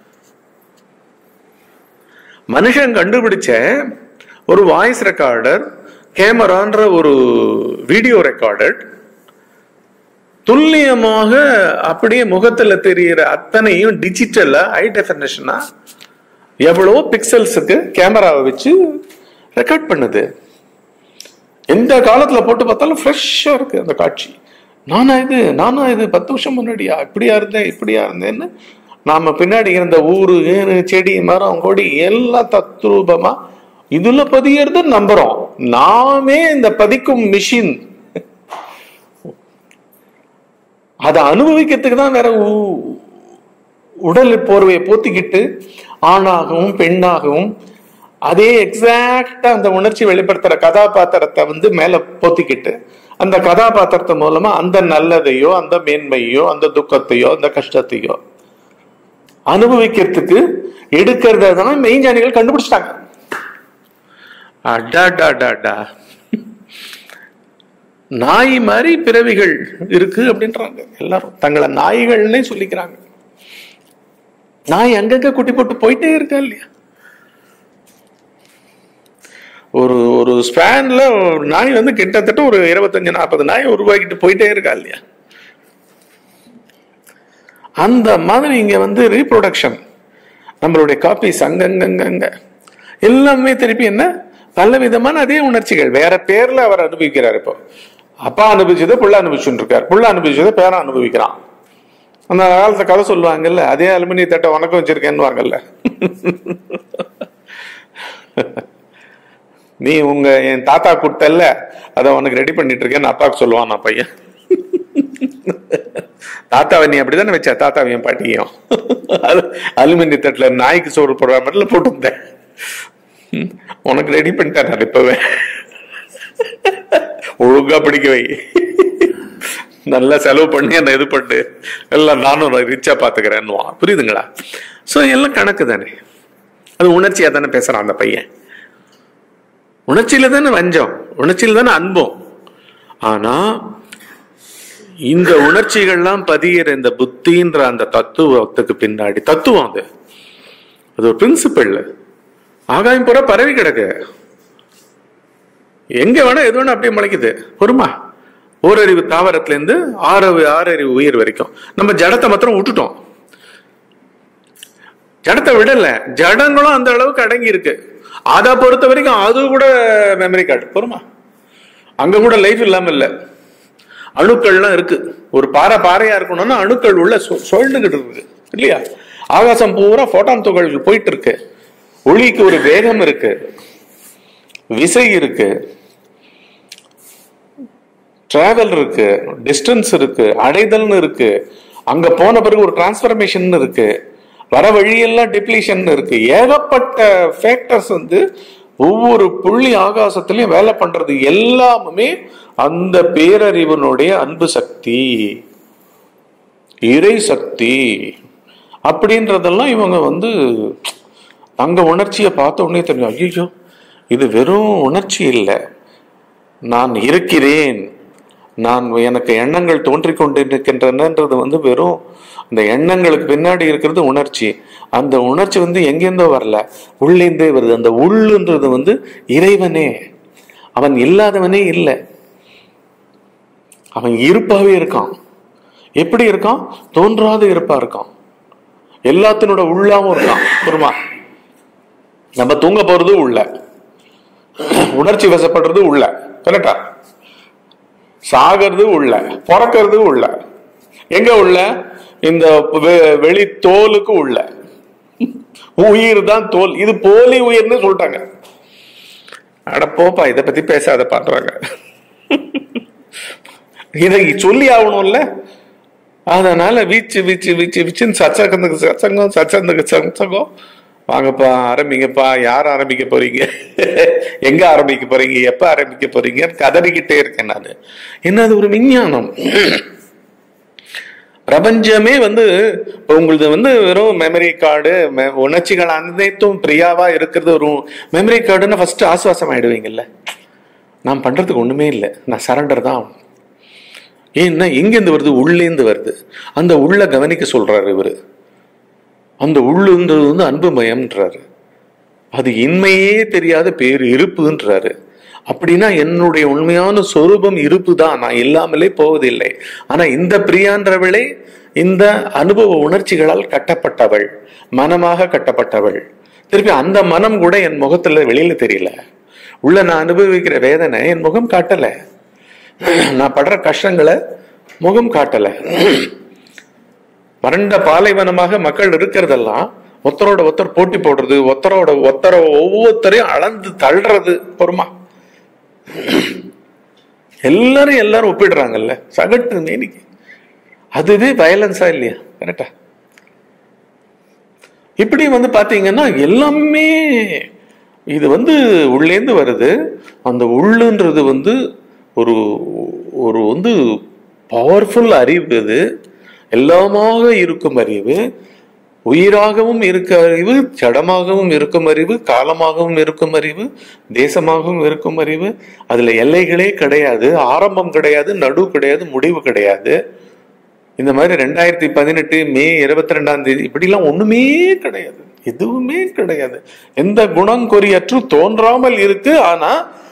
மனுஷன் கண்டுபிடிச்ச ஒரு வாய்ஸ் ரெக்கார்டர் கேமரான்ற ஒரு வீடியோ ரெக்கார்டர் துல்லியமாக அப்படியே முகத்துல தெரிகிற அத்தனையும் டிஜிட்டலா ஹை டெஃபினேஷனா எவ்வளவோ பிக்சல்ஸுக்கு கேமராவை வச்சு ரெக்கார்ட் பண்ணுது எந்த காலத்துல போட்டு பார்த்தாலும் ஃப்ரெஷ்ஷா இருக்கு அந்த காட்சி நானா இது நானா இது பத்து வருஷம் முன்னாடியா இப்படியா இருந்தேன் இப்படியா இருந்தேன்னு நாம பின்னாடி இருந்த ஊரு ஏறு செடி மரம் கொடி எல்லாம் தத்ரூபமா இதுல பதியறது நம்புறோம் நாமே இந்த பதிக்கும் மிஷின் அதை அனுபவிக்கிறதுக்கு தான் வேற உ- உடல் போர்வையை போத்திக்கிட்டு ஆணாகவும் பெண்ணாகவும் அதே எக்ஸாக்டா அந்த உணர்ச்சி வெளிப்படுத்துற கதாபாத்திரத்தை வந்து மேல போத்திக்கிட்டு அந்த கதாபாத்திரத்து மூலமா அந்த நல்லதையோ அந்த மேன்மையோ அந்த துக்கத்தையோ அந்த கஷ்டத்தையோ அனுபவிக்கிறதுக்கு எடுக்கிறத தான் மெய்ஞானிகள் கண்டுபிடிச்சிட்டாங்க அடாடாடாடா நாய் மாதிரி பிறவிகள் இருக்கு அப்படின்றாங்க எல்லாரும் தங்களை நாய்கள்னே சொல்லிக்கிறாங்க நாய் அங்கங்க குட்டி போட்டு போயிட்டே இருக்கா இல்லையா ஒரு ஒரு ஸ்பேன்ல ஒரு நாய் வந்து கிட்டத்தட்ட ஒரு இருபத்தஞ்சு நாற்பது நாய் உருவாக்கிட்டு போயிட்டே இருக்கா இல்லையா அந்த மாதிரி இங்க வந்து ரீப்ரொடக்ஷன் நம்மளுடைய காப்பீஸ் அங்கங்கங்க எல்லாமே திருப்பி என்ன பல விதமான அதே உணர்ச்சிகள் வேற பேர்ல அவர் அனுபவிக்கிறார் இப்போ அப்பா அனுபவிச்சதை புள்ள அனுபவிச்சுட்டு இருக்கார் புள்ள அனுபவிச்சதை பேரா அனுபவிக்கிறான் அந்த காலத்துல கதை சொல்லுவாங்கல்ல அதே அலுமினிய தட்டை உனக்கும் வச்சிருக்கேன்னு நீ உங்க என் தாத்தா கொடுத்தல்ல அதை உனக்கு ரெடி பண்ணிட்டு இருக்கேன்னு அப்பாவுக்கு சொல்லுவான் நான் பையன் தாத்தாவை நீ அப்படிதானே வச்ச தாத்தாவை என் பாட்டியும் அது அலுமினிய தட்டுல நாய்க்கு சோறு போடுற மாதிரில போட்டுருந்தேன் ம், உனக்கு ரெடி பண்ணிட்டேன் நான் இப்பவே ஒழுங்கா பிடிக்க வை நல்லா செலவு பண்ணி அந்த இது பண்ணு எல்லாம் நானும் ரிச்சா பாத்துக்கிறேன்னுவான் புரியுதுங்களா சோ எல்லாம் கணக்கு தானே அது உணர்ச்சியா தானே பேசுறான் அந்த பையன் உணர்ச்சியில தானே வஞ்சம் உணர்ச்சியில தானே அன்பும் ஆனா இந்த உணர்ச்சிகள்லாம் பதிகிற இந்த புத்தின்ற அந்த தத்துவத்துக்கு பின்னாடி தத்துவம் அது அது ஒரு பிரின்சிபல் ஆகாயம் பூரா பரவி கிடக்கு எங்க வேணா எது வேணா அப்படியே முளைக்குது பொறுமா ஓரறிவு தாவரத்துல இருந்து ஆறறிவு ஆறறிவு உயிர் வரைக்கும் நம்ம ஜடத்தை மாத்திரம் விட்டுட்டோம் ஜடத்தை விடல ஜடங்களும் அந்த அளவுக்கு அடங்கி இருக்கு அதை பொறுத்த வரைக்கும் அது கூட மெமரி கார்டு பொறுமா அங்க கூட லைஃப் இல்லாம இல்ல அணுக்கள்லாம் இருக்கு ஒரு பாறை பாறையா இருக்கணும்னா அணுக்கள் உள்ள சொ- சுழண்டுகிட்டு இருக்கு இல்லையா ஆகாசம் பூரா போட்டான் துகள்கள் போயிட்டு இருக்கு ஒளிக்கு ஒரு வேகம் இருக்கு விசை இருக்கு டிராவல் இருக்கு டிஸ்டன்ஸ் இருக்கு அடைதல்னு இருக்கு அங்க போன பிறகு ஒரு டிரான்ஸ்பர்மேஷன் இருக்கு வர வழியெல்லாம் டிப்ளீஷன் இருக்கு ஏகப்பட்ட ஃபேக்டர்ஸ் வந்து ஒவ்வொரு புள்ளி ஆகாசத்திலையும் வேலை பண்றது எல்லாமே அந்த பேரறிவனுடைய அன்பு சக்தி இறை சக்தி அப்படின்றதெல்லாம் இவங்க வந்து அங்க உணர்ச்சியை பார்த்த உடனே தெரியும் ஐயோ இது வெறும் உணர்ச்சி இல்லை நான் இருக்கிறேன் நான் எனக்கு எண்ணங்கள் தோன்றிக் கொண்டிருக்கின்றனன்றது வந்து வெறும் அந்த எண்ணங்களுக்கு பின்னாடி இருக்கிறது உணர்ச்சி அந்த உணர்ச்சி வந்து எங்கேருந்தோ வரல உள்ளேந்தே வருது அந்த உள்ளுன்றது வந்து இறைவனே அவன் இல்லாதவனே இல்லை அவன் இருப்பாவே இருக்கான் எப்படி இருக்கான் தோன்றாத இருப்பா இருக்கான் எல்லாத்தினோட உள்ளாவும் இருக்கான் புரியுமா நம்ம தூங்க போறது உள்ள உணர்ச்சி வசப்படுறது உள்ள கரெக்டா சாகிறது உள்ள பிறக்கிறது உள்ள எங்க உள்ள இந்த வெ- வெளி தோலுக்கு உள்ள உயிர் தான் தோல் இது போலி உயிர்னு சொல்லிட்டாங்க அட போப்பா இதை பத்தி பேசாத பாக்குறாங்க இதை சொல்லி ஆகணும்ல அதனால வீச்சு வீச்சு வீச்சு வீச்சுன்னு சச்சங்கத்துக்கு சச்சங்கம் சச்சந்துக்கு சச்சங்கம் வாங்கப்பா ஆரம்பிங்கப்பா யார் ஆரம்பிக்க போறீங்க எங்க ஆரம்பிக்க போறீங்க எப்ப ஆரம்பிக்க போறீங்க கதறிக்கிட்டே இருக்கேன் நான் என்னது ஒரு விஞ்ஞானம் பிரபஞ்சமே வந்து இப்போ உங்களது வந்து வெறும் மெமரி கார்டு உணர்ச்சிகள் அனைத்தும் பிரியாவா இருக்கிறது ஒரு மெமரி கார்டுன்னு ஃபர்ஸ்ட் ஆசுவாசம் ஆயிடுவீங்கல்ல நான் பண்றதுக்கு ஒண்ணுமே இல்லை நான் சரண்டர் தான் ஆகணும். ஏன்னா எங்கேருந்து வருது உள்ளேந்து வருது அந்த உள்ள கவனிக்க சொல்றாரு இவரு அந்த உள்ளுன்றது வந்து அன்புமயம்ன்றாரு அது இன்மையே தெரியாத பேர் இருப்புன்றாரு அப்படின்னா என்னுடைய உண்மையான சொரூபம் இருப்பு தான் நான் இல்லாமலே போவதில்லை ஆனா இந்த பிரியான்றவளே இந்த அனுபவ உணர்ச்சிகளால் கட்டப்பட்டவள் மனமாக கட்டப்பட்டவள் திருப்பி அந்த மனம் கூட என் முகத்துல வெளியில தெரியல உள்ள நான் அனுபவிக்கிற வேதனை என் முகம் காட்டல நான் படுற கஷ்டங்களை முகம் காட்டல வறண்ட பாலைவனமாக மக்கள் இருக்கிறதெல்லாம் ஒருத்தரோட ஒருத்தர் போட்டி போடுறது ஒருத்தரோட ஒருத்தர ஒவ்வொருத்தரையும் அளந்து தள்ளுறது பொறுமா எல்லாரும் எல்லாரும் ஒப்பிடுறாங்கல்ல சகட்டு மேனிக்கு அதுவே வயலன்ஸா இல்லையா கரெக்டா இப்படி வந்து பாத்தீங்கன்னா எல்லாமே இது வந்து உள்ளேந்து வருது அந்த உள்ளுன்றது வந்து ஒரு ஒரு வந்து பவர்ஃபுல் அறிவு இது எல்லாமாக இருக்கும் அறிவு உயிராகவும் இருக்க அறிவு ஜடமாகவும் இருக்கும் அறிவு காலமாகவும் இருக்கும் அறிவு தேசமாகவும் இருக்கும் அறிவு அதுல எல்லைகளே கிடையாது ஆரம்பம் கிடையாது நடு கிடையாது முடிவு கிடையாது இந்த மாதிரி ரெண்டாயிரத்தி பதினெட்டு மே இருபத்தி ரெண்டாம் தேதி இப்படிலாம் ஒண்ணுமே கிடையாது எதுவுமே கிடையாது எந்த குணம் குறியற்று தோன்றாமல் இருக்கு ஆனா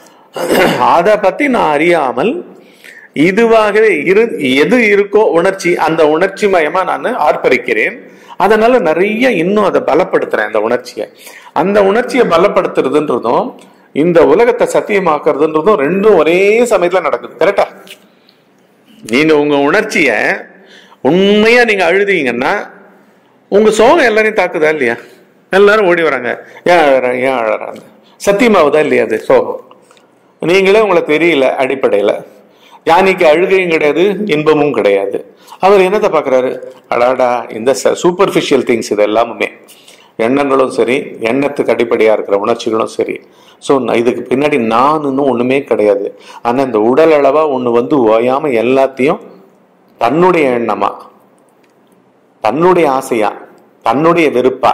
அதை பத்தி நான் அறியாமல் இதுவாகவே இரு எது இருக்கோ உணர்ச்சி அந்த உணர்ச்சி மயமா நான் ஆர்ப்பரிக்கிறேன் அதனால நிறைய இன்னும் அதை பலப்படுத்துறேன் அந்த உணர்ச்சியை அந்த உணர்ச்சியை பலப்படுத்துறதுன்றதும் இந்த உலகத்தை சத்தியமாக்குறதுன்றதும் ரெண்டும் ஒரே சமயத்துல நடக்குது கரெக்டா நீங்க உங்க உணர்ச்சிய உண்மையா நீங்க அழுதீங்கன்னா உங்க சோகம் எல்லாரையும் தாக்குதா இல்லையா எல்லாரும் ஓடி வராங்க ஏன் அழறாங்க ஏன் அழறாங்க சத்தியமாவுதா இல்லையா அது சோகம் நீங்களே உங்களை தெரியல அடிப்படையில யானைக்கு அழுகையும் கிடையாது இன்பமும் கிடையாது அவர் என்னத்தை பார்க்கறாரு அடாடா இந்த சூப்பர்ஃபிஷியல் திங்ஸ் இது எல்லாமுமே எண்ணங்களும் சரி எண்ணத்துக்கு அடிப்படையா இருக்கிற உணர்ச்சிகளும் சரி ஸோ இதுக்கு பின்னாடி நானுன்னு ஒண்ணுமே கிடையாது ஆனா இந்த உடல் அளவா ஒண்ணு வந்து ஓயாம எல்லாத்தையும் தன்னுடைய எண்ணமா தன்னுடைய ஆசையா தன்னுடைய வெறுப்பா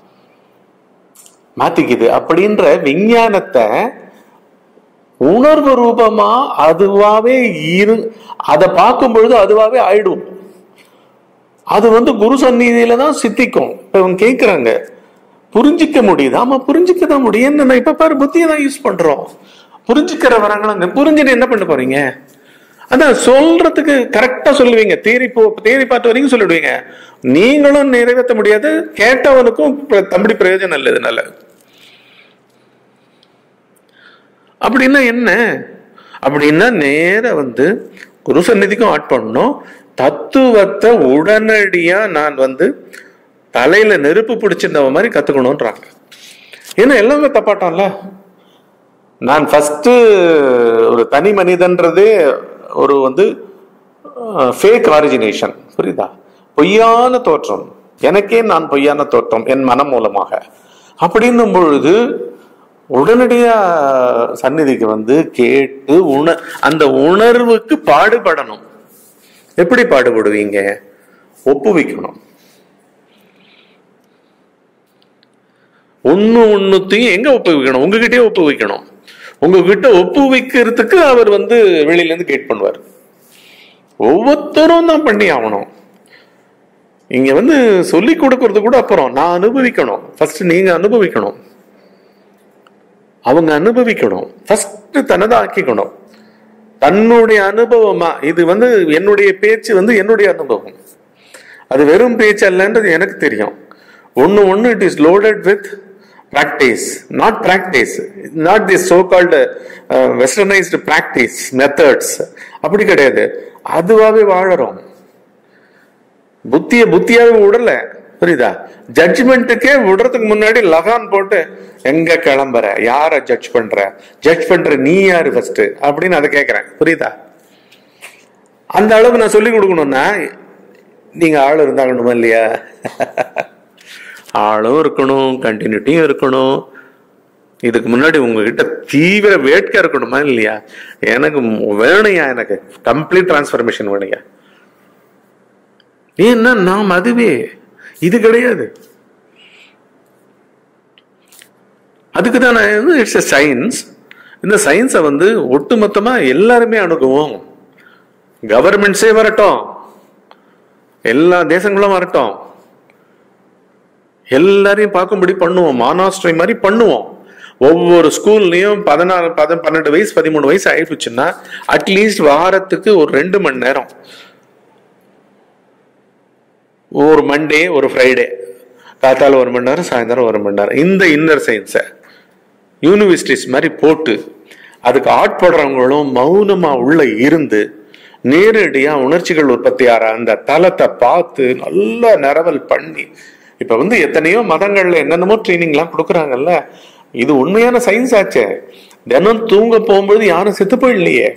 மாத்திக்குது அப்படின்ற விஞ்ஞானத்தை உணர்வு ரூபமா அதுவாவே இரு அதை பார்க்கும் பொழுது அதுவாவே ஆயிடும் அது வந்து குரு சந்நிதியில தான் சித்திக்கும் இப்ப இவங்க கேக்குறாங்க புரிஞ்சிக்க முடியுது ஆமா புரிஞ்சிக்க தான் முடியும் என்ன இப்ப பாரு புத்தியை தான் யூஸ் பண்றோம் புரிஞ்சுக்கிற வராங்களாங்க புரிஞ்சுட்டு என்ன பண்ண போறீங்க அதான் சொல்றதுக்கு கரெக்டா சொல்லுவீங்க தேரி போ தேரி பார்த்து வரைக்கும் சொல்லிடுவீங்க நீங்களும் நிறைவேற்ற முடியாது கேட்டவனுக்கும் பிர- தம்பி பிரயோஜனம் இல்லை இதனால அப்படின்னா என்ன அப்படின்னா நேர வந்து குரு சந்நிதிக்கும் ஆட் பண்ணணும் தத்துவத்தை உடனடியா நான் வந்து தலையில நெருப்பு பிடிச்சிருந்தவ மாதிரி கத்துக்கணும்ன்றாங்க ஏன்னா எல்லாமே தப்பாட்டம்ல நான் ஃபர்ஸ்ட் ஒரு தனி மனிதன்றதே ஒரு வந்து ஃபேக் ஆரிஜினேஷன் புரியுதா பொய்யான தோற்றம் எனக்கே நான் பொய்யான தோற்றம் என் மனம் மூலமாக அப்படின்னும் பொழுது உடனடியா சந்நிதிக்கு வந்து கேட்டு உண அந்த உணர்வுக்கு பாடுபடணும் எப்படி பாடுபடுவீங்க ஒப்புவிக்கணும் ஒண்ணு ஒண்ணுத்தையும் எங்க ஒப்புவிக்கணும் உங்ககிட்டயே ஒப்புவிக்கணும் உங்ககிட்ட ஒப்புவிக்கிறதுக்கு அவர் வந்து வெளியில இருந்து கேட் பண்ணுவார் ஒவ்வொருத்தரும் தான் பண்ணி ஆகணும் இங்க வந்து சொல்லி கொடுக்கறது கூட அப்புறம் நான் அனுபவிக்கணும் ஃபர்ஸ்ட் நீங்க அனுபவிக்கணும் அவங்க அனுபவிக்கணும் ஃபர்ஸ்ட் தனதை ஆக்கிக்கணும் தன்னுடைய அனுபவமா இது வந்து என்னுடைய பேச்சு வந்து என்னுடைய அனுபவம் அது வெறும் பேச்சு அல்லன்றது எனக்கு தெரியும் ஒண்ணு ஒண்ணு it is loaded with practice not practice not the so called westernised practice methods அப்படி கிடையாது அதுவாவே வாழறோம் புத்திய புத்தியாவே விடல புரியுதா ஜட்ஜ்மெண்ட்டுக்கே விடுறதுக்கு முன்னாடி லகான் போட்டு எங்க கிளம்புற யார ஜட்ஜ் பண்ற ஜட்ஜ் பண்ற நீ யாரு ஃபர்ஸ்ட் அப்படின்னு அதை கேக்குறேன் புரியுதா அந்த அளவுக்கு நான் சொல்லி கொடுக்கணும்னா நீங்க ஆள் இருந்தாகணுமா இல்லையா ஆளும் இருக்கணும் கண்டினியூட்டியும் இருக்கணும் இதுக்கு முன்னாடி உங்ககிட்ட தீவிர வேட்கை இருக்கணுமா இல்லையா எனக்கு வேணுயா எனக்கு கம்ப்ளீட் டிரான்ஸ்ஃபர்மேஷன் வேணுயா ஏன்னா நாம் அதுவே இது கிடையாது அதுக்கு தான் இட்ஸ் எ சயின்ஸ் இந்த சயின்ஸை வந்து ஒட்டுமொத்தமா எல்லாருமே அணுகுவோம் கவர்மெண்ட்ஸே வரட்டும் எல்லா தேசங்களும் வரட்டும் எல்லாரையும் பார்க்கும்படி பண்ணுவோம் மானாஸ்ட்ரை மாதிரி பண்ணுவோம் ஒவ்வொரு ஸ்கூல்லையும் பதினாறு பத பன்னெண்டு வயசு பதிமூணு வயசு ஆயிடுச்சுன்னா அட்லீஸ்ட் வாரத்துக்கு ஒரு ரெண்டு மணி நேரம் ஒரு மண்டே ஒரு ஃப்ரைடே காத்தால ஒரு மணி நேரம் சாயந்தரம் ஒரு மணி நேரம் இந்த இன்னர் சயின்ஸை யூனிவர்சிட்டிஸ் மாதிரி போட்டு அதுக்கு ஆட்படுறவங்களும் மௌனமா உள்ள இருந்து நேரடியா உணர்ச்சிகள் உற்பத்தி ஆற அந்த தளத்தை பார்த்து நல்லா நிரவல் பண்ணி இப்ப வந்து எத்தனையோ மதங்கள்ல என்னென்னமோ ட்ரைனிங் எல்லாம் கொடுக்குறாங்கல்ல இது உண்மையான சயின்ஸ் ஆச்சே தினம் தூங்க போகும்போது யாரும் செத்து போயிடலையே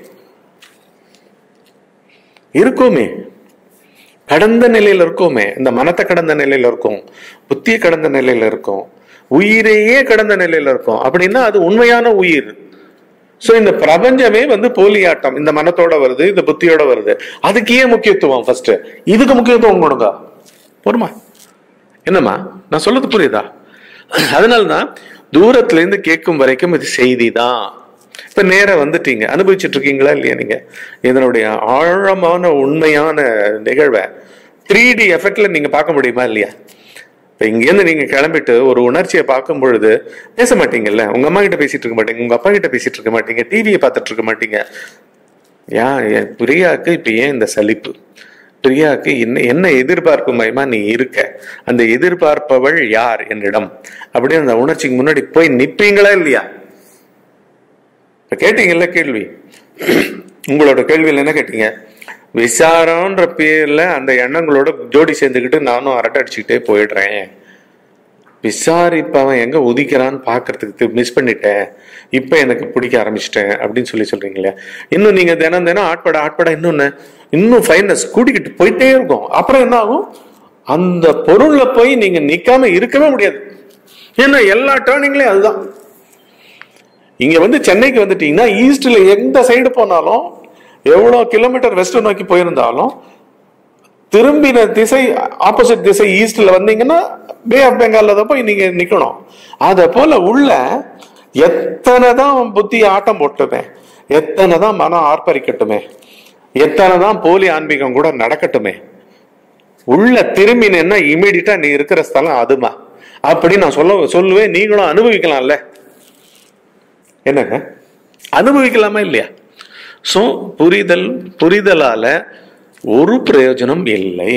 இருக்குமே கடந்த நிலையில இருக்கோமே இந்த மனத்தை கடந்த நிலையில இருக்கும் புத்திய கடந்த நிலையில இருக்கும் உயிரையே கடந்த நிலையில இருக்கும் அப்படின்னா அது உண்மையான உயிர் சோ இந்த பிரபஞ்சமே வந்து போலியாட்டம் இந்த மனத்தோட வருது இந்த புத்தியோட வருது அதுக்கு ஏன் முக்கியத்துவம் ஃபர்ஸ்ட் இதுக்கு முக்கியத்துவம் கொடுங்க போருமா என்னம்மா நான் சொல்றது புரியுதா அதனாலதான் தூரத்துல இருந்து கேட்கும் வரைக்கும் இது செய்தி தான் இப்ப நேரா வந்துட்டீங்க அனுபவிச்சுட்டு இருக்கீங்களா இல்லையா நீங்க இதனுடைய ஆழமான உண்மையான நிகழ்வை த்ரீ டி எஃபெக்ட்ல நீங்க பார்க்க முடியுமா இல்லையா இப்ப இங்கேருந்து நீங்க கிளம்பிட்டு ஒரு உணர்ச்சியை பார்க்கும் பொழுது பேச மாட்டீங்கல்ல உங்க அம்மா கிட்ட பேசிட்டு இருக்க மாட்டீங்க உங்க அப்பா கிட்ட பேசிட்டு இருக்க மாட்டீங்க டிவியை பார்த்துட்டு இருக்க மாட்டீங்க ஏன் என் பிரியாக்கு இப்ப ஏன் இந்த சலிப்பு பிரியாக்கு என்ன என்ன எதிர்பார்ப்பு மயமா நீ இருக்க அந்த எதிர்பார்ப்பவள் யார் என்னிடம் அப்படின்னு அந்த உணர்ச்சிக்கு முன்னாடி போய் நிப்பீங்களா இல்லையா இப்ப கேட்டீங்கல்ல கேள்வி உங்களோட கேள்வியில் என்ன கேட்டீங்க விசாரம்ன்ற பேர்ல அந்த எண்ணங்களோட ஜோடி சேர்ந்துக்கிட்டு நானும் அரட்டை அடிச்சுக்கிட்டே போயிடுறேன் விசாரிப்பவன் எங்க உதிக்கிறான்னு பாக்குறதுக்கு மிஸ் பண்ணிட்டேன் இப்ப எனக்கு பிடிக்க ஆரம்பிச்சிட்டேன் அப்படின்னு சொல்லி சொல்றீங்களே இன்னும் நீங்க தினம் தினம் ஆட்பட ஆட்பட இன்னொன்னு இன்னும் ஃபைனஸ் கூட்டிக்கிட்டு போயிட்டே இருக்கும் அப்புறம் என்ன ஆகும் அந்த பொருள்ல போய் நீங்க நிக்காம இருக்கவே முடியாது ஏன்னா எல்லா டேர்னிங்லயும் அதுதான் இங்க வந்து சென்னைக்கு வந்துட்டீங்கன்னா ஈஸ்ட்ல எந்த சைடு போனாலும் எவ்வளவு கிலோமீட்டர் வெஸ்ட் நோக்கி போயிருந்தாலும் திரும்பின திசை ஆப்போசிட் திசை ஈஸ்ட்ல வந்தீங்கன்னா பே ஆஃப் பெங்கால்ல தான் போய் நீங்க நிக்கணும் அத போல உள்ள எத்தனை தான் புத்தி ஆட்டம் போட்டுமே எத்தனை தான் மனம் ஆர்ப்பரிக்கட்டுமே எத்தனை தான் போலி ஆன்மீகம் கூட நடக்கட்டுமே உள்ள திரும்பினேன்னா இமீடியட்டா நீ இருக்கிற ஸ்தலம் அதுமா அப்படி நான் சொல்ல சொல்லுவேன் நீங்களும் அனுபவிக்கலாம்ல என்னங்க அனுபவிக்கலாமா இல்லையா சோ புரிதல் புரிதலால ஒரு பிரயோஜனம் இல்லை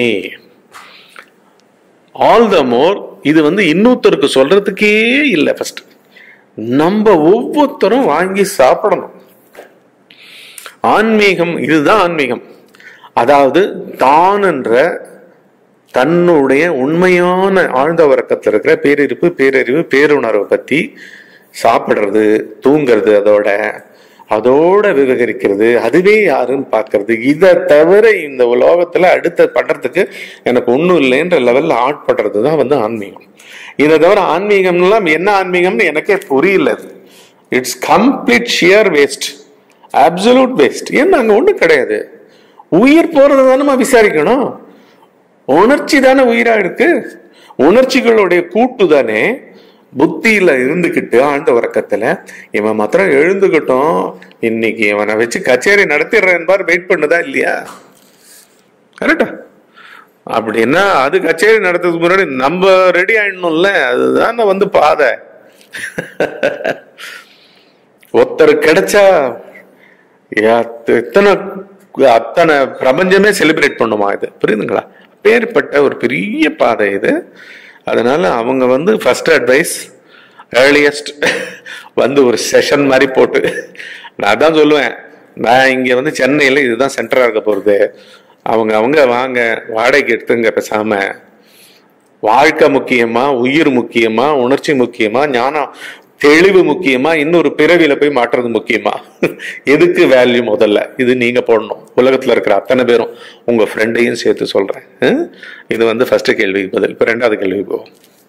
ஆல் த மோர் இது வந்து இன்னொருத்தருக்கு சொல்றதுக்கே இல்லை ஃபர்ஸ்ட் நம்ம ஒவ்வொருத்தரும் வாங்கி சாப்பிடணும் ஆன்மீகம் இதுதான் ஆன்மீகம் அதாவது தான் என்ற தன்னுடைய உண்மையான ஆழ்ந்த உறக்கத்தில் இருக்கிற பேரிருப்பு பேரறிவு பேருணர்வை பத்தி சாப்பிடுறது தூங்குறது அதோட அதோட விவகரிக்கிறது அதுவே யாருன்னு பார்க்கறது இதை தவிர இந்த உலோகத்துல அடுத்த பண்றதுக்கு எனக்கு ஒன்றும் இல்லைன்ற லெவல்ல ஆட்படுறது தான் வந்து ஆன்மீகம் இதை தவிர ஆன்மீகம்லாம் என்ன ஆன்மீகம்னு எனக்கே புரியல it's complete sheer waste absolute waste ஏன்னா அங்க ஒண்ணும் கிடையாது உயிர் போறது தானே விசாரிக்கணும் உணர்ச்சி தானே உயிரா இருக்கு உணர்ச்சிகளுடைய கூட்டு தானே புத்தியில இருந்துகிட்டு ஆழ்ந்த உறக்கத்துல இவன் மாத்திரம் எழுந்துகிட்டோம் இன்னைக்கு இவனை வச்சு கச்சேரி நடத்திடுறேன் பார் வெயிட் பண்ணுதா இல்லையா கரெக்டா அப்படின்னா அது கச்சேரி நடத்துறதுக்கு முன்னாடி நம்ம ரெடி ஆயிடணும்ல அதுதானே வந்து பாதை ஒருத்தர் கிடைச்சா எத்த- எத்தனை அத்தனை பிரபஞ்சமே செலிப்ரேட் பண்ணுமா இது புரியுதுங்களா பேர்பட்ட ஒரு பெரிய பாதை இது அதனால அவங்க வந்து ஃபர்ஸ்ட் அட்வைஸ் ஏர்லியஸ்ட் வந்து ஒரு செஷன் மாதிரி போட்டு நான் அதான் சொல்லுவேன் நான் இங்க வந்து சென்னையில இதுதான் சென்டரா இருக்க போறது அவங்க அவங்க வாங்க வாடகைக்கு எடுத்துங்க பேசாம வாழ்க்கை முக்கியமா உயிர் முக்கியமா உணர்ச்சி முக்கியமா ஞானம் தெளிவு முக்கியமா இன்னொரு பிறவியில போய் மாற்றுறது முக்கியமா எதுக்கு வேல்யூ முதல்ல இது நீங்க போடணும் உலகத்துல இருக்கிற அத்தனை பேரும் உங்க ஃப்ரெண்டையும் சேர்த்து சொல்றேன் ஹம்? இது வந்து ஃபர்ஸ்ட் கேள்விக்கு பதில் இப்ப ரெண்டாவது கேள்வி போவோம்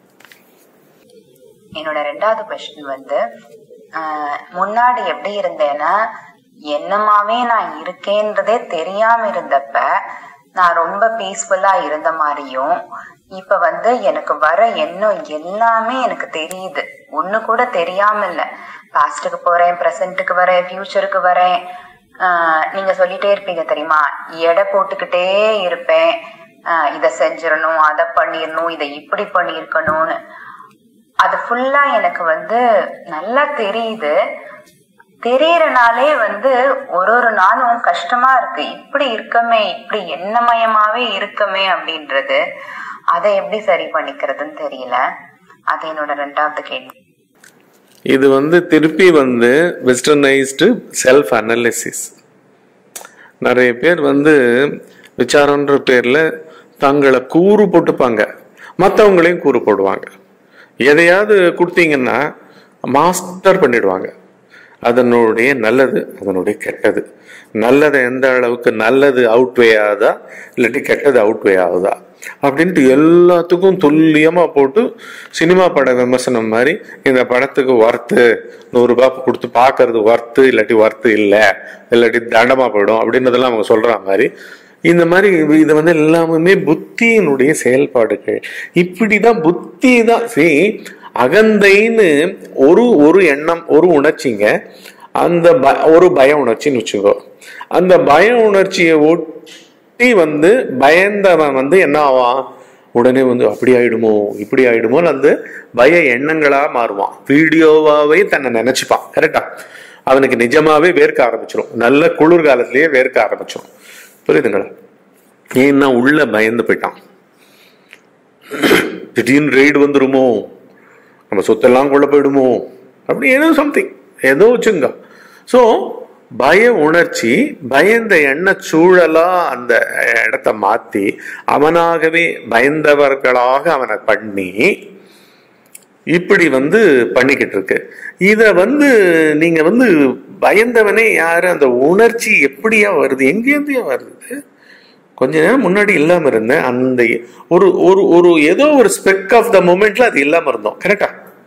என்னோட ரெண்டாவது கொஸ்டின் வந்து ஆஹ், முன்னாடி எப்படி இருந்தேன்னா என்னமாவே நான் இருக்கேன்றதே தெரியாம இருந்தப்ப நான் ரொம்ப பீஸ்ஃபுல்லா இருந்த மாதிரியும் இப்ப வந்து எனக்கு வர எண்ணம் எல்லாமே எனக்கு தெரியுது ஒண்ணு கூட தெரியாம இல்ல பாஸ்டுக்கு போறேன் பிரசன்ட்டுக்கு வரேன் ஃபியூச்சருக்கு வரேன் ஆஹ், நீங்க சொல்லிட்டே இருப்பீங்க தெரியுமா எடை போட்டுக்கிட்டே இருப்பேன் ஆஹ், இதை செஞ்சிடணும் அதை பண்ணிடணும் இதை இப்படி பண்ணியிருக்கணும்னு அது ஃபுல்லா எனக்கு வந்து நல்லா தெரியுது தெரியறனாலே வந்து ஒரு ஒரு நாளும் கஷ்டமா இருக்கு இப்படி இருக்கமே இப்படி எண்ணமயமாவே இருக்கமே அப்படின்றது அதை எப்படி சரி பண்ணிக்கிறதுன்னு தெரியல அது என்னோட ரெண்டாவது கேள்வி இது வந்து திருப்பி வந்து வெஸ்டர்னைஸ்டு செல்ஃப் அனாலிசிஸ் நிறைய பேர் வந்து விசாரன்ற பேர்ல தங்களை கூறு போட்டுப்பாங்க மற்றவங்களையும் கூறு போடுவாங்க எதையாவது கொடுத்தீங்கன்னா மாஸ்டர் பண்ணிடுவாங்க அதனுடைய நல்லது அதனுடைய கெட்டது நல்லதை எந்த அளவுக்கு நல்லது அவுட்வே ஆகுதா இல்லாட்டி கெட்டது அவுட்வே ஆகுதா அப்படின்ட்டு எல்லாத்துக்கும் துல்லியமா போட்டு சினிமா பட விமர்சனம் மாதிரி இந்த படத்துக்கு ஒர்த்து நூறு ரூபாய் கொடுத்து பார்க்கறது ஒர்த்து இல்லாட்டி ஒர்த்து இல்லை இல்லாட்டி தண்டமா போயிடும் அப்படின்றதெல்லாம் அவங்க சொல்ற மாதிரி இந்த மாதிரி இது வந்து எல்லாமே புத்தியினுடைய செயல்பாடுகள் இப்படிதான் புத்தி தான் சரி அகந்தைன்னு ஒரு ஒரு எண்ணம் ஒரு உணர்ச்சிங்க அந்த ப- ஒரு பய உணர்ச்சின்னு வச்சுக்கோ அந்த பய உணர்ச்சியை ஒட்டி வந்து பயந்தவன் வந்து என்ன ஆவான் உடனே வந்து அப்படி ஆயிடுமோ இப்படி ஆயிடுமோ அந்த பய எண்ணங்களா மாறுவான் வீடியோவாவே தன்னை நினைச்சுப்பான் கரெக்டா அவனுக்கு நிஜமாவே வேர்க்க ஆரம்பிச்சிடும் நல்ல குளிர்காலத்திலேயே வேர்க்க ஆரம்பிச்சிடும் புரியுதுங்களா ஏன்னா உள்ள பயந்து போயிட்டான் திடீர்னு ரெய்டு வந்துருமோ நம்ம சொத்தெல்லாம் கொள்ள போயிடுமோ அப்படி ஏதோ சம்திங் ஏதோ வச்சுங்க ஸோ பய உணர்ச்சி பயந்த எண்ண சூழலா அந்த இடத்த மாத்தி அவனாகவே பயந்தவர்களாக அவனை பண்ணி இப்படி வந்து பண்ணிக்கிட்டு இருக்கு இத வந்து நீங்க வந்து பயந்தவனே யாரு அந்த உணர்ச்சி எப்படியா வருது எங்கேருந்தியா வருது கொஞ்ச நேரம் முன்னாடி இல்லாம இருந்தேன் அந்த ஒரு ஒரு ஒரு ஏதோ ஒரு ஸ்பெக் ஆஃப் த மூமெண்ட்ல அது இல்லாம இருந்தோம் கரெக்டா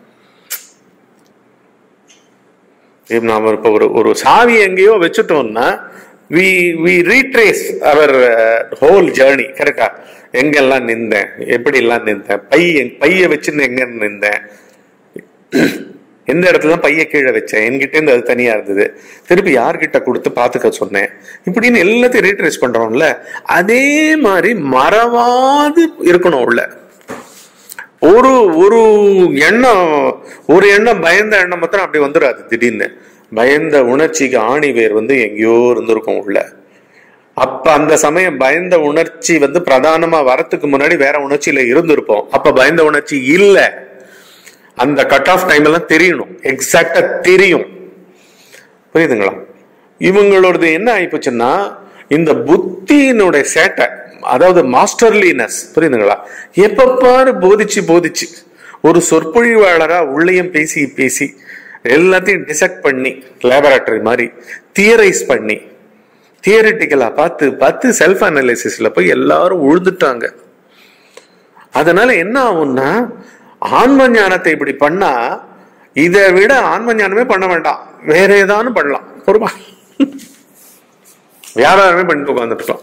இப்ப நாம இப்ப ஒரு ஒரு சாவி எங்கேயோ வச்சுட்டோம்னா we we retrace our whole journey கரெக்டா எங்கெல்லாம் நின்றேன் எப்படி எல்லாம் நின்றேன் பை பைய வச்சுன்னு எங்க நின்றேன் எந்த இடத்துல தான் பைய கீழே வச்சேன் என்கிட்ட இருந்து அது தனியா இருந்தது திருப்பி யார்கிட்ட கொடுத்து பாத்துக்க சொன்னேன் இப்படின்னு எல்லாத்தையும் ரீட்ரேஸ் பண்றோம்ல அதே மாதிரி மறவாது இருக்கணும் உள்ள ஒரு ஒரு எண்ணம் ஒரு எண்ணம் பயந்த எண்ணம் மாத்திரம் அப்படி வந்துடாது திடீர்னு பயந்த உணர்ச்சிக்கு ஆணி வேர் வந்து எங்கேயோ இருந்திருக்கும் உள்ள அப்ப அந்த சமயம் பயந்த உணர்ச்சி வந்து பிரதானமா வரத்துக்கு முன்னாடி வேற உணர்ச்சியில இருந்திருப்போம் அப்ப பயந்த உணர்ச்சி இல்ல அந்த கட் ஆஃப் டைம் எல்லாம் தெரியணும் எக்ஸாக்டா தெரியும் புரியுதுங்களா இவங்களோடது என்ன ஆயிப்போச்சுன்னா இந்த புத்தியினுடைய சேட்டை அதாவது மாஸ்டர்லினஸ் புரியுதுங்களா எப்ப பாரு போதிச்சு போதிச்சு ஒரு சொற்பொழிவாளரா உள்ளேயும் பேசி பேசி எல்லாத்தையும் டிசெக்ட் பண்ணி லேபரேட்டரி மாதிரி தியரைஸ் பண்ணி தியரிட்டிக்கலா பார்த்து பார்த்து செல்ஃப் அனாலிசிஸ்ல போய் எல்லாரும் உழுதுட்டாங்க அதனால என்ன ஆகும்னா ஆன்ம ஞானத்தை இப்படி பண்ணா இதை விட ஆன்ம ஞானமே பண்ண வேண்டாம் வேற ஏதானு பண்ணலாம் பொறுமா யாராருமே பண்ணிட்டு உட்காந்துட்டு இருக்கலாம்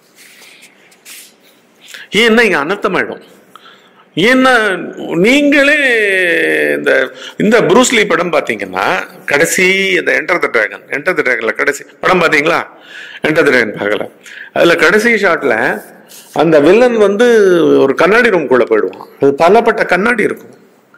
ஏன்னா இங்க அனர்த்தமாயிடும் ஏன்னா நீங்களே இந்த இந்த ப்ரூஸ்லி படம் பார்த்தீங்கன்னா கடைசி இந்த Enter the Dragon Enter the டிராகன்ல கடைசி படம் பார்த்தீங்களா என்டர் த டிராகன் பார்க்கல அதுல கடைசி ஷாட்ல அந்த வில்லன் வந்து ஒரு கண்ணாடி ரூம்குள்ள போயிடுவான் அது பலப்பட்ட கண்ணாடி இருக்கும்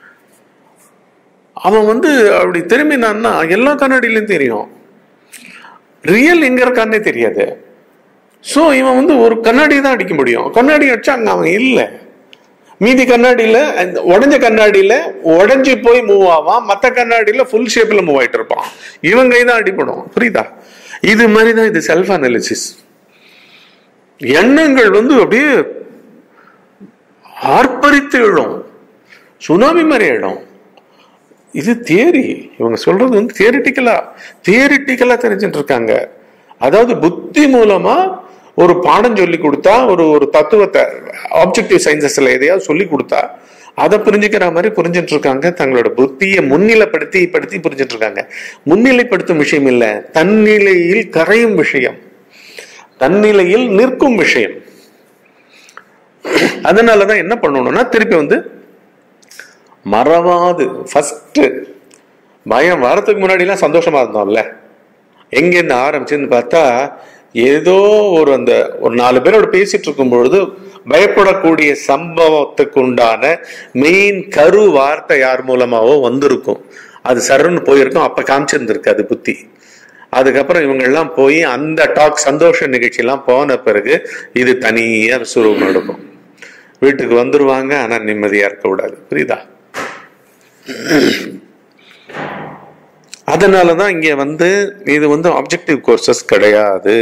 அவன் வந்து அப்படி திரும்பினான்னா எல்லா கண்ணாடியிலையும் தெரியும் ரியல் எங்க இருக்கான்னே தெரியாது ஸோ இவன் வந்து ஒரு கண்ணாடி தான் அடிக்க முடியும் கண்ணாடி அடிச்சா அங்க அவன் இல்லை மீதி கண்ணாடியில அந்த உடைஞ்ச கண்ணாடியில உடைஞ்சு போய் மூவ் ஆவான் மத்த கண்ணாடியில ஃபுல் ஷேப்ல மூவ் ஆயிட்டு இருப்பான் இவன் கை தான் அடிபடும் புரியுதா இது மாதிரி தான் இது செல்ஃப் அனாலிசிஸ் எண்ணங்கள் வந்து அப்படியே ஆர்ப்பரித்து எழும் சுனாமி மாதிரி எழும் இது தியரி இவங்க சொல்றது வந்து தியரிட்டிக்கலா தியரிட்டிக்கலா தெரிஞ்சுட்டு இருக்காங்க அதாவது புத்தி மூலமா ஒரு பாடம் சொல்லி கொடுத்தா ஒரு ஒரு தத்துவத்தை ஆப்ஜெக்டிவ் சயின்சஸ்ல எதையாவது சொல்லி கொடுத்தா அதை புரிஞ்சுக்கிற மாதிரி புரிஞ்சுட்டு இருக்காங்க தங்களோட புத்தியை முன்னிலைப்படுத்தி படுத்தி புரிஞ்சுட்டு இருக்காங்க முன்னிலைப்படுத்தும் விஷயம் இல்ல தன்னிலையில் கரையும் விஷயம் தன்னிலையில் நிற்கும் விஷயம் அதனாலதான் என்ன பண்ணணும்னா திருப்பி வந்து மறவாது ஃபர்ஸ்ட் பயம் வரதுக்கு முன்னாடிலாம் சந்தோஷமா இருந்தோம்ல எங்கேருந்து ஆரம்பிச்சுன்னு பார்த்தா ஏதோ ஒரு அந்த ஒரு நாலு பேரோட பேசிட்டு இருக்கும் பொழுது பயப்படக்கூடிய சம்பவத்துக்கு உண்டான மெயின் கரு வார்த்தை யார் மூலமாவோ வந்திருக்கும் அது சருன்னு போயிருக்கும் அப்ப காமிச்சிருந்திருக்கு அது புத்தி அதுக்கப்புறம் இவங்க எல்லாம் போய் அந்த டாக் சந்தோஷ நிகழ்ச்சி எல்லாம் போன பிறகு இது தனியா சுரூபம் எடுக்கும் வீட்டுக்கு வந்துருவாங்க ஆனா நிம்மதியா இருக்க கூடாது புரியுதா அதனாலதான் இங்க வந்து இது வந்து ஆப்ஜெக்டிவ் கோர்சஸ் கிடையாது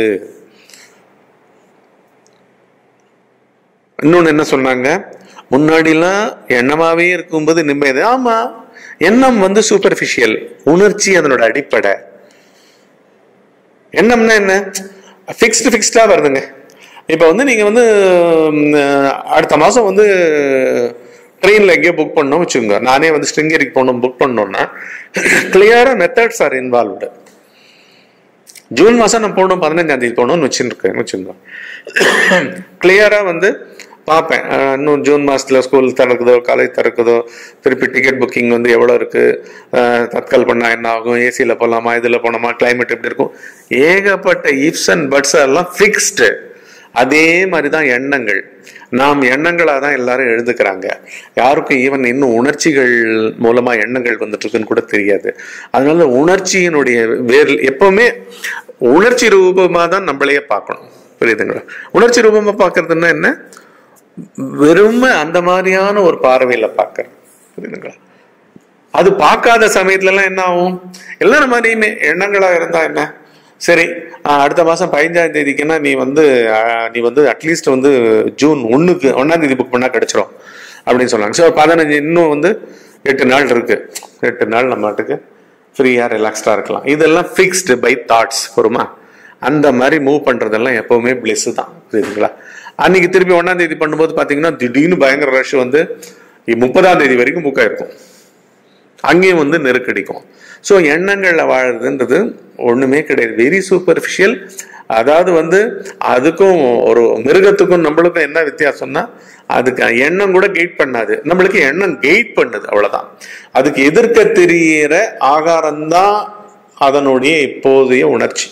இன்னொன்னு என்ன சொன்னாங்க முன்னாடிலாம் எண்ணமாவே இருக்கும்போது நிம்மதி ஆமா எண்ணம் வந்து சூப்பர்ஃபிஷியல் உணர்ச்சி அதனோட அடிப்படை எண்ணம்னா என்ன ஃபிக்ஸ்டு ஃபிக்ஸ்டா வருதுங்க இப்போ வந்து நீங்க வந்து ம், அடுத்த மாசம் வந்து ட்ரெயின்ல எங்கேயோ புக் பண்ணோம் வச்சுக்கோங்க நானே வந்து ஸ்ருங்கேரிக்கு போகணும் புக் பண்ணோம்னா கிளியரா மெத்தட்ஸ் ஆர் இன்வால்வ்டு ஜூன் மாசம் நான் போகணும் பதினஞ்சாம் தேதி போகணும்னு வச்சுருக்கேன் வச்சுருந்தோம் கிளியரா வந்து பார்ப்பேன் அஹ் இன்னும் ஜூன் மாசத்துல ஸ்கூல் திறக்குதோ காலேஜ் திறக்குதோ திருப்பி டிக்கெட் புக்கிங் வந்து எவ்வளோ இருக்கு அஹ் தட்கல் பண்ணா என்ன ஆகும் ஏசியில் போகலாமா இதில் போனோமா கிளைமேட் எப்படி இருக்கும் ஏகப்பட்ட இஃப்ஸ் அண்ட் பட்ஸ் எல்லாம் ஃபிக்ஸ்டு அதே மாதிரி தான் எண்ணங்கள் நாம் எண்ணங்களாக தான் எல்லாரும் எழுதுக்கிறாங்க யாருக்கும் ஈவன் இன்னும் உணர்ச்சிகள் மூலமா எண்ணங்கள் வந்துட்டு இருக்குன்னு கூட தெரியாது அதனால உணர்ச்சியினுடைய வேர் எப்பவுமே உணர்ச்சி ரூபமா தான் நம்மளையே பார்க்கணும் புரியுதுங்களா உணர்ச்சி ரூபமா பார்க்கறதுன்னா என்ன வெறுமை அந்த மாதிரியான ஒரு பார்வையில பார்க்கறது புரியுதுங்களா அது பார்க்காத சமயத்துல எல்லாம் என்ன ஆகும் எல்லாரும் மாதிரியுமே எண்ணங்களா இருந்தா என்ன சரி ஆஹ் அடுத்த மாசம் பதினஞ்சாம் தேதிக்குன்னா நீ வந்து ஆஹ் நீ வந்து அட்லீஸ்ட் வந்து ஜூன் ஒண்ணுக்கு ஒன்னாம் தேதி புக் பண்ணா கிடைச்சிரும் அப்படின்னு சொன்னாங்க ஸோ பதினஞ்சு இன்னும் வந்து எட்டு நாள் இருக்கு எட்டு நாள் நம்ம நாட்டுக்கு ஃப்ரீயா ரிலாக்ஸ்டா இருக்கலாம் இதெல்லாம் ஃபிக்ஸ்டு பை தாட்ஸ் பொறுமா அந்த மாதிரி மூவ் பண்றதெல்லாம் எப்பவுமே பிளெஸ் தான் புரியுதுங்களா அன்னைக்கு திருப்பி ஒன்னாம் தேதி பண்ணும்போது பாத்தீங்கன்னா திடீர்னு பயங்கர ரஷ் வந்து முப்பதாம் தேதி வரைக்கும் புக் ஆயிருக்கும் அங்கேயும் வந்து நெருக்கடிக்கும் ஸோ எண்ணங்களில் வாழுறதுன்றது ஒண்ணுமே கிடையாது வெரி சூப்பர்ஃபிஷியல் அதாவது வந்து அதுக்கும் ஒரு மிருகத்துக்கும் நம்மளுக்கும் என்ன வித்தியாசம்னா அதுக்கு எண்ணம் கூட கெயிட் பண்ணாது நம்மளுக்கு எண்ணம் கெயிட் பண்ணுது அவ்வளவுதான் அதுக்கு எதிர்க்க தெரியிற ஆகாரம்தான் அதனுடைய இப்போதைய உணர்ச்சி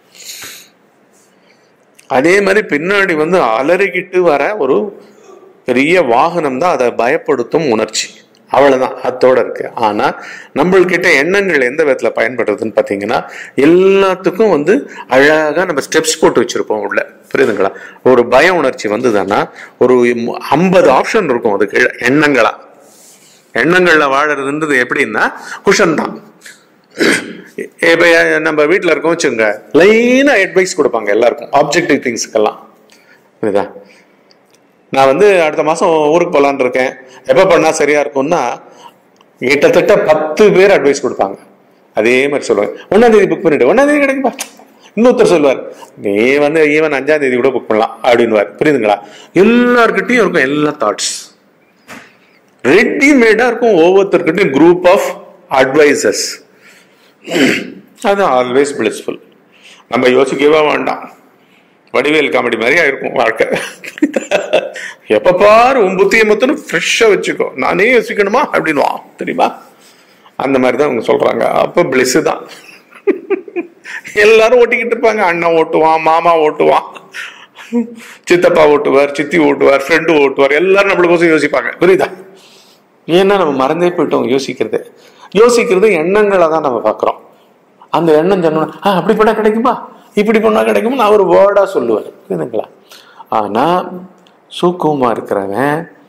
அதே மாதிரி பின்னாடி வந்து அலறிக்கிட்டு வர ஒரு பெரிய வாகனம் தான் அதை பயப்படுத்தும் உணர்ச்சி அவ்வளவுதான் அத்தோட இருக்கு ஆனா நம்மள்கிட்ட எண்ணங்கள் எந்த விதத்துல பயன்படுறதுன்னு பாத்தீங்கன்னா எல்லாத்துக்கும் வந்து அழகா நம்ம ஸ்டெப்ஸ் போட்டு வச்சிருப்போம் உள்ள புரியுதுங்களா ஒரு பய உணர்ச்சி வந்ததுன்னா ஒரு ஐம்பது ஆப்ஷன் இருக்கும் அதுக்கு எண்ணங்களா எண்ணங்கள்ல வாழறதுன்றது எப்படின்னா குஷன் தான் இப்ப நம்ம வீட்டுல இருக்கோம் வச்சுங்க லைனா அட்வைஸ் கொடுப்பாங்க எல்லாருக்கும் ஆப்ஜெக்டிவ் திங்ஸ்க்கெல்லாம் புரியுதா நான் வந்து அடுத்த மாசம் ஊருக்கு போலான்னு இருக்கேன் எப்ப பண்ணா சரியா இருக்கும்னா கிட்டத்தட்ட பத்து பேர் அட்வைஸ் கொடுப்பாங்க அதே மாதிரி சொல்லுவாங்க ஒன்னாம் தேதி புக் பண்ணிட்டு ஒன்னாம் தேதி கிடைக்குமா இன்னொருத்தர் சொல்லுவார் நீ வந்து ஈவன் அஞ்சாம் தேதி கூட புக் பண்ணலாம் அப்படின்னுவார் புரியுதுங்களா எல்லார்கிட்டயும் இருக்கும் எல்லா தாட்ஸ் ரெடிமேடா இருக்கும் ஒவ்வொருத்தர்கிட்டயும் குரூப் ஆஃப் அட்வைசர்ஸ் அது ஆல்வேஸ் பிளிஸ்ஃபுல் நம்ம யோசிக்கவே வேண்டாம் வடிவேல் காமெடி மாதிரி ஆயிருக்கும் வாழ்க்கை எப்ப பாரு உன் புத்தியை மொத்தம் ஃப்ரெஷ்ஷா வச்சுக்கோ நானே யோசிக்கணுமா அப்படின்னு தெரியுமா அந்த மாதிரி தான் அவங்க சொல்றாங்க அப்ப பிளெஸ் தான் எல்லாரும் ஓட்டிக்கிட்டு இருப்பாங்க அண்ணன் ஓட்டுவான் மாமா ஓட்டுவான் சித்தப்பா ஓட்டுவார் சித்தி ஓட்டுவார் ஃப்ரெண்டு ஓட்டுவார் எல்லாரும் நம்மளுக்கோசம் யோசிப்பாங்க புரியுதா ஏன்னா நம்ம மறந்தே போயிட்டோம் யோசிக்கிறது யோசிக்கிறது எண்ணங்களை தான் நம்ம பார்க்குறோம் அந்த எண்ணம் சொன்னோம் ஆ அப்படி பண்ணா கிடைக்குமா இப்படி பண்ணா கிடைக்குமா நான் ஒரு வேர்டா சொல்லுவேன் புரியுதுங்களா ஆனா சூக்குமா இருக்கிறவன்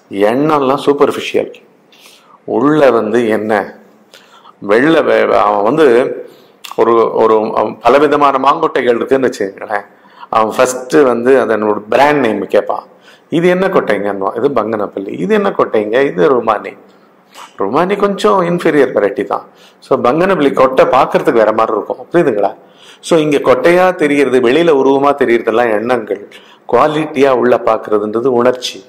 எண்ணம்லாம் சூப்பர்ஃபிஷியல் உள்ள வந்து என்ன வெள்ள வே- அவன் வந்து ஒரு ஒரு அவன் பலவிதமான மாங்கொட்டைகள் இருக்குன்னு வச்சுக்கங்களேன் அவன் ஃபர்ஸ்ட் வந்து அதனோட பிராண்ட் நேம் கேட்பான் இது என்ன கொட்டைங்கன்னு இது பங்கனப்பள்ளி இது என்ன கொட்டைங்க இது ருமானி ருமானி கொஞ்சம் இன்ஃபீரியர் வெரைட்டி தான் ஸோ பங்கனப்பள்ளி கொட்டை பார்க்கறதுக்கு வேற மாதிரி இருக்கும் புரியுதுங்களா ஸோ இங்க கொட்டையா தெரியறது வெளியில உருவமா தெரியறதெல்லாம் எண்ணங்கள் குவாலிட்டியா உள்ள பார்க்கறதுன்றது உணர்ச்சி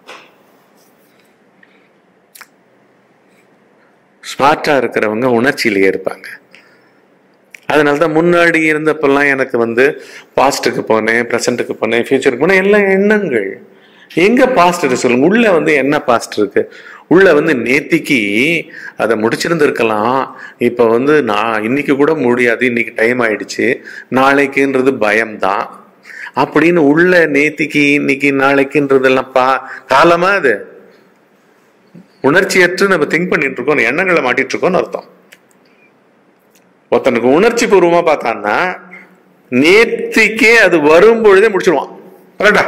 ஸ்மார்ட்டா இருக்கிறவங்க உணர்ச்சியிலேயே இருப்பாங்க அதனால தான் முன்னாடி இருந்தப்பெல்லாம் எனக்கு வந்து பாஸ்ட்டுக்கு போனேன் ப்ரெசண்ட்டுக்கு போனேன் ஃபியூச்சருக்கு போனேன் எல்லாம் எண்ணங்கள் எங்க பாஸ்ட் இருக்கு சொல்லுங்க உள்ள வந்து என்ன பாஸ்ட் இருக்கு உள்ள வந்து நேத்திக்கு அதை முடிச்சிருந்திருக்கலாம் இப்ப வந்து நான் இன்னைக்கு கூட முடியாது இன்னைக்கு டைம் ஆயிடுச்சு நாளைக்குன்றது பயம்தான் அப்படின்னு உள்ள நேத்திக்கு இன்னைக்கு நாளைக்குன்றதெல்லாம் பா காலமா அது உணர்ச்சியற்று நம்ம திங்க் பண்ணிட்டு இருக்கோம் எண்ணங்களை மாட்டிட்டு இருக்கோம்னு அர்த்தம் ஒருத்தனுக்கு உணர்ச்சி பூர்வமா பார்த்தான்னா நேத்திக்கே அது வரும் பொழுதே முடிச்சிருவான் கரெக்டா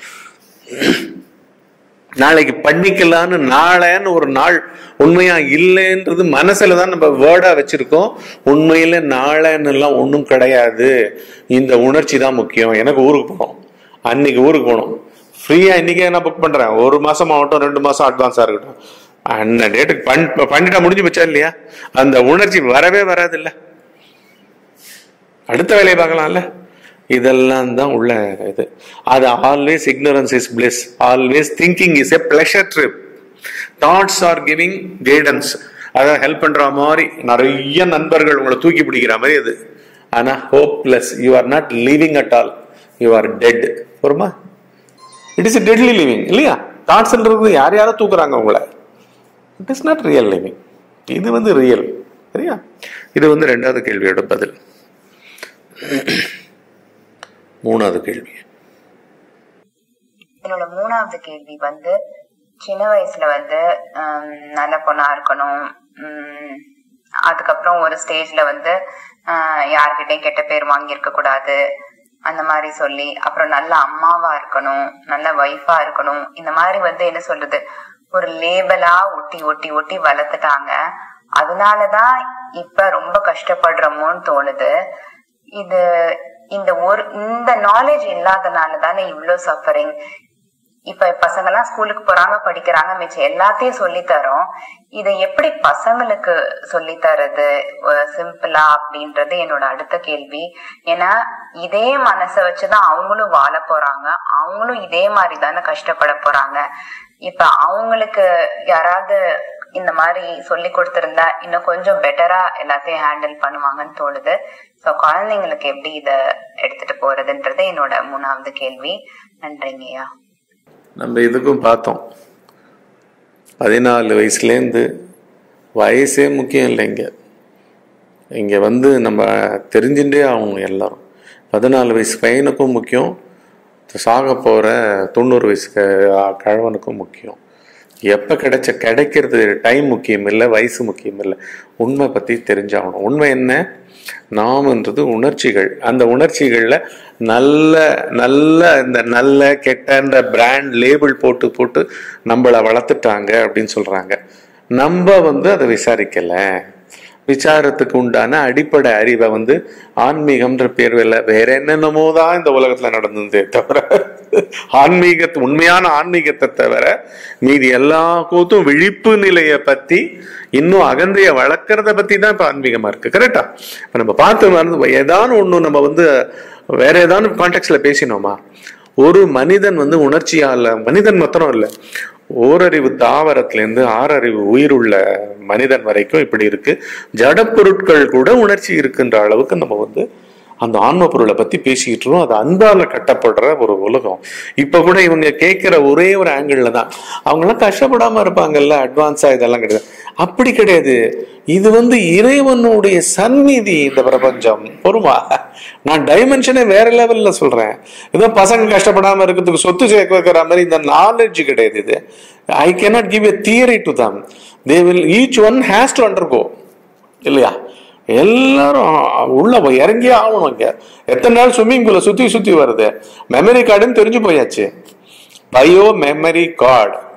நாளைக்கு பண்ணிக்கலான்னு நாளைன்னு ஒரு நாள் உண்மையா இல்லைன்றது மனசுல தான் நம்ம வேர்டா வச்சிருக்கோம் உண்மையில நாளைன்னு எல்லாம் ஒன்றும் கிடையாது இந்த உணர்ச்சி தான் முக்கியம் எனக்கு ஊருக்கு போகணும் அன்னைக்கு ஊருக்கு போகணும் ஃப்ரீயா இன்னைக்கே என்ன புக் பண்றேன் ஒரு மாசம் ஆகட்டும் ரெண்டு மாசம் அட்வான்ஸா இருக்கட்டும் அந்த டேட்டுக்கு பண் பண்ணிட்டா முடிஞ்சு போச்சா இல்லையா அந்த உணர்ச்சி வரவே வராது இல்ல அடுத்த வேலையை பார்க்கலாம்ல இதெல்லாம் தான் உள்ள இது அது always ignorance is bliss always thinking is a pleasure trip thoughts are giving guidance அதான் ஹெல்ப் பண்ற மாதிரி நிறைய நண்பர்கள் உங்களை தூக்கி பிடிக்கிற மாதிரி அது ஆனா hopeless you are not living at all you are dead பொறுமா இட் இஸ் டெட்லி லிவிங் இல்லையா தாட்ஸ்ன்றது யார் யாரோ தூக்குறாங்க உங்களை it is not real living இது வந்து ரியல் சரியா இது வந்து ரெண்டாவது கேள்வியோட பதில் மூணாவது கேள்வி என்னோட மூணாவது கேள்வி வந்து சின்ன வயசுல வந்து ஹம், நல்ல பொண்ணா இருக்கணும் உம், அதுக்கப்புறம் ஒரு ஸ்டேஜ்ல வந்து ஆஹ், யார்கிட்டயும் கெட்ட பேர் வாங்கியிருக்க கூடாது அந்த மாதிரி சொல்லி அப்புறம் நல்ல அம்மாவா இருக்கணும் நல்ல ஒய்ஃபா இருக்கணும் இந்த மாதிரி வந்து என்ன சொல்றது ஒரு லேபலா ஒட்டி ஒட்டி ஒட்டி வளர்த்துட்டாங்க அதனாலதான் இப்ப ரொம்ப கஷ்டப்படுறோமோன்னு தோணுது இது இந்த ஒரு இந்த நாலேஜ் இல்லாதனால தானே இவ்ளோ சஃபரிங் இப்ப பசங்க எல்லாம் ஸ்கூலுக்கு போறாங்க படிக்கிறாங்க மிச்சம் எல்லாத்தையும் சொல்லி தரோம் இதை எப்படி பசங்களுக்கு சொல்லி தரது சிம்பிளா அப்படின்றது என்னோட அடுத்த கேள்வி ஏன்னா இதே மனசை வச்சுதான் அவங்களும் வாழ போறாங்க அவங்களும் இதே மாதிரி தானே கஷ்டப்பட போறாங்க இப்ப அவங்களுக்கு யாராவது இந்த மாதிரி சொல்லி கொடுத்திருந்தா இன்னும் கொஞ்சம் பெட்டரா எல்லாத்தையும் ஹேண்டில் பண்ணுவாங்கன்னு தோணுது சோ குழந்தைங்களுக்கு எப்படி இத எடுத்துட்டு போறதுன்றது என்னோட மூணாவது கேள்வி நன்றிங்கய்யா நம்ம இதுக்கும் பார்த்தோம் பதினாலு வயசுலேருந்து வயசே முக்கியம் இல்லை இங்கே இங்கே வந்து நம்ம தெரிஞ்சுட்டே ஆகணும் எல்லாரும் பதினாலு வயசு பையனுக்கும் முக்கியம் சாக போகிற தொண்ணூறு வயசு க- கழவனுக்கும் முக்கியம் எப்போ கிடைச்ச கிடைக்கிறது டைம் முக்கியம் இல்லை வயசு முக்கியம் இல்லை உண்மை பற்றி தெரிஞ்சாகணும் உண்மை என்ன நாம்ன்றது உணர்ச்சிகள் அந்த உணர்ச்சிகளில் நல்ல நல்ல இந்த நல்ல கெட்டன்ற பிராண்ட் லேபிள் போட்டு போட்டு நம்மளை வளர்த்துட்டாங்க அப்படின்னு சொல்கிறாங்க நம்ம வந்து அதை விசாரிக்கல விசாரத்துக்கு உண்டான அடிப்படை அறிவை வந்து ஆன்மீகம்ன்ற பேர்ல வேற என்னென்னமோ தான் இந்த உலகத்துல நடந்ததே தவிர ஆன்மீக உண்மையான ஆன்மீகத்தை தவிர மீதி எல்லா கூத்தும் விழிப்பு நிலையை பத்தி இன்னும் அகந்தைய வளர்க்கறத பத்தி தான் இப்ப ஆன்மீகமா இருக்கு கரெக்டா இப்ப நம்ம பார்த்து வந்து ஏதான ஒண்ணு நம்ம வந்து வேற ஏதாவது கான்டெக்ட்ல பேசினோமா ஒரு மனிதன் வந்து உணர்ச்சியால மனிதன் மாத்திரம் இல்ல ஓரறிவு தாவரத்திலேருந்து ஆறறிவு உயிருள்ள மனிதன் வரைக்கும் இப்படி இருக்கு ஜடப்பொருட்கள் கூட உணர்ச்சி இருக்கின்ற அளவுக்கு நம்ம வந்து அந்த ஆன்ம பொருளை பத்தி பேசிக்கிட்டு இருக்கோம் அது அன்பால கட்டப்படுற ஒரு உலகம் இப்ப கூட இவங்க கேட்கிற ஒரே ஒரு ஆங்கிள் தான் அவங்க எல்லாம் கஷ்டப்படாம இருப்பாங்கல்ல அட்வான்ஸா இதெல்லாம் கிடையாது அப்படி கிடையாது இது வந்து இறைவனுடைய சந்நிதி இந்த பிரபஞ்சம் பொறுமா நான் டைமென்ஷனே வேற லெவல்ல சொல்றேன் ஏதோ பசங்க கஷ்டப்படாம இருக்கிறதுக்கு சொத்து சேர்க்க வைக்கிற மாதிரி இந்த நாலேஜ் கிடையாது இது I cannot give a theory to them they will each one has to undergo இல்லையா எல்லாரும் உள்ள போய் இறங்கியே ஆகணும் இங்க எத்தனை நாள் ஸ்விம்மிங் பூல சுத்தி சுத்தி வருது மெமரி கார்டுன்னு தெரிஞ்சு போயாச்சு பயோ மெமரி கார்டு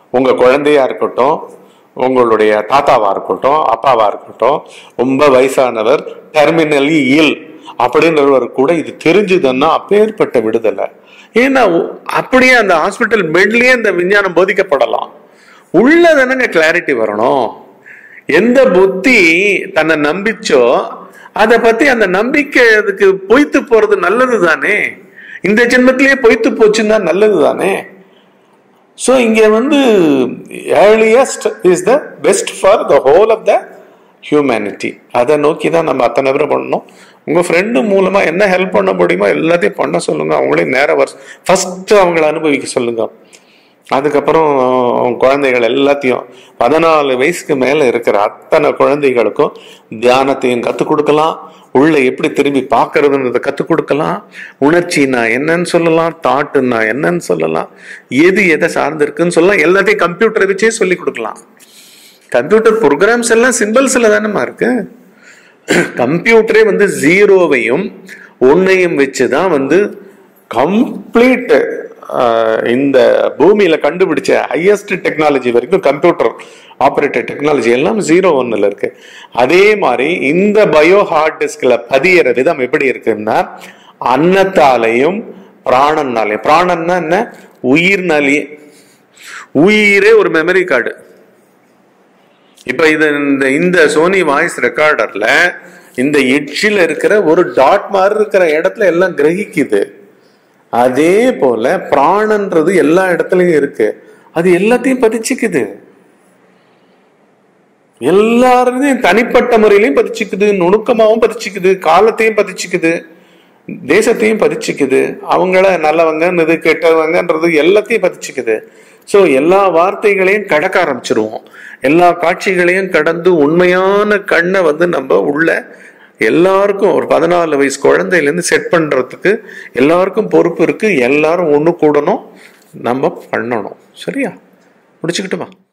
உங்க குழந்தையா இருக்கட்டும் உங்களுடைய தாத்தாவா இருக்கட்டும் அப்பாவா இருக்கட்டும் ரொம்ப வயசானவர் டெர்மினலி இல் அப்படின்றவர் கூட இது தெரிஞ்சுதுன்னா அப்பேற்பட்ட விடுதலை ஏன்னா உ- அப்படியே அந்த ஹாஸ்பிட்டல் பெட்லயே அந்த விஞ்ஞானம் போதிக்கப்படலாம் உள்ள தானங்க கிளாரிட்டி வரணும் எந்த புத்தி தன்னை நம்பிச்சோ அதை பத்தி அந்த நம்பிக்கை அதுக்கு பொய்த்து போறது நல்லது தானே இந்த ஜென்மத்திலேயே பொய்த்து போச்சுன்னா நல்லது தானே ஸோ இங்க வந்து earliest is the best for the whole of the humanity அதை நோக்கி தான் நம்ம அத்தனை பேரும் பண்ணணும் உங்க ஃப்ரெண்டு மூலமா என்ன ஹெல்ப் பண்ண முடியுமோ எல்லாத்தையும் பண்ண சொல்லுங்க அவங்களே நேர வர ஃபர்ஸ்ட் அவங்கள அனுபவிக்க சொல்லுங்க அதுக்கப்புறம் குழந்தைகள் எல்லாத்தையும் பதினாலு வயசுக்கு மேல இருக்கிற அத்தனை குழந்தைகளுக்கும் தியானத்தையும் கத்துக் கொடுக்கலாம் உள்ள எப்படி திரும்பி பார்க்கறதுன்றதை கத்துக் கொடுக்கலாம் உணர்ச்சினா என்னன்னு சொல்லலாம் தாட்டுன்னா என்னன்னு சொல்லலாம் எது எதை சார்ந்து இருக்குன்னு சொல்லலாம் எல்லாத்தையும் கம்ப்யூட்டரை வச்சே சொல்லி கொடுக்கலாம் கம்ப்யூட்டர் ப்ரோக்ராம்ஸ் எல்லாம் சிம்பிள்ஸ்ல தானேமா இருக்கு கம்ப்யூட்டரே வந்து ஜீரோவையும் ஒன்னையும் வச்சுதான் வந்து கம்ப்ளீட் இந்த பூமியில கண்டுபிடிச்ச ஹையஸ்ட் டெக்னாலஜி வரைக்கும் கம்ப்யூட்டர் ஆப்ரேட்டர் டெக்னாலஜி எல்லாம் ஜீரோ ஒன்னுல இருக்கு அதே மாதிரி இந்த பயோ ஹார்ட் டிஸ்க்ல பதியிற விதம் எப்படி இருக்குன்னா அன்னத்தாலையும் பிராணன்னாலையும் பிராணன்னா என்ன உயிர்னாலேயே உயிரே ஒரு மெமரி கார்டு இப்ப இது இந்த இந்த சோனி வாய்ஸ் ரெக்கார்டர்ல இந்த எட்ஜில் இருக்கிற ஒரு டாட் மாதிரி இருக்கிற இடத்துல எல்லாம் கிரகிக்குது அதே போல பிராணன்றது எல்லா இடத்துலயும் இருக்கு அது எல்லாத்தையும் பதிச்சுக்குது எல்லாரையும் தனிப்பட்ட முறையிலையும் பதிச்சுக்குது நுணுக்கமாவும் பதிச்சுக்குது காலத்தையும் பதிச்சுக்குது தேசத்தையும் பதிச்சுக்குது அவங்கள நல்லவங்க இது கெட்டவங்கன்றது எல்லாத்தையும் பதிச்சுக்குது ஸோ எல்லா வார்த்தைகளையும் கடக்க ஆரம்பிச்சிருவோம் எல்லா காட்சிகளையும் கடந்து உண்மையான கண்ணை வந்து நம்ம உள்ள எல்லாருக்கும் ஒரு பதினாலு வயசு குழந்தையிலேருந்து செட் பண்றதுக்கு எல்லாருக்கும் பொறுப்பு இருக்கு எல்லாரும் ஒன்று கூடணும் நம்ம பண்ணணும் சரியா முடிச்சுக்கிட்டுமா